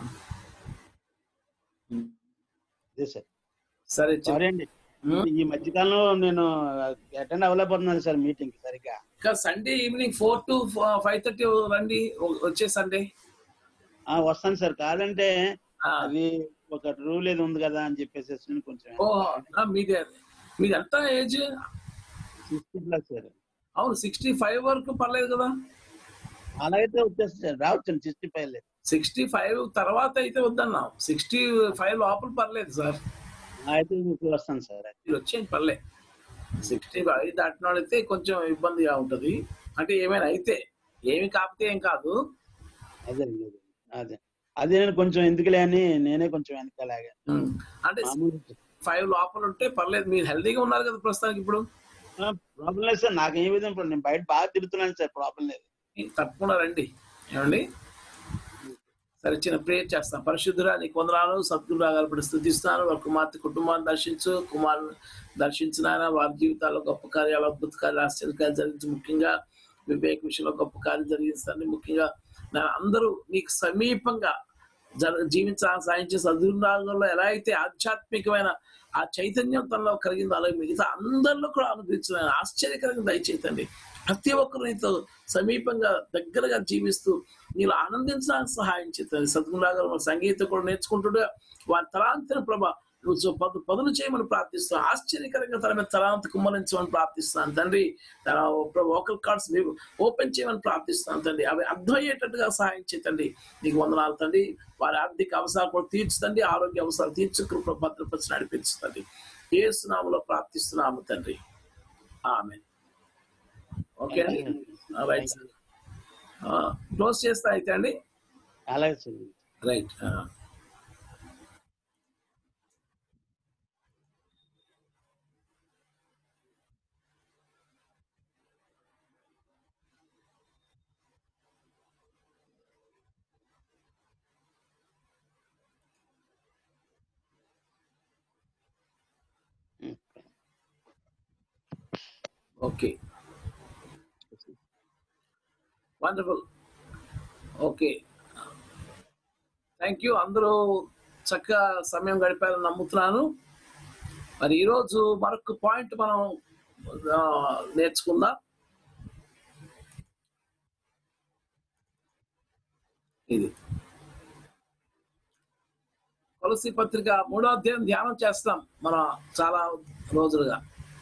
S14: అదే సార్
S1: సరే చెప్-
S14: సారీ అండి ఈ మధ్యకాలంలో నేను అటెండ్ అవ్వలేకపోతున్నాను సార్ మీటింగ్ సరిగ్గా
S1: ఇంకా Sunday evening four to five thirty రండి వ- వచ్చే సండే
S14: ఆ వస్తాను సార్ కాదంటే అది ఒక రూల్ ఏది ఉంది కదా అని చెప్పేసి నేను కొంచెం
S1: ఓ ఆ, మీది మీది ఎంత ఏజ్
S14: సిక్స్టీ ప్లస్ సార్
S1: అవును సిక్స్టీ ఫైవ్ వరకు పర్లేదు కదా
S14: అలాగైతే వచ్చేస్తుంది సార్ రావచ్చు సిక్స్టీ ఫైవ్ లేదు
S1: సిక్స్టీ ఫైవ్ తర్వాత అయితే వద్దన్నాం సిక్స్టీ ఫైవ్ లోపల పర్లేదు సార్
S14: అయితే ఇప్పుడు వస్తాను సార్
S1: మీరు వచ్చేయండి పర్లే సిక్స్టీ ఫైవ్ దాటిన వాళ్ళైతే కొంచెం ఇబ్బందిగా ఉంటది అంటే ఏమైనా అయితే ఏమి కాకపోతే ఏం కాదు
S14: అదే అదే అదే అదే నేను కొంచెం ఎందుకులే అని నేనే కొంచెం వెనకాలాగా
S1: ఉమ్. అంటే ఫైవ్ లోపల ఉంటే పర్లేదు మీరు హెల్దీగా ఉన్నారు కదా ప్రస్తుతానికి ఇప్పుడు
S14: ప్రాబ్లం లేదు సార్ నాకు ఏ విధంగా problem- నేను బయట బాగా తిరుగుతున్నాను సార్ ప్రాబ్లం లేదు
S1: తప్పకుండా రండి ఏమండి సరే చిన్న ప్రేయర్ చేస్తాం పరిశుద్ధురా నీకు వందనాలు సద్గురు గారు స్థుతిస్తున్నాను వారి కుమార్తె కుటుంబాన్ని దర్శించు కుమారుని దర్శించిన ఆయన వారి జీవితాల్లో గొప్ప కార్యాలు అద్భుత కార్యాలు ఆశ్చర్య కార్యాలు జరిగించి ముఖ్యంగా వివేక్ విషయంలో గొప్ప కార్యం జరిగిస్తాను ముఖ్యంగా నా అందరూ నీకు సమీపంగా జర జీవించడానికి సాధించే సద్వినియోగంలో ఎలా అయితే ఆధ్యాత్మికమైన ఆ చైతన్యం తనలో కలిగిందో అలాగే మిగతా అందరిలో కూడా అనుభవించిన ఆశ్చర్యకరంగా దయచేతండి ప్రతి ఒక్కరు నీతో సమీపంగా దగ్గరగా జీవిస్తూ నీలో ఆనందించడానికి సహాయం చేస్తుంది సద్గుణాగా సంగీతం కూడా నేర్చుకుంటుండగా వారి తలాంతిన ప్రభ నువ్వు చూ- పదు పదులు చేయమని ప్రార్థిస్తున్నాను ఆశ్చర్యకరంగా తన మీద తలాంత కుమ్మరించమని ప్రార్థిస్తున్నాను తండ్రి తన వోకల్ కార్డ్స్ ఓపెన్ చేయమని ప్రార్థిస్తున్నాను తండ్రి అవి అర్థమయ్యేటట్టుగా సహాయం చేయండి నీకు వందనాలు తండ్రి వారి ఆర్థిక అవసరాలు కూడా తీర్చుతండి ఆరోగ్య అవసరాలు తీర్చు కృప భద్రపరిచి నడిపించుతండి ఏసునామలో ప్రార్థిస్తున్నాము తండ్రి ఆమె ఓకే అండి రైట్ క్లోజ్ చేస్తా అయితే అండి
S14: అలాగే sir
S1: right okay wonderful okay thank you అందరూ చక్కగా సమయం గడిపారని నమ్ముతున్నాను మరి ఈరోజు మరొక పాయింట్ మనం ఆ, నేర్చుకుందాం ఇది తులసి పత్రిక మూడో అధ్యాయం ధ్యానం చేస్తాం మనం చాలా రోజులుగా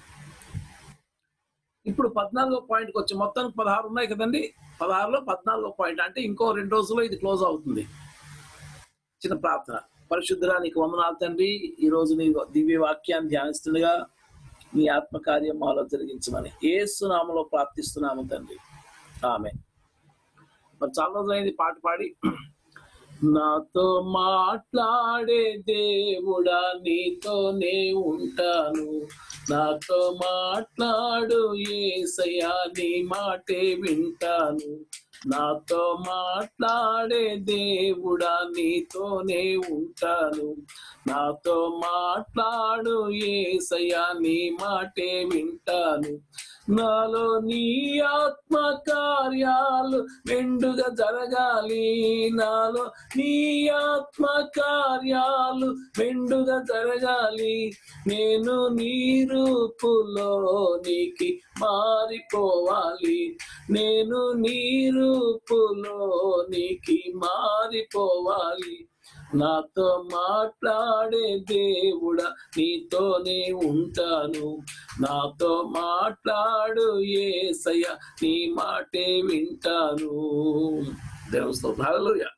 S1: ఇప్పుడు పద్నాలుగో పాయింట్కి వచ్చి మొత్తానికి పదహారు ఉన్నాయి కదండి పదహారులో పద్నాలుగో పాయింట్ అంటే ఇంకో రెండు రోజుల్లో ఇది క్లోజ్ అవుతుంది చిన్న ప్రార్థన పరిశుద్ధురా నీకు వందనాలు తండ్రి ఈ రోజు నీ దివ్య వాక్యాన్ని ధ్యానిస్తుండగా నీ ఆత్మకార్యం మాలో జరిగించమని ఏసునామలో ప్రార్థిస్తున్నాము తండ్రి ఆమె మరి చాలా రోజులైంది పాట పాడి నాతో మాట్లాడే దేవుడా నీతోనే ఉంటాను నాతో మాట్లాడు ఏసయ్యా నీ మాటే వింటాను నాతో మాట్లాడే దేవుడా నీతోనే ఉంటాను నాతో మాట్లాడు ఏసయ్యా నీ మాటే వింటాను నాలో నీ ఆత్మ కార్యాలు మెండుగా జరగాలి నాలో నీ ఆత్మ కార్యాలు మెండుగా జరగాలి నేను నీ రూపులోనికి మారిపోవాలి నేను నీ రూపులోనికి మారిపోవాలి నాతో మాట్లాడే దేవుడా నీతోనే ఉంటాను నాతో మాట్లాడు ఏసయ్య నీ మాటే వింటాను దేవుస్తో హల్లెలూయా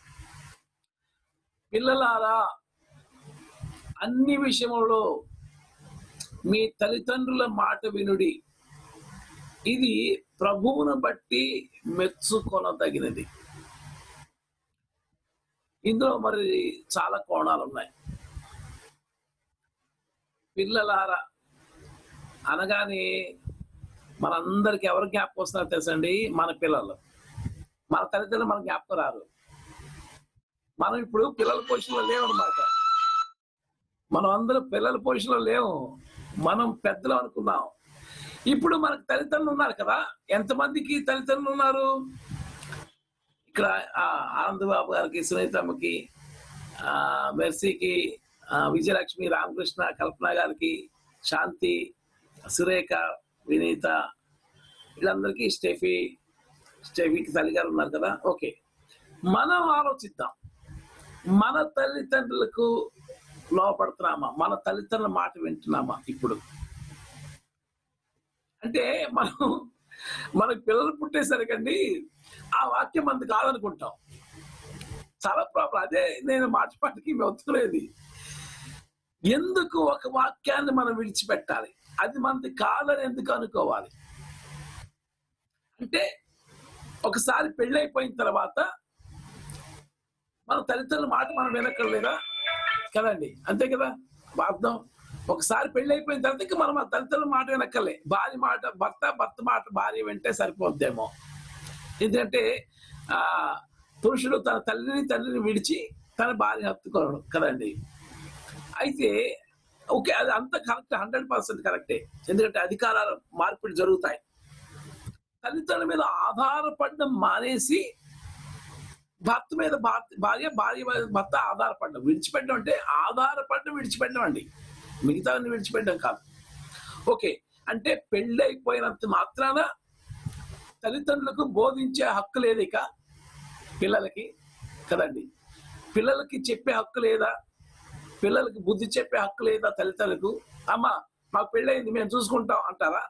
S1: పిల్లలారా అన్ని విషయములలో మీ తల్లిదండ్రుల మాట వినుడి ఇది ప్రభువును బట్టి మెచ్చుకొనదగినది ఇందులో మరి చాలా కోణాలు ఉన్నాయి పిల్లలారా అనగానే మనందరికి ఎవరు జ్ఞాపకం వస్తున్నారో తెలుసండి మన పిల్లలు మన తల్లిదండ్రులు మన జ్ఞాపకం రారు మనం ఇప్పుడు పిల్లల పొజిషన్లో లేవన్నమాట మనం అందరం పిల్లల పొజిషన్లో లేవు మనం పెద్దలు అనుకున్నాం ఇప్పుడు మనకు తల్లిదండ్రులు ఉన్నారు కదా ఎంతమందికి తల్లిదండ్రులు ఉన్నారు ఇక్కడ ఆ, ఆనంద్ బాబు గారికి సునీతమ్మకి ఆ, మెర్సీకి ఆ, విజయలక్ష్మి రామకృష్ణ కల్పన గారికి శాంతి సురేఖ వినీత వీళ్ళందరికీ స్టెఫీ స్టెఫీకి తల్లి గారు ఉన్నారు కదా ఓకే మనం ఆలోచిద్దాం మన తల్లిదండ్రులకు లోపడుతున్నామా మన తల్లిదండ్రుల మాట వింటున్నామా ఇప్పుడు అంటే మనం మనకు పిల్లలు పుట్టేసరికండి ఆ వాక్యం మనది కాదనుకుంటాం చాలా ప్రాబ్లం అదే నేను మాట పాటికి వెతుకులేదు ఎందుకు ఒక వాక్యాన్ని మనం విడిచిపెట్టాలి అది మనది కాదని ఎందుకు అనుకోవాలి అంటే ఒకసారి పెళ్ళైపోయిన తర్వాత మన తల్లిదండ్రుల మాట మనం వినక్కర్లేదా కదండి అంతే కదా అర్థం ఒకసారి పెళ్లి అయిపోయిన తర్వాత ఇంకా మనం ఆ తల్లిదండ్రుల మాట వినక్కర్లే భార్య మాట భర్త భర్త మాట భార్య వింటే సరిపోద్దేమో ఎందుకంటే ఆ పురుషుడు తన తల్లిని తల్లిని విడిచి తన భార్య హత్తుకోవడం కదండి అయితే ఓకే అది అంత కరెక్ట్ హండ్రెడ్ పర్సెంట్ కరెక్టే ఎందుకంటే అధికారాల మార్పిడి జరుగుతాయి తల్లిదండ్రుల మీద ఆధారపడడం మానేసి భర్త మీద భార్య భార్య భార్య మీద భర్త ఆధారపడడం విడిచిపెట్టడం అంటే ఆధారపడడం విడిచిపెట్టడం అండి మిగతా విడిచిపెట్టడం కాదు ఓకే అంటే పెళ్ళి అయిపోయినంత మాత్రాన తల్లిదండ్రులకు బోధించే హక్కు లేదు ఇక పిల్లలకి కదండి పిల్లలకి చెప్పే హక్కు లేదా పిల్లలకి బుద్ధి చెప్పే హక్కు లేదా తల్లిదండ్రులకు అమ్మ మాకు పెళ్ళయింది మేము చూసుకుంటాం అంటారా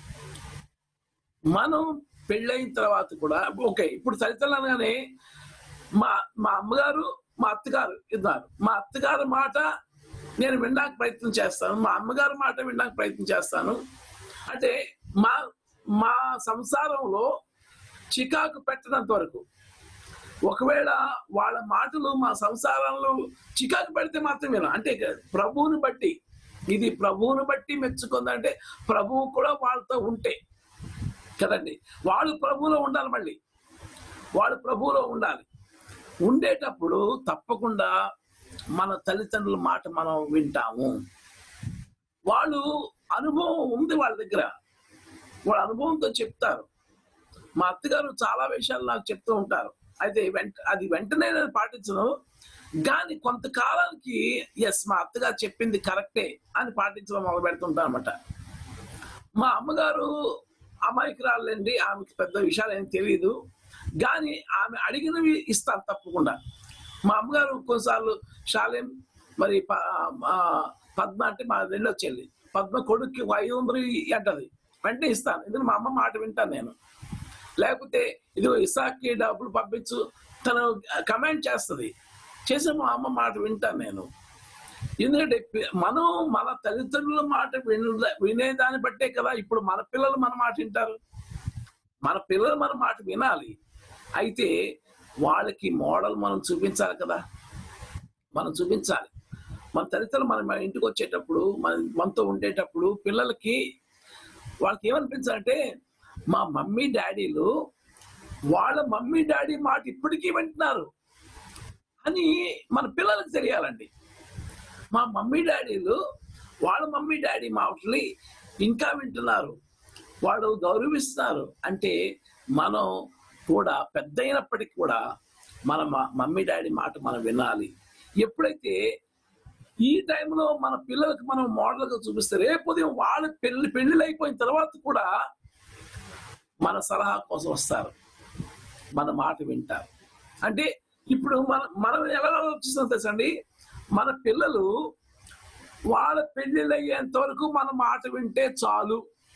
S1: మనం పెళ్ళైన తర్వాత కూడా ఓకే ఇప్పుడు తల్లిదండ్రులు అనగానే మా మా అమ్మగారు మా అత్తగారు ఇద్దరు మా అత్తగారి మాట నేను వినడానికి ప్రయత్నం చేస్తాను మా అమ్మగారి మాట వినడానికి ప్రయత్నం చేస్తాను అంటే మా మా సంసారంలో చికాకు పెట్టినంత వరకు ఒకవేళ వాళ్ళ మాటలు మా సంసారంలో చికాకు పెడితే మాత్రం వినం అంటే ప్రభువుని బట్టి ఇది ప్రభువుని బట్టి మెచ్చుకుందంటే ప్రభువు కూడా వాళ్ళతో ఉంటే కదండి వాళ్ళు ప్రభువులో ఉండాలి మళ్ళీ వాళ్ళు ప్రభువులో ఉండాలి ఉండేటప్పుడు తప్పకుండా మన తల్లిదండ్రుల మాట మనం వింటాము వాళ్ళు అనుభవం ఉంది వాళ్ళ దగ్గర వాళ్ళ అనుభవంతో చెప్తారు మా అత్తగారు చాలా విషయాలు నాకు చెప్తూ ఉంటారు అయితే వెంట అది వెంటనే నేను పాటించను కానీ కొంతకాలానికి ఎస్ మా అత్తగారు చెప్పింది కరెక్టే అని పాటించడం మొదలు పెడుతుంటాను అనమాట మా అమ్మగారు అమాయకురాలండి ఆమెకి పెద్ద విషయాలు ఏం తెలియదు కానీ ఆమె అడిగినవి ఇస్తాను తప్పకుండా మా అమ్మగారు కొన్నిసార్లు శాలేం మరి ప- ఆ, పద్మ అంటే మా రెండో చెల్లి పద్మ కొడుక్కి ఒక ఐదు వందలు అంటది వెంటనే ఇస్తాను ఎందుకంటే మా అమ్మ మాట వింటాను నేను లేకపోతే ఇదిగో ఇసాక్కి డబ్బులు పంపించు తను కమెంట్ చేస్తుంది చేసే మా అమ్మ మాట వింటాను నేను ఎందుకంటే పి- మనం మన తల్లిదండ్రుల మాట విన వినేదాన్ని బట్టే కదా ఇప్పుడు మన పిల్లలు మన మాట వింటారు మన పిల్లలు మన మాట వినాలి అయితే వాళ్ళకి మోడల్ మనం చూపించాలి కదా మనం చూపించాలి మన తల్లిదండ్రులు మన మన ఇంటికి వచ్చేటప్పుడు మన మనతో ఉండేటప్పుడు పిల్లలకి వాళ్ళకి ఏమనిపించాలంటే మా మమ్మీ డాడీలు వాళ్ళ మమ్మీ డాడీ మాట ఇప్పటికీ వింటున్నారు అని మన పిల్లలకు తెలియాలండి మా మమ్మీ డాడీలు వాళ్ళ మమ్మీ డాడీ మాటల్ని ఇంకా వింటున్నారు వాళ్ళు గౌరవిస్తున్నారు అంటే మనం కూడా పెద్ద అయినప్పటికీ కూడా మన మ- మమ్మీ డాడీ మాట మనం వినాలి ఎప్పుడైతే ఈ టైంలో మన పిల్లలకు మనం మోడల్గా చూపిస్తే రేపు ఉదయం వాళ్ళ పెళ్లి పెళ్లిళ్ళు అయిపోయిన తర్వాత కూడా మన సలహా కోసం వస్తారు మన మాట వింటారు అంటే ఇప్పుడు మన మనం ఎలా ఆలోచిస్తాం తెలుసండి మన పిల్లలు వాళ్ళ పెళ్లిళ్ళు అయ్యేంత వరకు మన మాట వింటే చాలు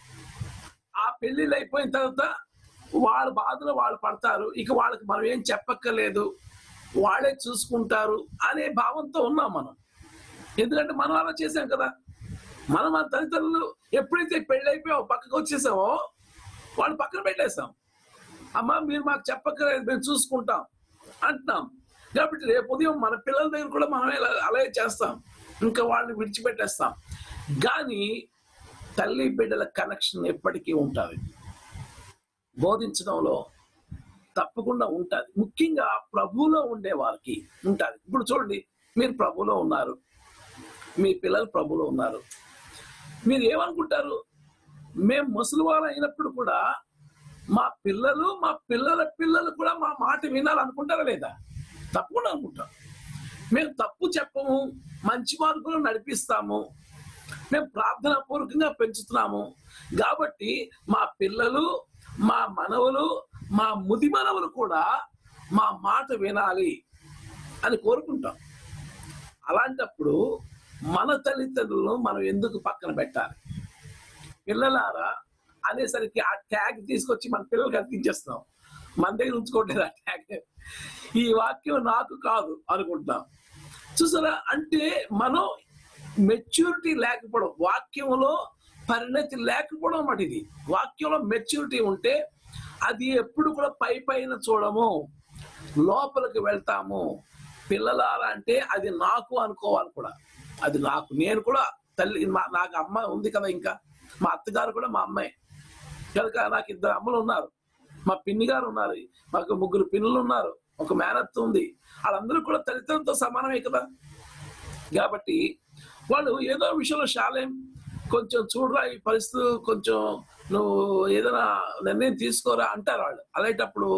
S1: ఆ పెళ్లిళ్ళు అయిపోయిన తర్వాత వాళ్ళ బాధలు వాళ్ళు పడతారు ఇక వాళ్ళకి మనం ఏం చెప్పక్కర్లేదు వాళ్ళే చూసుకుంటారు అనే భావంతో ఉన్నాం మనం ఎందుకంటే మనం అలా చేసాం కదా మనం మన తల్లిదండ్రులు ఎప్పుడైతే పెళ్లి అయిపోయి ఒక పక్కకు వచ్చేసామో వాళ్ళు పక్కన పెట్టేస్తాం అమ్మ మీరు మాకు చెప్పక్కర్లేదు మేము చూసుకుంటాం అంటున్నాం కాబట్టి రేపు ఉదయం మన పిల్లల దగ్గర కూడా మనం ఇలా- అలాగే చేస్తాం ఇంకా వాళ్ళని విడిచిపెట్టేస్తాం కానీ తల్లి బిడ్డల కనెక్షన్ ఎప్పటికీ ఉంటుంది బోధించడంలో తప్పకుండా ఉంటుంది ముఖ్యంగా ప్రభువులో ఉండే వారికి ఉంటుంది ఇప్పుడు చూడండి మీరు ప్రభువులో ఉన్నారు మీ పిల్లలు ప్రభువులో ఉన్నారు మీరు ఏమనుకుంటారు మేము ముసలివారు అయినప్పుడు కూడా మా పిల్లలు మా పిల్లల పిల్లలు కూడా మా మాట వినాలనుకుంటారా లేదా తప్పకుండా అనుకుంటాం మేము తప్పు చెప్పము మంచి మార్గంలో నడిపిస్తాము మేము ప్రార్థనా పూర్వకంగా పెంచుతున్నాము కాబట్టి మా పిల్లలు మా మనవలు మా ముది మనవలు కూడా మా మాట వినాలి అని కోరుకుంటాం అలాంటప్పుడు మన తల్లిదండ్రులను మనం ఎందుకు పక్కన పెట్టాలి పిల్లలారా అనేసరికి ఆ ట్యాగ్ తీసుకొచ్చి మన పిల్లలకి అతికించేస్తున్నాం మన దగ్గర ఉంచుకోవట్లేదు ఆ ట్యాగ్ ఈ వాక్యం నాకు కాదు అనుకుంటున్నాం చూసారా అంటే మనం మెచ్యూరిటీ లేకపోవడం వాక్యంలో పరిణతి లేకపోవడం అన్నమాట ఇది వాక్యంలో మెచ్యూరిటీ ఉంటే అది ఎప్పుడు కూడా పై పైన చూడము లోపలికి వెళ్తాము పిల్లలారా అంటే అది నాకు అనుకోవాలి కూడా అది నాకు నేను కూడా తల్లి మా- నాకు అమ్మ ఉంది కదా ఇంకా మా అత్తగారు కూడా మా అమ్మాయి కనుక నాకు ఇద్దరు అమ్మలు ఉన్నారు మా పిన్ని గారు ఉన్నారు మాకు ముగ్గురు పిన్నులు ఉన్నారు ఒక మేనత్త ఉంది వాళ్ళందరూ కూడా తల్లిదండ్రులతో సమానమే కదా కాబట్టి వాళ్ళు ఏదో విషయంలో శాలేం కొంచెం చూడరా ఈ పరిస్థితి కొంచెం నువ్వు ఏదైనా నిర్ణయం తీసుకోరా అంటారు వాళ్ళు అలాంటప్పుడు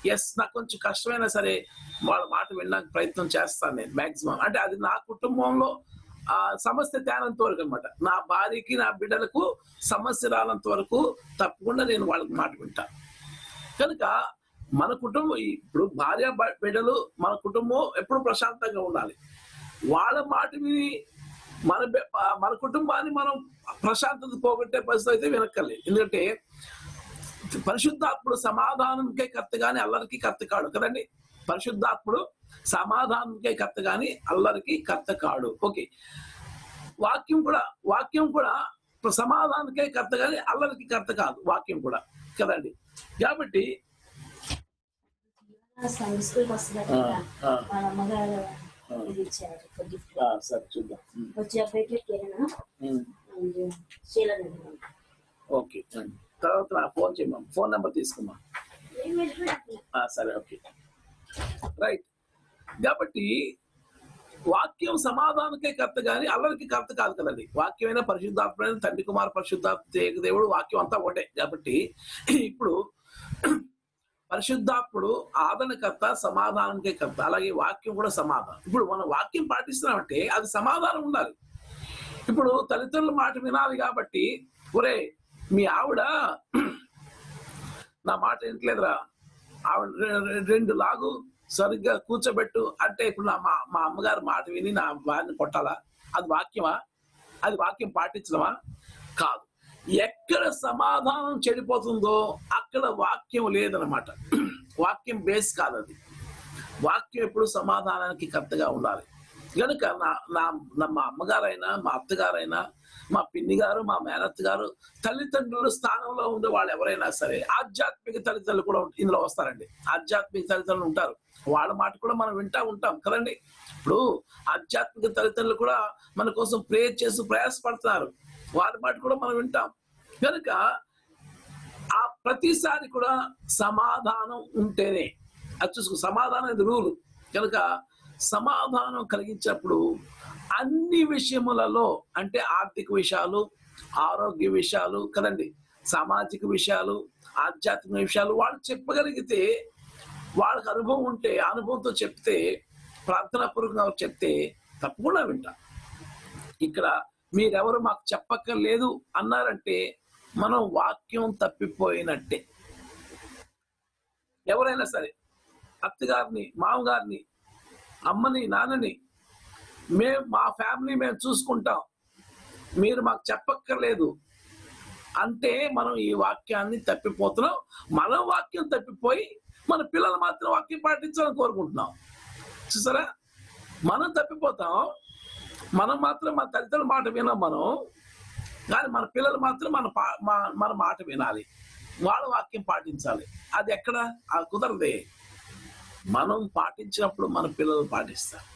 S1: ఎస్ నాకు కొంచెం కష్టమైనా సరే వాళ్ళ మాట వినడానికి ప్రయత్నం చేస్తాను నేను మాక్సిమం అంటే అది నా కుటుంబంలో ఆ సమస్య తేనంత వరకు అనమాట నా భార్యకి నా బిడ్డలకు సమస్య రానంత వరకు తప్పకుండా నేను వాళ్ళకి మాట వింటా కనుక మన కుటుంబం ఇప్పుడు భార్య బ- బిడ్డలు మన కుటుంబం ఎప్పుడు ప్రశాంతంగా ఉండాలి వాళ్ళ మాట విని మన బె- ఆ మన కుటుంబాన్ని మనం ప్రశాంతత పోగొట్టే పరిస్థితి అయితే వినక్కర్లేదు ఎందుకంటే పరిశుద్ధాత్ముడు సమాధానంకే కర్త గాని అల్లరికి కర్త కాడు కదండి పరిశుద్ధాత్ముడు సమాధానంకే కర్త గాని అల్లరికి కర్త కాడు ఓకే వాక్యం కూడా వాక్యం కూడా సమాధానకే కర్త గాని అల్లరికి కర్త కాదు వాక్యం కూడా కదండి కాబట్టి
S15: సండే స్కూల్కి వస్తున్నారు
S1: ఆ,
S15: కదా
S1: ఆ.
S15: వాళ్ళ అమ్మగారు
S1: ఆ.
S15: ఇది ఇచ్చారు ఒక గిఫ్ట్
S1: ఆ, సరే చూద్దాం ఉమ్,
S15: వచ్చే అబ్బాయికి కిరణ్
S1: ఉమ్,
S15: అండ్ శీల
S1: ఓకే ఉమ్. తర్వాత నా ఫోన్ చేయమా ఫోన్ నెంబర్ తీసుకున్నా ఆ, సరే ఓకే రైట్ కాబట్టి వాక్యం సమాధానకే కర్త గాని అల్లరికి కర్త కాదు కదండి వాక్యమైన పరిశుద్ధాత్మైన తండ్రి కుమార పరిశుద్ధాత్మ దేవుడు వాక్యం అంతా ఒకటే కాబట్టి ఇప్పుడు పరిశుద్ధాత్ముడు ఆదరణకర్త సమాధానంకే కర్త అలాగే వాక్యం కూడా సమాధానం ఇప్పుడు మనం వాక్యం పాటిస్తున్నామంటే అది సమాధానం ఉండాలి ఇప్పుడు తల్లిదండ్రుల మాట వినాలి కాబట్టి ఒరే మీ ఆవిడ నా మాట వింటలేదురా ఆవిడ రె- రె- రెండు లాగు సరిగ్గా కూర్చోబెట్టు అంటే ఇప్పుడు నా మా మా అమ్మగారు మాట విని నా వారిని కొట్టాలా అది వాక్యమా అది వాక్యం పాటించడమా కాదు ఎక్కడ సమాధానం చెడిపోతుందో అక్కడ వాక్యం లేదనమాట వాక్యం బేస్ కాదు అది వాక్యం ఎప్పుడు సమాధానానికి కరెక్ట్గా ఉండాలి కనుక నా నా నా- మా అమ్మగారైనా మా అత్తగారైనా మా పిన్ని గారు మా మేనత్ గారు తల్లిదండ్రుల స్థానంలో ఉండే వాళ్ళు ఎవరైనా సరే ఆధ్యాత్మిక తల్లిదండ్రులు కూడా ఉం- ఇందులో వస్తారండి ఆధ్యాత్మిక తల్లిదండ్రులు ఉంటారు వాళ్ళ మాట కూడా మనం వింటా ఉంటాం కదండి ఇప్పుడు ఆధ్యాత్మిక తల్లిదండ్రులు కూడా మన కోసం ప్రేయర్ చేసి ప్రయాసపడుతున్నారు వారి మాట కూడా మనం వింటాం కనుక ఆ ప్రతిసారి కూడా సమాధానం ఉంటేనే అది చూసుకో సమాధానం ఇది రూలు కనుక సమాధానం కలిగించినప్పుడు అన్ని విషయములలో అంటే ఆర్థిక విషయాలు ఆరోగ్య విషయాలు కదండి సామాజిక విషయాలు ఆధ్యాత్మిక విషయాలు వాళ్ళు చెప్పగలిగితే వాళ్ళకి అనుభవం ఉంటే ఆ అనుభవంతో చెప్తే ప్రార్థనాపూర్వకంగా చెప్తే తప్పకుండా వింటా ఇక్కడ మీరెవరు మాకు చెప్పక్కర్లేదు అన్నారంటే మనం వాక్యం తప్పిపోయినట్టే ఎవరైనా సరే అత్తగారిని మామగారిని అమ్మని నాన్నని మేము మా ఫ్యామిలీ మేము చూసుకుంటాం మీరు మాకు చెప్పక్కర్లేదు అంటే మనం ఈ వాక్యాన్ని తప్పిపోతున్నాం మనం వాక్యం తప్పిపోయి మన పిల్లలు మాత్రం వాక్యం పాటించాలని కోరుకుంటున్నాం చూసారా మనం తప్పిపోతాం మనం మాత్రం మన తల్లిదండ్రుల మాట వినాం మనం కానీ మన పిల్లలు మాత్రం మన పా- మా- మన మాట వినాలి వాళ్ళ వాక్యం పాటించాలి అది ఎక్కడ ఆ కుదరదే మనం పాటించినప్పుడు మన పిల్లలు పాటిస్తారు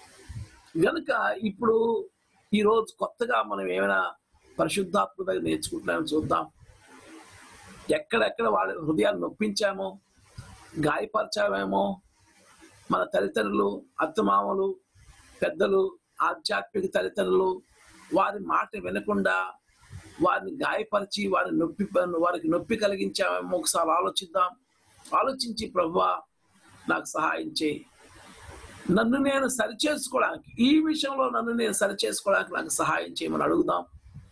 S1: గనుక ఇప్పుడు ఈ రోజు కొత్తగా మనం ఏమైనా పరిశుద్ధాత్మక నేర్చుకుంటున్నామో చూద్దాం ఎక్కడెక్కడ వాళ్ళ హృదయాన్ని నొప్పించామో గాయపరచామేమో మన తల్లిదండ్రులు అత్తమామలు పెద్దలు ఆధ్యాత్మిక తల్లిదండ్రులు వారి మాట వినకుండా వారిని గాయపరిచి వారిని నొప్పి వారికి నొప్పి కలిగించామేమో ఒకసారి ఆలోచిద్దాం ఆలోచించి ప్రభువా నాకు సహాయం చేయి నన్ను నేను సరిచేసుకోవడానికి ఈ విషయంలో నన్ను నేను సరిచేసుకోవడానికి నాకు సహాయం చేయమని అడుగుదాం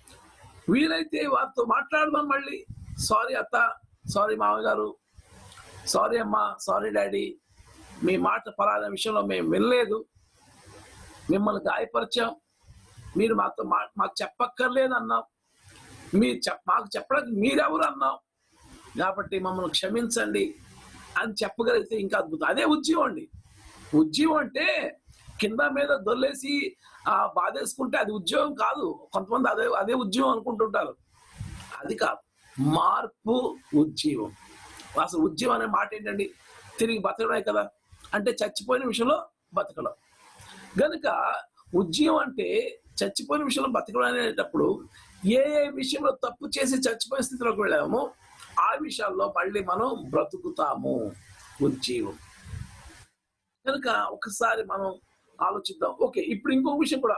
S1: వీలైతే వారితో మాట్లాడదాం మళ్ళీ సారీ అత్త సారీ మామగారు సారీ అమ్మా సారీ డాడీ మీ మాట పలానా విషయంలో మేము వినలేదు మిమ్మల్ని గాయపరిచాం మీరు మాతో మా మాకు చెప్పక్కర్లేదు అన్నాం మీరు చెప్ మాకు చెప్పడానికి మీరెవరు అన్నాం కాబట్టి మమ్మల్ని క్షమించండి అని చెప్పగలిగితే ఇంకా అద్భుతం అదే ఉద్యమం అండి ఉద్యమం అంటే కింద మీద దొల్లేసి ఆ బాధేసుకుంటే అది ఉద్యోగం కాదు కొంతమంది అదే అదే ఉద్యమం అనుకుంటుంటారు అది కాదు మార్పు ఉద్యమం అసలు ఉద్యమం అనే మాట ఏంటండి తిరిగి బతకడమే కదా అంటే చచ్చిపోయిన విషయంలో బతకడం గనుక ఉద్యమం అంటే చచ్చిపోయిన విషయంలో బతకడం అనేటప్పుడు ఏ ఏ విషయంలో తప్పు చేసి చచ్చిపోయిన స్థితిలోకి వెళ్ళామో ఆ విషయాల్లో మళ్ళీ మనం బ్రతుకుతాము ఉజ్జీవం కనుక ఒకసారి మనం ఆలోచిద్దాం ఓకే ఇప్పుడు ఇంకొక విషయం కూడా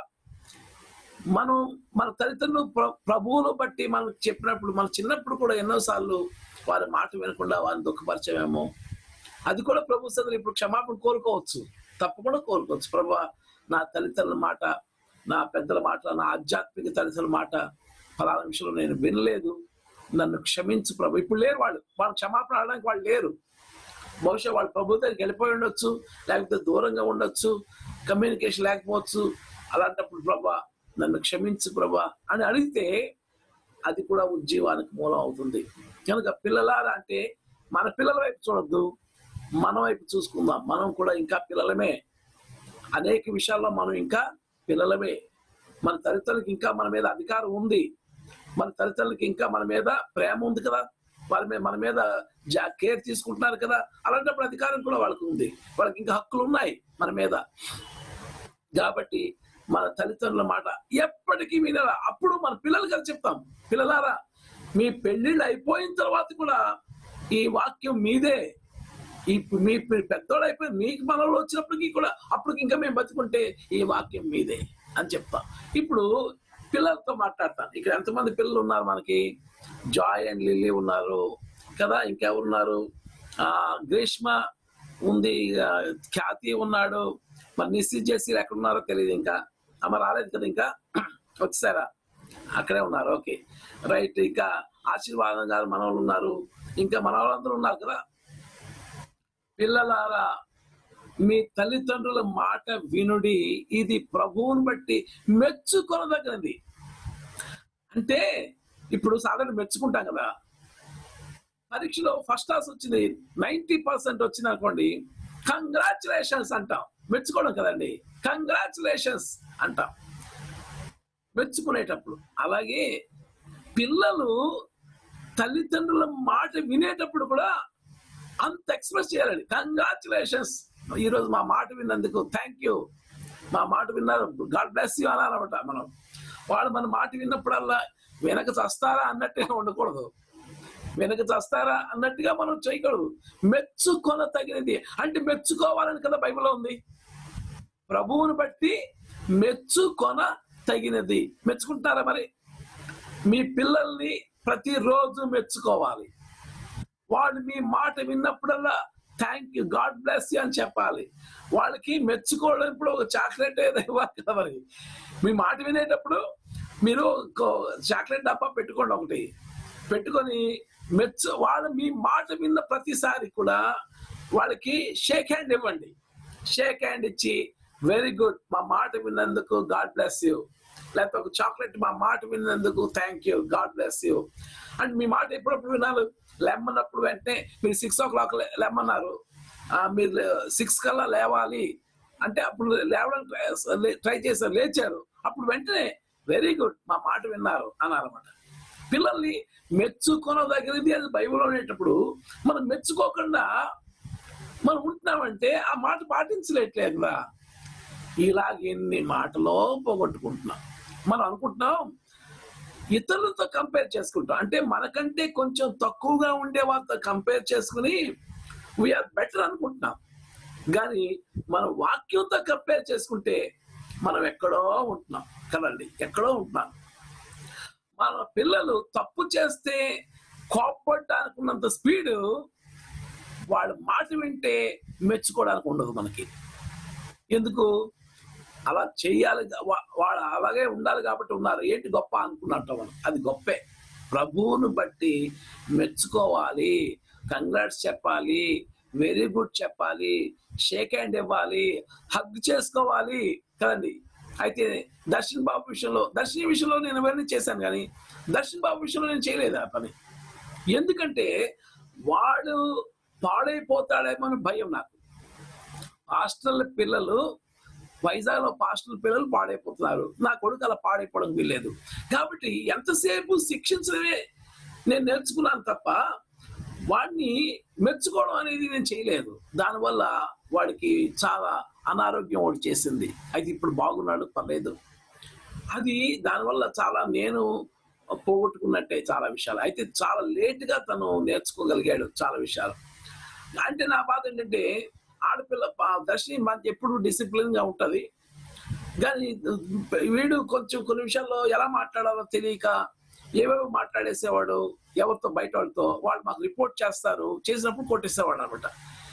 S1: మనం మన తల్లిదండ్రులు ప్ర- ప్రభువును బట్టి మనం చెప్పినప్పుడు మన చిన్నప్పుడు కూడా ఎన్నోసార్లు వారి మాట వినకుండా వారిని దుఃఖపరిచామేమో అది కూడా ప్రభు సదులు ఇప్పుడు క్షమాపణ కోరుకోవచ్చు తప్పకుండా కోరుకోవచ్చు ప్రభు నా తల్లిదండ్రుల మాట నా పెద్దల మాట నా ఆధ్యాత్మిక తల్లిదండ్రుల మాట ఫలానా విషయంలో నేను వినలేదు నన్ను క్షమించు ప్రభు ఇప్పుడు లేరు వాళ్ళు వాళ్ళు క్షమాపణ ఆడడానికి వాళ్ళు లేరు బహుశా వాళ్ళు ప్రభు దగ్గరికి వెళ్ళిపోయి ఉండొచ్చు లేకపోతే దూరంగా ఉండొచ్చు కమ్యూనికేషన్ లేకపోవచ్చు అలాంటప్పుడు ప్రభా నన్ను క్షమించు ప్రభా అని అడిగితే అది కూడా ఉజ్జీవానికి మూలం అవుతుంది కనుక పిల్లలారా అంటే మన పిల్లల వైపు చూడొద్దు మన వైపు చూసుకుందాం మనం కూడా ఇంకా పిల్లలమే అనేక విషయాల్లో మనం ఇంకా పిల్లలమే మన తల్లిదండ్రులకి ఇంకా మన మీద అధికారం ఉంది మన తల్లిదండ్రులకి ఇంకా మన మీద ప్రేమ ఉంది కదా వాళ్ళ మీద మన మీద జా కేర్ తీసుకుంటున్నారు కదా అలాంటప్పుడు అధికారం కూడా వాళ్ళకి ఉంది వాళ్ళకి ఇంకా హక్కులు ఉన్నాయి మన మీద కాబట్టి మన తల్లిదండ్రుల మాట ఎప్పటికీ వినాలా అప్పుడు మన పిల్లలు కలిసి చెప్తాం పిల్లలారా మీ పెళ్ళిళ్ళు అయిపోయిన తర్వాత కూడా ఈ వాక్యం మీదే ఈ మీ పెద్దోడు అయిపోయి మీకు మనలో వచ్చినప్పటికీ కూడా అప్పటికి ఇంకా మేము బతుకుంటే ఈ వాక్యం మీదే అని చెప్తాం ఇప్పుడు పిల్లలతో మాట్లాడతాను ఇక్కడ ఎంతమంది పిల్లలు ఉన్నారు మనకి జాయ్ అండ్ లిల్లీ ఉన్నారు కదా ఇంకెవరున్నారు ఆ గ్రీష్మ ఉంది ఆ, ఖ్యాతి ఉన్నాడు మరి నిశ్చిత్ చేసి ఎక్కడ ఉన్నారో తెలియదు ఇంకా అమ్మ రాలేదు కదా ఇంకా వచ్చారా అక్కడే ఉన్నారు ఓకే రైట్ ఇంకా ఆశీర్వాదం గారు మనవాళ్ళు ఉన్నారు ఇంకా మన వాళ్ళందరూ ఉన్నారు కదా పిల్లలారా మీ తల్లిదండ్రుల మాట వినుడి ఇది ప్రభువుని బట్టి మెచ్చుకొనదగినది అంటే ఇప్పుడు సాధారణ మెచ్చుకుంటాం కదా పరీక్షలో ఫస్ట్ క్లాస్ వచ్చింది నైన్టీ పర్సెంట్ వచ్చింది అనుకోండి కంగ్రాచులేషన్స్ అంటాం మెచ్చుకోవడం కదండి కంగ్రాచులేషన్స్ అంటాం మెచ్చుకునేటప్పుడు అలాగే పిల్లలు తల్లిదండ్రుల మాట వినేటప్పుడు కూడా అంత ఎక్స్ప్రెస్ చేయాలండి కంగ్రాచులేషన్స్ ఈరోజు మా మాట విన్నందుకు థ్యాంక్ యూ మా మాట విన్నారు గాడ్ బ్లెస్ యూ అనాలన్నమాట మనం వాళ్ళు మన మాట విన్నప్పుడల్లా వెనక చస్తారా అన్నట్టుగా ఉండకూడదు వెనక చస్తారా అన్నట్టుగా మనం చేయకూడదు మెచ్చుకొన తగినది అంటే మెచ్చుకోవాలని కదా బైబిల్లో ఉంది ప్రభువుని బట్టి మెచ్చుకొన తగినది మెచ్చుకుంటారా మరి మీ పిల్లల్ని ప్రతిరోజు మెచ్చుకోవాలి వాళ్ళు మీ మాట విన్నప్పుడల్లా thank you God bless you అని చెప్పాలి వాళ్ళకి మెచ్చుకోవడం ఇప్పుడు ఒక చాక్లెట్ ఏదో ఇవ్వాలి కదా మరి మీ మాట వినేటప్పుడు మీరు చాక్లెట్ డబ్బా పెట్టుకోండి ఒకటి పెట్టుకొని మెచ్చు వాళ్ళు మీ మాట విన్న ప్రతిసారి కూడా వాళ్ళకి షేక్ హ్యాండ్ ఇవ్వండి షేక్ హ్యాండ్ ఇచ్చి వెరీ గుడ్ మా మాట విన్నందుకు గాడ్ బ్లెస్ యూ లేకపోతే ఒక చాక్లెట్ మా మాట విన్నందుకు thank you God bless you and మీ మాట ఎప్పుడప్పుడు వినాలి లెమ్మన్నప్పుడు వెంటనే మీరు సిక్స్ ఓ క్లాక్ లెమ్మన్నారు ఆ, మీరు సిక్స్ కల్లా లేవాలి అంటే అప్పుడు లేవడానికి ట్రై చేశారు లేచారు అప్పుడు వెంటనే వెరీ గుడ్ మా మాట విన్నారు అన్నారన్నమాట పిల్లల్ని మెచ్చుకొనదగినది అది బైబిల్ అనేటప్పుడు మనం మెచ్చుకోకుండా మనం ఉంటున్నామంటే ఆ మాట పాటించలేట్లేదు కదా ఇలాగ ఎన్ని మాటలో పోగొట్టుకుంటున్నాం మనం అనుకుంటున్నాం ఇతరులతో కంపేర్ చేసుకుంటాం అంటే మనకంటే కొంచెం తక్కువగా ఉండే వాళ్ళతో కంపేర్ చేసుకుని వీఆర్ బెటర్ అనుకుంటున్నాం కానీ మన వాక్యంతో కంపేర్ చేసుకుంటే మనం ఎక్కడో ఉంటున్నాం కదండి ఎక్కడో ఉంటున్నాం మన పిల్లలు తప్పు చేస్తే కోప్పడడానికి ఉన్నంత స్పీడ్ వాళ్ళ మాట వింటే మెచ్చుకోవడానికి ఉండదు మనకి ఎందుకు అలా చెయ్యాలి వా- వాళ్ళు అలాగే ఉండాలి కాబట్టి ఉన్నారు ఏంటి గొప్ప అనుకున్నట్టు మనం అది గొప్పే ప్రభువును బట్టి మెచ్చుకోవాలి కంగ్రాట్స్ చెప్పాలి వెరీ గుడ్ చెప్పాలి షేక్ హ్యాండ్ ఇవ్వాలి హగ్ చేసుకోవాలి కదండి అయితే దర్శన్ బాబు విషయంలో దర్శన్ విషయంలో నేను అవన్నీ చేశాను కానీ దర్శన్ బాబు విషయంలో నేను చేయలేదు ఆ పని ఎందుకంటే వాడు పాడైపోతాడేమో అని భయం నాకు హాస్టల్ పిల్లలు వైజాగ్ లో హాస్టల్ పిల్లలు పాడైపోతున్నారు నా కొడుకు అలా పాడైపోవడం వీల్లేదు కాబట్టి ఎంతసేపు శిక్షించడమే నేను నేర్చుకున్నాను తప్ప వాడిని మెచ్చుకోవడం అనేది నేను చేయలేదు దానివల్ల వాడికి చాలా అనారోగ్యం ఒకటి చేసింది అయితే ఇప్పుడు బాగున్నాడు పర్లేదు అది దానివల్ల చాలా నేను పోగొట్టుకున్నట్టే చాలా విషయాలు అయితే చాలా లేట్గా తను నేర్చుకోగలిగాడు చాలా విషయాలు అంటే నా బాధ ఏంటంటే ఆడపిల్ల పా- దర్శని మనకి ఎప్పుడు డిసిప్లిన్ గా ఉంటది కానీ వీడు కొంచెం కొన్ని విషయాల్లో ఎలా మాట్లాడాలో తెలియక ఏవేవో మాట్లాడేసేవాడు ఎవరితో బయట వాళ్ళతో వాళ్ళు మాకు రిపోర్ట్ చేస్తారు చేసినప్పుడు కొట్టేసేవాడు అనమాట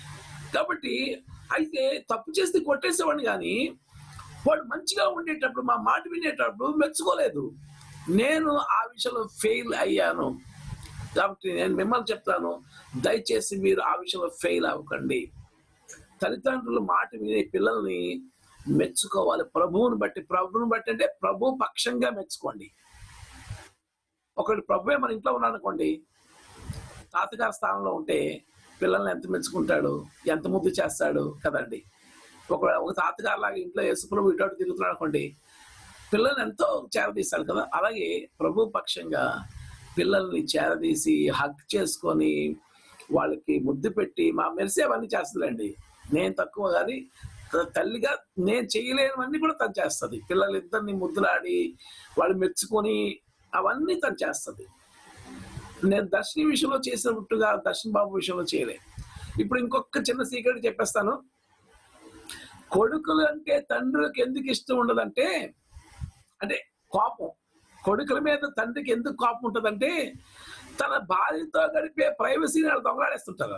S1: కాబట్టి అయితే తప్పు చేస్తే కొట్టేసేవాడిని కానీ వాడు మంచిగా ఉండేటప్పుడు మా మాట వినేటప్పుడు మెచ్చుకోలేదు నేను ఆ విషయంలో ఫెయిల్ అయ్యాను కాబట్టి నేను మిమ్మల్ని చెప్తాను దయచేసి మీరు ఆ విషయంలో ఫెయిల్ అవ్వకండి తల్లిదండ్రులు మాట వినే పిల్లల్ని మెచ్చుకోవాలి ప్రభువుని బట్టి ప్రభువుని బట్టి అంటే ప్రభు పక్షంగా మెచ్చుకోండి ఒకటి ప్రభువే మన ఇంట్లో ఉన్నాడు అనుకోండి తాతగారి స్థానంలో ఉంటే పిల్లల్ని ఎంత మెచ్చుకుంటాడు ఎంత ముద్దు చేస్తాడు కదండి ఒక ఒక తాతగారు లాగా ఇంట్లో యేసుప్రభు ఇటు అటు తిరుగుతున్నాడు అనుకోండి పిల్లల్ని ఎంతో చేరదీస్తాడు కదా అలాగే ప్రభు పక్షంగా పిల్లల్ని చేరదీసి హక్ చేసుకొని వాళ్ళకి ముద్దు పెట్టి మా మెరిసే అవన్నీ చేస్తుందండి నేను తక్కువ కానీ తల్లిగా నేను చేయలేనివన్నీ కూడా తను చేస్తుంది పిల్లలిద్దరిని ముద్దులాడి వాళ్ళు మెచ్చుకొని అవన్నీ తను చేస్తుంది నేను దర్శని విషయంలో చేసినట్టుగా దర్శన్ బాబు విషయంలో చేయలే ఇప్పుడు ఇంకొక చిన్న సీక్రెట్ చెప్పేస్తాను కొడుకులు అంటే తండ్రులకు ఎందుకు ఇష్టం ఉండదంటే అంటే కోపం కొడుకుల మీద తండ్రికి ఎందుకు కోపం ఉంటుందంటే తన భార్యతో గడిపే ప్రైవసీని వాళ్ళు దొంగలాడేస్తుంటారు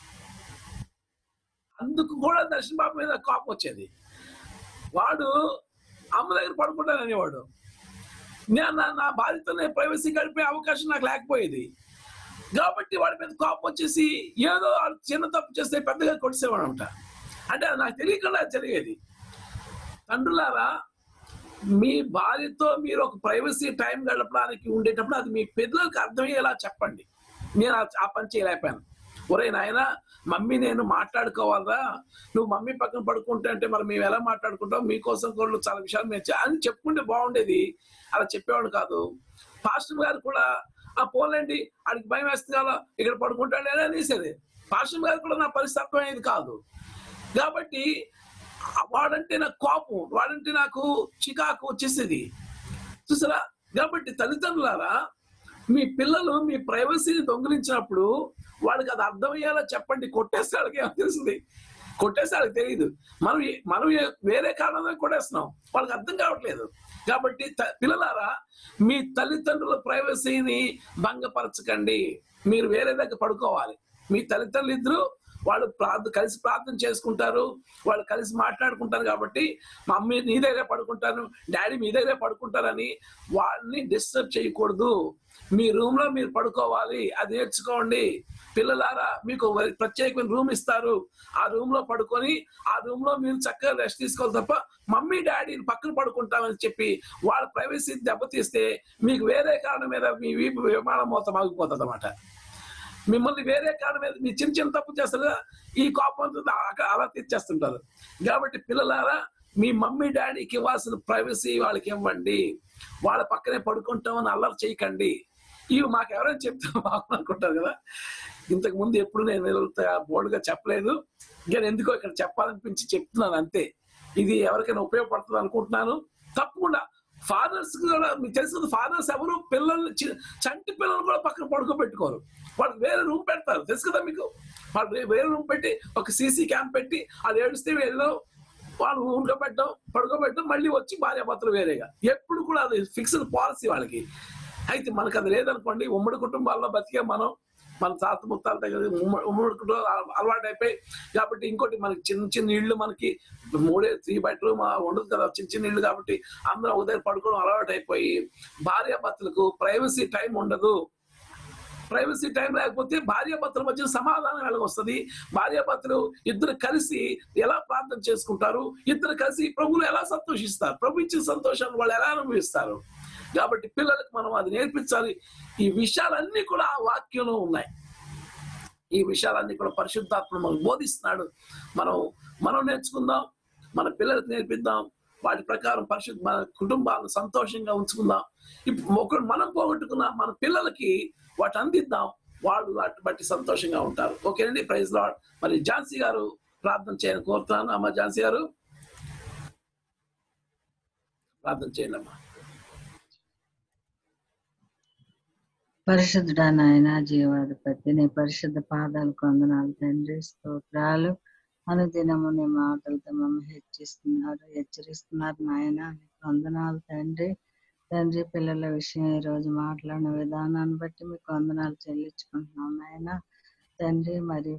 S1: అందుకు కూడా దర్శన్ బాబు మీద కోపం వచ్చేది వాడు అమ్మ దగ్గర పడుకుంటాను అనేవాడు నేను నా- నా భార్యతో నేను ప్రైవసీ గడిపే అవకాశం నాకు లేకపోయేది కాబట్టి వాడి మీద కోపం వచ్చేసి ఏదో వాడు చిన్న తప్పు చేస్తే పెద్దగా కొడిసేవాడు అంట అంటే అది నాకు తెలియకుండా అది జరిగేది తండ్రులారా మీ భార్యతో మీరు ఒక ప్రైవసీ టైం గడపడానికి ఉండేటప్పుడు అది మీ పిల్లలకు అర్థమయ్యేలా చెప్పండి నేను ఆ- ఆ పని చేయలేకపోయాను ఒరే నాయన మమ్మీ నేను మాట్లాడుకోవాలరా నువ్వు మమ్మీ పక్కన పడుకుంటే అంటే మరి మేము ఎలా మాట్లాడుకుంటాం మీకోసం కూడా చాలా విషయాలు మేము చే- అని చెప్పుకుంటే బాగుండేది అలా చెప్పేవాడు కాదు పాస్టర్ గారు కూడా ఆ పోలేండి ఆడికి భయం వేస్తుంది కదా ఇక్కడ పడుకుంటాడేనా అనేసేది పాస్టర్ గారు కూడా నా పరిస్థితి అర్థమయ్యేది కాదు కాబట్టి వాడంటే నాకు కోపం వాడంటే నాకు చికాకు వచ్చేసేది చూసారా కాబట్టి తల్లిదండ్రులారా మీ పిల్లలు మీ ప్రైవసీని దొంగిలించినప్పుడు వాడికి అది అర్థమయ్యేలా చెప్పండి కొట్టేస్తే వాళ్ళకి ఏమో తెలుస్తుంది కొట్టేస్తే వాళ్ళకి తెలియదు మనం ఏ- మనం ఏ- వేరే కారణంగా కొట్టేస్తున్నాం వాళ్ళకి అర్థం కావట్లేదు కాబట్టి త- పిల్లలారా మీ తల్లిదండ్రుల ప్రైవసీని భంగపరచకండి మీరు వేరే దగ్గర పడుకోవాలి మీ తల్లిదండ్రులు ఇద్దరు వాళ్ళు ప్రార్థన కలిసి ప్రార్థన చేసుకుంటారు వాళ్ళు కలిసి మాట్లాడుకుంటారు కాబట్టి మమ్మీ నీ దగ్గరే పడుకుంటాను డాడీ మీ దగ్గరే పడుకుంటారని వాళ్ళని డిస్టర్బ్ చేయకూడదు మీ రూమ్ లో మీరు పడుకోవాలి అది నేర్చుకోండి పిల్లలారా మీకు ఒక ప్రత్యేకమైన రూమ్ ఇస్తారు ఆ రూమ్ లో పడుకొని ఆ రూమ్ లో మీరు చక్కగా రెస్ట్ తీసుకోవాలి తప్ప మమ్మీ డాడీ పక్కన పడుకుంటామని చెప్పి వాళ్ళ ప్రైవసీ దెబ్బతీస్తే మీకు వేరే కారణం మీద మీ వీపు విమానం మొత్తం ఆగిపోతుంది అన్నమాట మిమ్మల్ని వేరే కారణం మీద మీ చిన్న చిన్న తప్పు చేస్తారు కదా, ఈ కోపంతో అలా- అలా తెచ్చేస్తుంటారు కాబట్టి పిల్లలారా మీ మమ్మీ డాడీకి ఇవ్వాల్సిన ప్రైవసీ వాళ్ళకి ఇవ్వండి వాళ్ళ పక్కనే పడుకుంటామని అల్లరి చేయకండి ఇవి మాకు ఎవరైనా చెప్తే బాగుందనుకుంటారు కదా ఇంతకు ముందు ఎప్పుడు నేను ఇంత బోల్డ్గా చెప్పలేదు ఇంకా ఎందుకో ఇక్కడ చెప్పాలనిపించి చెప్తున్నాను అంతే ఇది ఎవరికైనా ఉపయోగపడుతుంది అనుకుంటున్నాను తప్పకుండా ఫాదర్స్ కూడా మీకు తెలుసు కదా ఫాదర్స్ ఎవరు పిల్లల్ని చి- చంటి పిల్లలు కూడా పక్కన పడుకోబెట్టుకోరు వాళ్ళకి వేరే రూమ్ పెడతారు తెలుసు కదా మీకు వాళ్ళు వే- వేరే రూమ్ పెట్టి ఒక సీసీ క్యాంప్ పెట్టి అది ఏడిస్తే వెళ్ళడం వాళ్ళు ఊరుకోబెట్టడం పడుకోబెట్టడం మళ్ళీ వచ్చి భార్యాభర్తలు వేరేగా ఎప్పుడు కూడా అది ఫిక్స్డ్ పాలసీ వాళ్ళకి అయితే మనకు అది లేదనుకోండి ఉమ్మడి కుటుంబాల్లో బతికే మనం మన తాత ముత్తాల దగ్గర ఉమ్మ- ఉమ్మడి కుటుంబం అల- అలవాటు అయిపోయి కాబట్టి ఇంకోటి మనకి చిన్న చిన్న ఇళ్ళు మనకి మూడే త్రీ బెడ్రూమ్ ఉండదు కదా చిన్న చిన్న ఇళ్ళు కాబట్టి అందరూ ఒక దగ్గర పడుకోవడం అలవాటు అయిపోయి భార్యాభర్తలకు ప్రైవసీ టైం ఉండదు ప్రైవసీ టైం లేకపోతే భార్యాభర్తల మధ్య సమాధానం ఎలాగొస్తుంది భార్యాభర్తలు ఇద్దరు కలిసి ఎలా ప్రార్థన చేసుకుంటారు ఇద్దరు కలిసి ప్రభులు ఎలా సంతోషిస్తారు ప్రభు ఇచ్చిన సంతోషాన్ని వాళ్ళు ఎలా అనుభవిస్తారు కాబట్టి పిల్లలకు మనం అది నేర్పించాలి ఈ విషయాలన్నీ కూడా ఆ వాక్యంలో ఉన్నాయి ఈ విషయాలన్నీ కూడా పరిశుద్ధాత్మ మనకు బోధిస్తున్నాడు మనం మనం నేర్చుకుందాం మన పిల్లలకు నేర్పిద్దాం వాటి ప్రకారం పరిశుద్ధ మన కుటుంబాలను సంతోషంగా ఉంచుకుందాం ఇప్పుడు ఒకరు మనం పోగొట్టుకున్న మన పిల్లలకి వాటి అందిద్దాం వాళ్ళు వాటి బట్టి సంతోషంగా ఉంటారు ఓకేనండి ప్రైజ్ లాడ్ మరి ఝాన్సీ గారు ప్రార్థన చేయని కోరుతున్నాను అమ్మ ఝాన్సీ గారు ప్రార్థన చేయండి అమ్మా
S16: పరిశుద్ధుడా నాయన జీవాధిపతి నీ పరిశుద్ధ పాదాలు కొందనాలు తండ్రి స్తోత్రాలు అనుదినము నీ మాటలతో మమ్మల్ని హెచ్చిస్తున్నారు హెచ్చరిస్తున్నారు నాయన నీకు వందనాలు తండ్రి తండ్రి పిల్లల విషయం ఈ రోజు మాట్లాడిన విధానాన్ని బట్టి మీకు వందనాలు చెల్లించుకుంటున్నాం నాయన తండ్రి మరి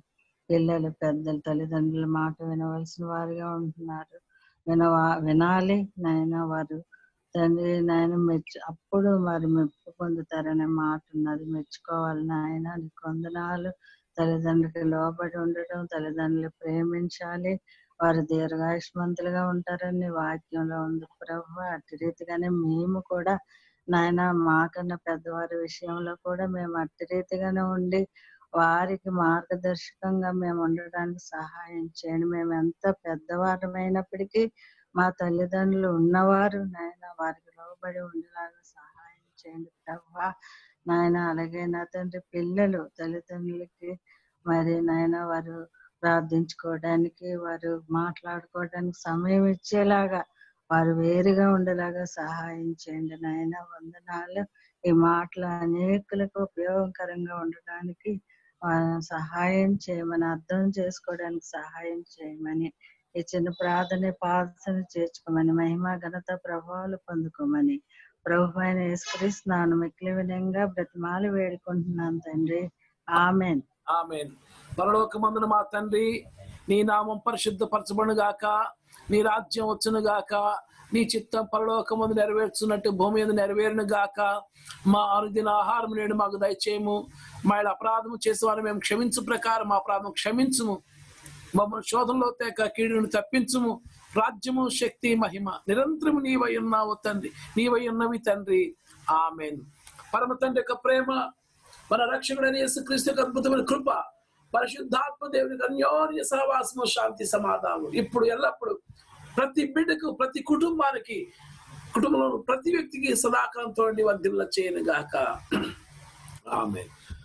S16: పిల్లలు పెద్దలు తల్లిదండ్రుల మాట వినవలసిన వారిగా ఉంటున్నారు వినవా వినాలి నాయన వారు తండ్రి నాయన మెచ్చు అప్పుడు మరి మెప్పు పొందుతారనే మాట ఉన్నది మెచ్చుకోవాలి నాయన నీకు వందనాలు తల్లిదండ్రులకి లోబడి ఉండడం తల్లిదండ్రులు ప్రేమించాలి వారు దీర్ఘాయుష్మంతులుగా ఉంటారని వాక్యంలో ఉంది ప్రభు అట్టి రీతిగానే మేము కూడా నాయన మాకన్నా పెద్దవారి విషయంలో కూడా మేము అట్టి రీతిగానే ఉండి వారికి మార్గదర్శకంగా మేము ఉండడానికి సహాయం చేయండి మేము ఎంత పెద్దవారమైనప్పటికీ మా తల్లిదండ్రులు ఉన్నవారు నాయన వారికి లోబడి ఉండేలాగా సహాయం చేయండి ప్రభా నాయన అలాగే నా తండ్రి పిల్లలు తల్లిదండ్రులకి మరి నాయన వారు ప్రార్థించుకోవడానికి వారు మాట్లాడుకోవడానికి సమయం ఇచ్చేలాగా వారు వేరుగా ఉండేలాగా సహాయం చేయండి నాయన వందనాలు ఈ మాటలు అనేకులకు ఉపయోగకరంగా ఉండడానికి ఆ, సహాయం చేయమని అర్థం చేసుకోవడానికి సహాయం చేయమని ఈ చిన్న ప్రార్థన ప్రార్థన చేర్చుకోమని మహిమ ఘనత ప్రభావాలు పొందుకోమని ప్రభు అయిన యేసుక్రీస్తునాను మిక్కిలి వినయంగా బ్రతిమాలి వేడుకుంటున్నాను తండ్రి ఆమెన్
S1: ఆమెన్ పరలోకమందున మా తండ్రి నీ నామం పరిశుద్ధపరచబడును గాక నీ రాజ్యం వచ్చును గాక నీ చిత్తం పరలోకమందు నెరవేర్చున్నట్టు భూమి మీద నెరవేరును గాక మా ఆరుదిన ఆహారం నేడు మాకు దయచేయము మా ఇలా అపరాధము చేసేవారు మేము క్షమించు ప్రకారం మా అపరాధం క్షమించుము మమ్మల్ని శోధనలో తేక కీడును తప్పించుము రాజ్యము శక్తి మహిమ నిరంతరము నీవై ఉన్నావు తండ్రి నీవై ఉన్నవి తండ్రి ఆమెన్ పరమ తండ్రి యొక్క ప్రేమ మన రక్షకుడైన యేసుక్రీస్తు యొక్క అద్భుతమైన కృప పరిశుద్ధాత్మ దేవునికి అన్యోన్య సహవాసము శాంతి సమాధానం ఇప్పుడు ఎల్లప్పుడు ప్రతి బిడ్డకు ప్రతి కుటుంబానికి కుటుంబంలో ప్రతి వ్యక్తికి సదాకాలంతో వర్ధిల్ల చేయను గాక ఆమె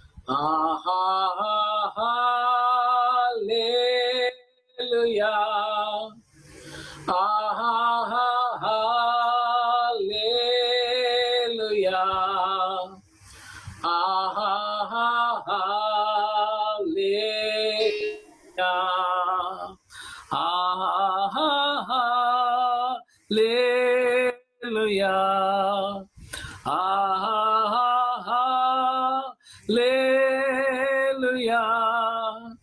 S1: hallelujah hallelujah hallelujah Hallelujah. Hallelujah.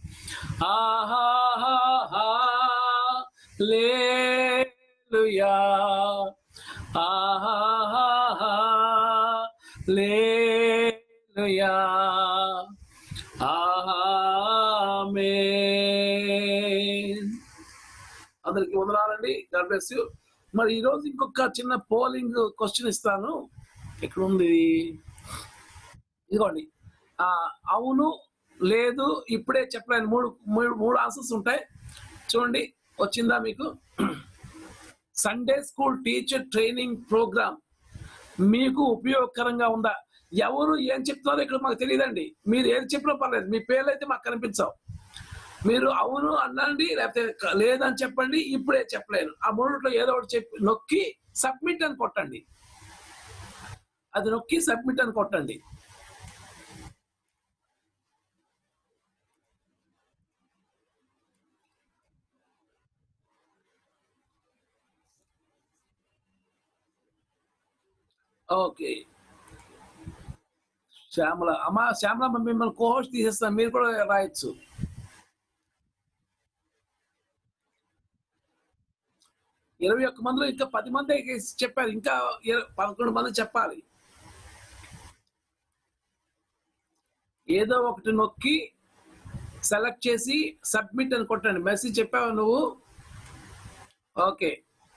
S1: Hallelujah. Hallelujah. Amen. అందరికి వందనాలండి గాడ్ బ్లెస్ యూ మరి ఈరోజు ఇంకొక చిన్న పోలింగ్ క్వశ్చన్ ఇస్తాను ఇక్కడ ఉంది ఇదిగోండి ఆ, అవును లేదు ఇప్పుడే చెప్పలేను మూడు మూడు మూడు ఆన్సర్స్ ఉంటాయి చూడండి వచ్చిందా మీకు Sunday school teacher training programme మీకు ఉపయోగకరంగా ఉందా ఎవరు ఏం చెప్తున్నారో ఇక్కడ మాకు తెలియదండి మీరు ఏది చెప్పినా పర్లేదు మీ పేర్లు అయితే మాకు కనిపించవు మీరు అవును అనండి లేకపోతే క- లేదని చెప్పండి ఇప్పుడే చెప్పలేను ఆ మూడిట్లో ఏదో ఒకటి చెప్పి నొక్కి సబ్మిట్ అని కొట్టండి అది నొక్కి సబ్మిట్ అని కొట్టండి ఓకే శ్యామల అమ్మా శ్యామల మిమ్మల్ని కోహోస్ట్ తీసేస్తాను మీరు కూడా రాయొచ్చు ఇరవై ఒక్క మందిలో ఇంకా పది మంది చెప్పారు ఇంకా ఇర- పదకొండు మంది చెప్పాలి ఏదో ఒకటి నొక్కి సెలెక్ట్ చేసి సబ్మిట్ అని కొట్టండి మెసేజ్ చెప్పావా నువ్వు ఓకే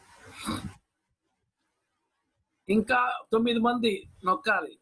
S1: ఇంకా తొమ్మిది మంది నొక్కాలి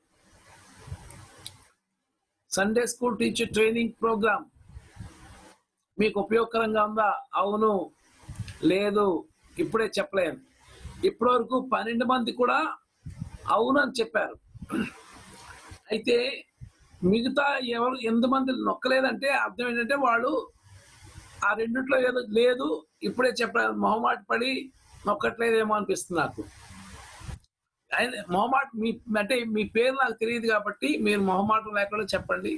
S1: Sunday school teacher training programme మీకు ఉపయోగకరంగా ఉందా అవును లేదు ఇప్పుడే చెప్పలేను ఇప్పటి వరకు పన్నెండు మంది కూడా అవును అని చెప్పారు అయితే మిగతా ఎవరు ఎందు మంది నొక్కలేదంటే అర్థం ఏంటంటే వాళ్ళు ఆ రెండిట్లో ఏదో లేదు ఇప్పుడే చెప్పారు మొహమాట పడి నొక్కట్లేదేమో అనిపిస్తుంది నాకు ఆయన మొహమాట మీ అంటే మీ పేరు నాకు తెలియదు కాబట్టి మీరు మొహమాటం లేకుండా చెప్పండి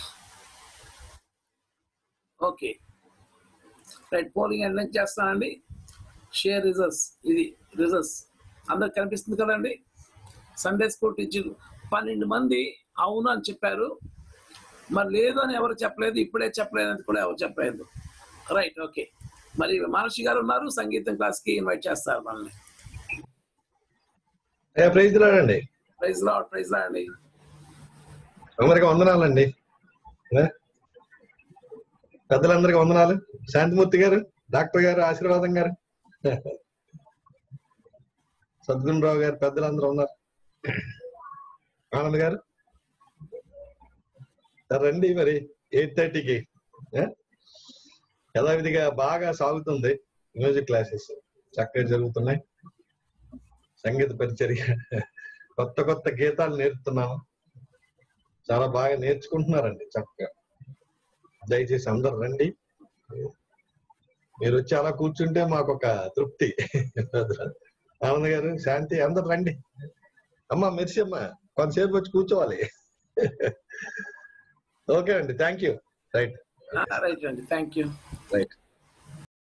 S1: ఓకే రైట్ పోలింగ్ ఎండ్ చేస్తానండి షేర్ రిజల్ట్స్ ఇది రిజల్ట్స్ అందరికి కనిపిస్తుంది కదండి సండే స్కూల్ టీచర్ పన్నెండు మంది అవును అని చెప్పారు మరి లేదు అని ఎవరు చెప్పలేదు ఇప్పుడే చెప్పలేదు అని కూడా ఎవరు చెప్పలేదు రైట్ ఓకే మరి మహర్షి గారు ఉన్నారు సంగీతం క్లాస్ కి ఇన్వైట్ చేస్తారు మనల్ని
S17: ప్రైజ్ రాడండి
S1: ప్రైజ్ లాడ్ ప్రైజ్ లాడండి
S17: అందరికి వందనాలండి ఏ? పెద్దలందరికీ వందనాలు శాంతిమూర్తి గారు డాక్టర్ గారు ఆశీర్వాదం గారు సద్గుణరావు గారు పెద్దలందరూ ఉన్నారు ఆనంద్ గారు సరే రండి మరి ఎయిట్ థర్టీకి యథావిధిగా బాగా సాగుతుంది మ్యూజిక్ క్లాసెస్ చక్కగా జరుగుతున్నాయి సంగీత పరిచర్య కొత్త కొత్త గీతాలు నేర్పుతున్నాము చాలా బాగా నేర్చుకుంటున్నారండి చక్కగా దయచేసి అందరు రండి మీరు వచ్చి అలా కూర్చుంటే మాకు ఒక తృప్తి ఆనంద్ గారు శాంతి అందరు రండి అమ్మా మెర్సి అమ్మా కొంతసేపు వచ్చి కూర్చోవాలి ఓకే అండి థ్యాంక్ యూ రైట్
S1: రైట్ అండి థ్యాంక్ యూ
S17: రైట్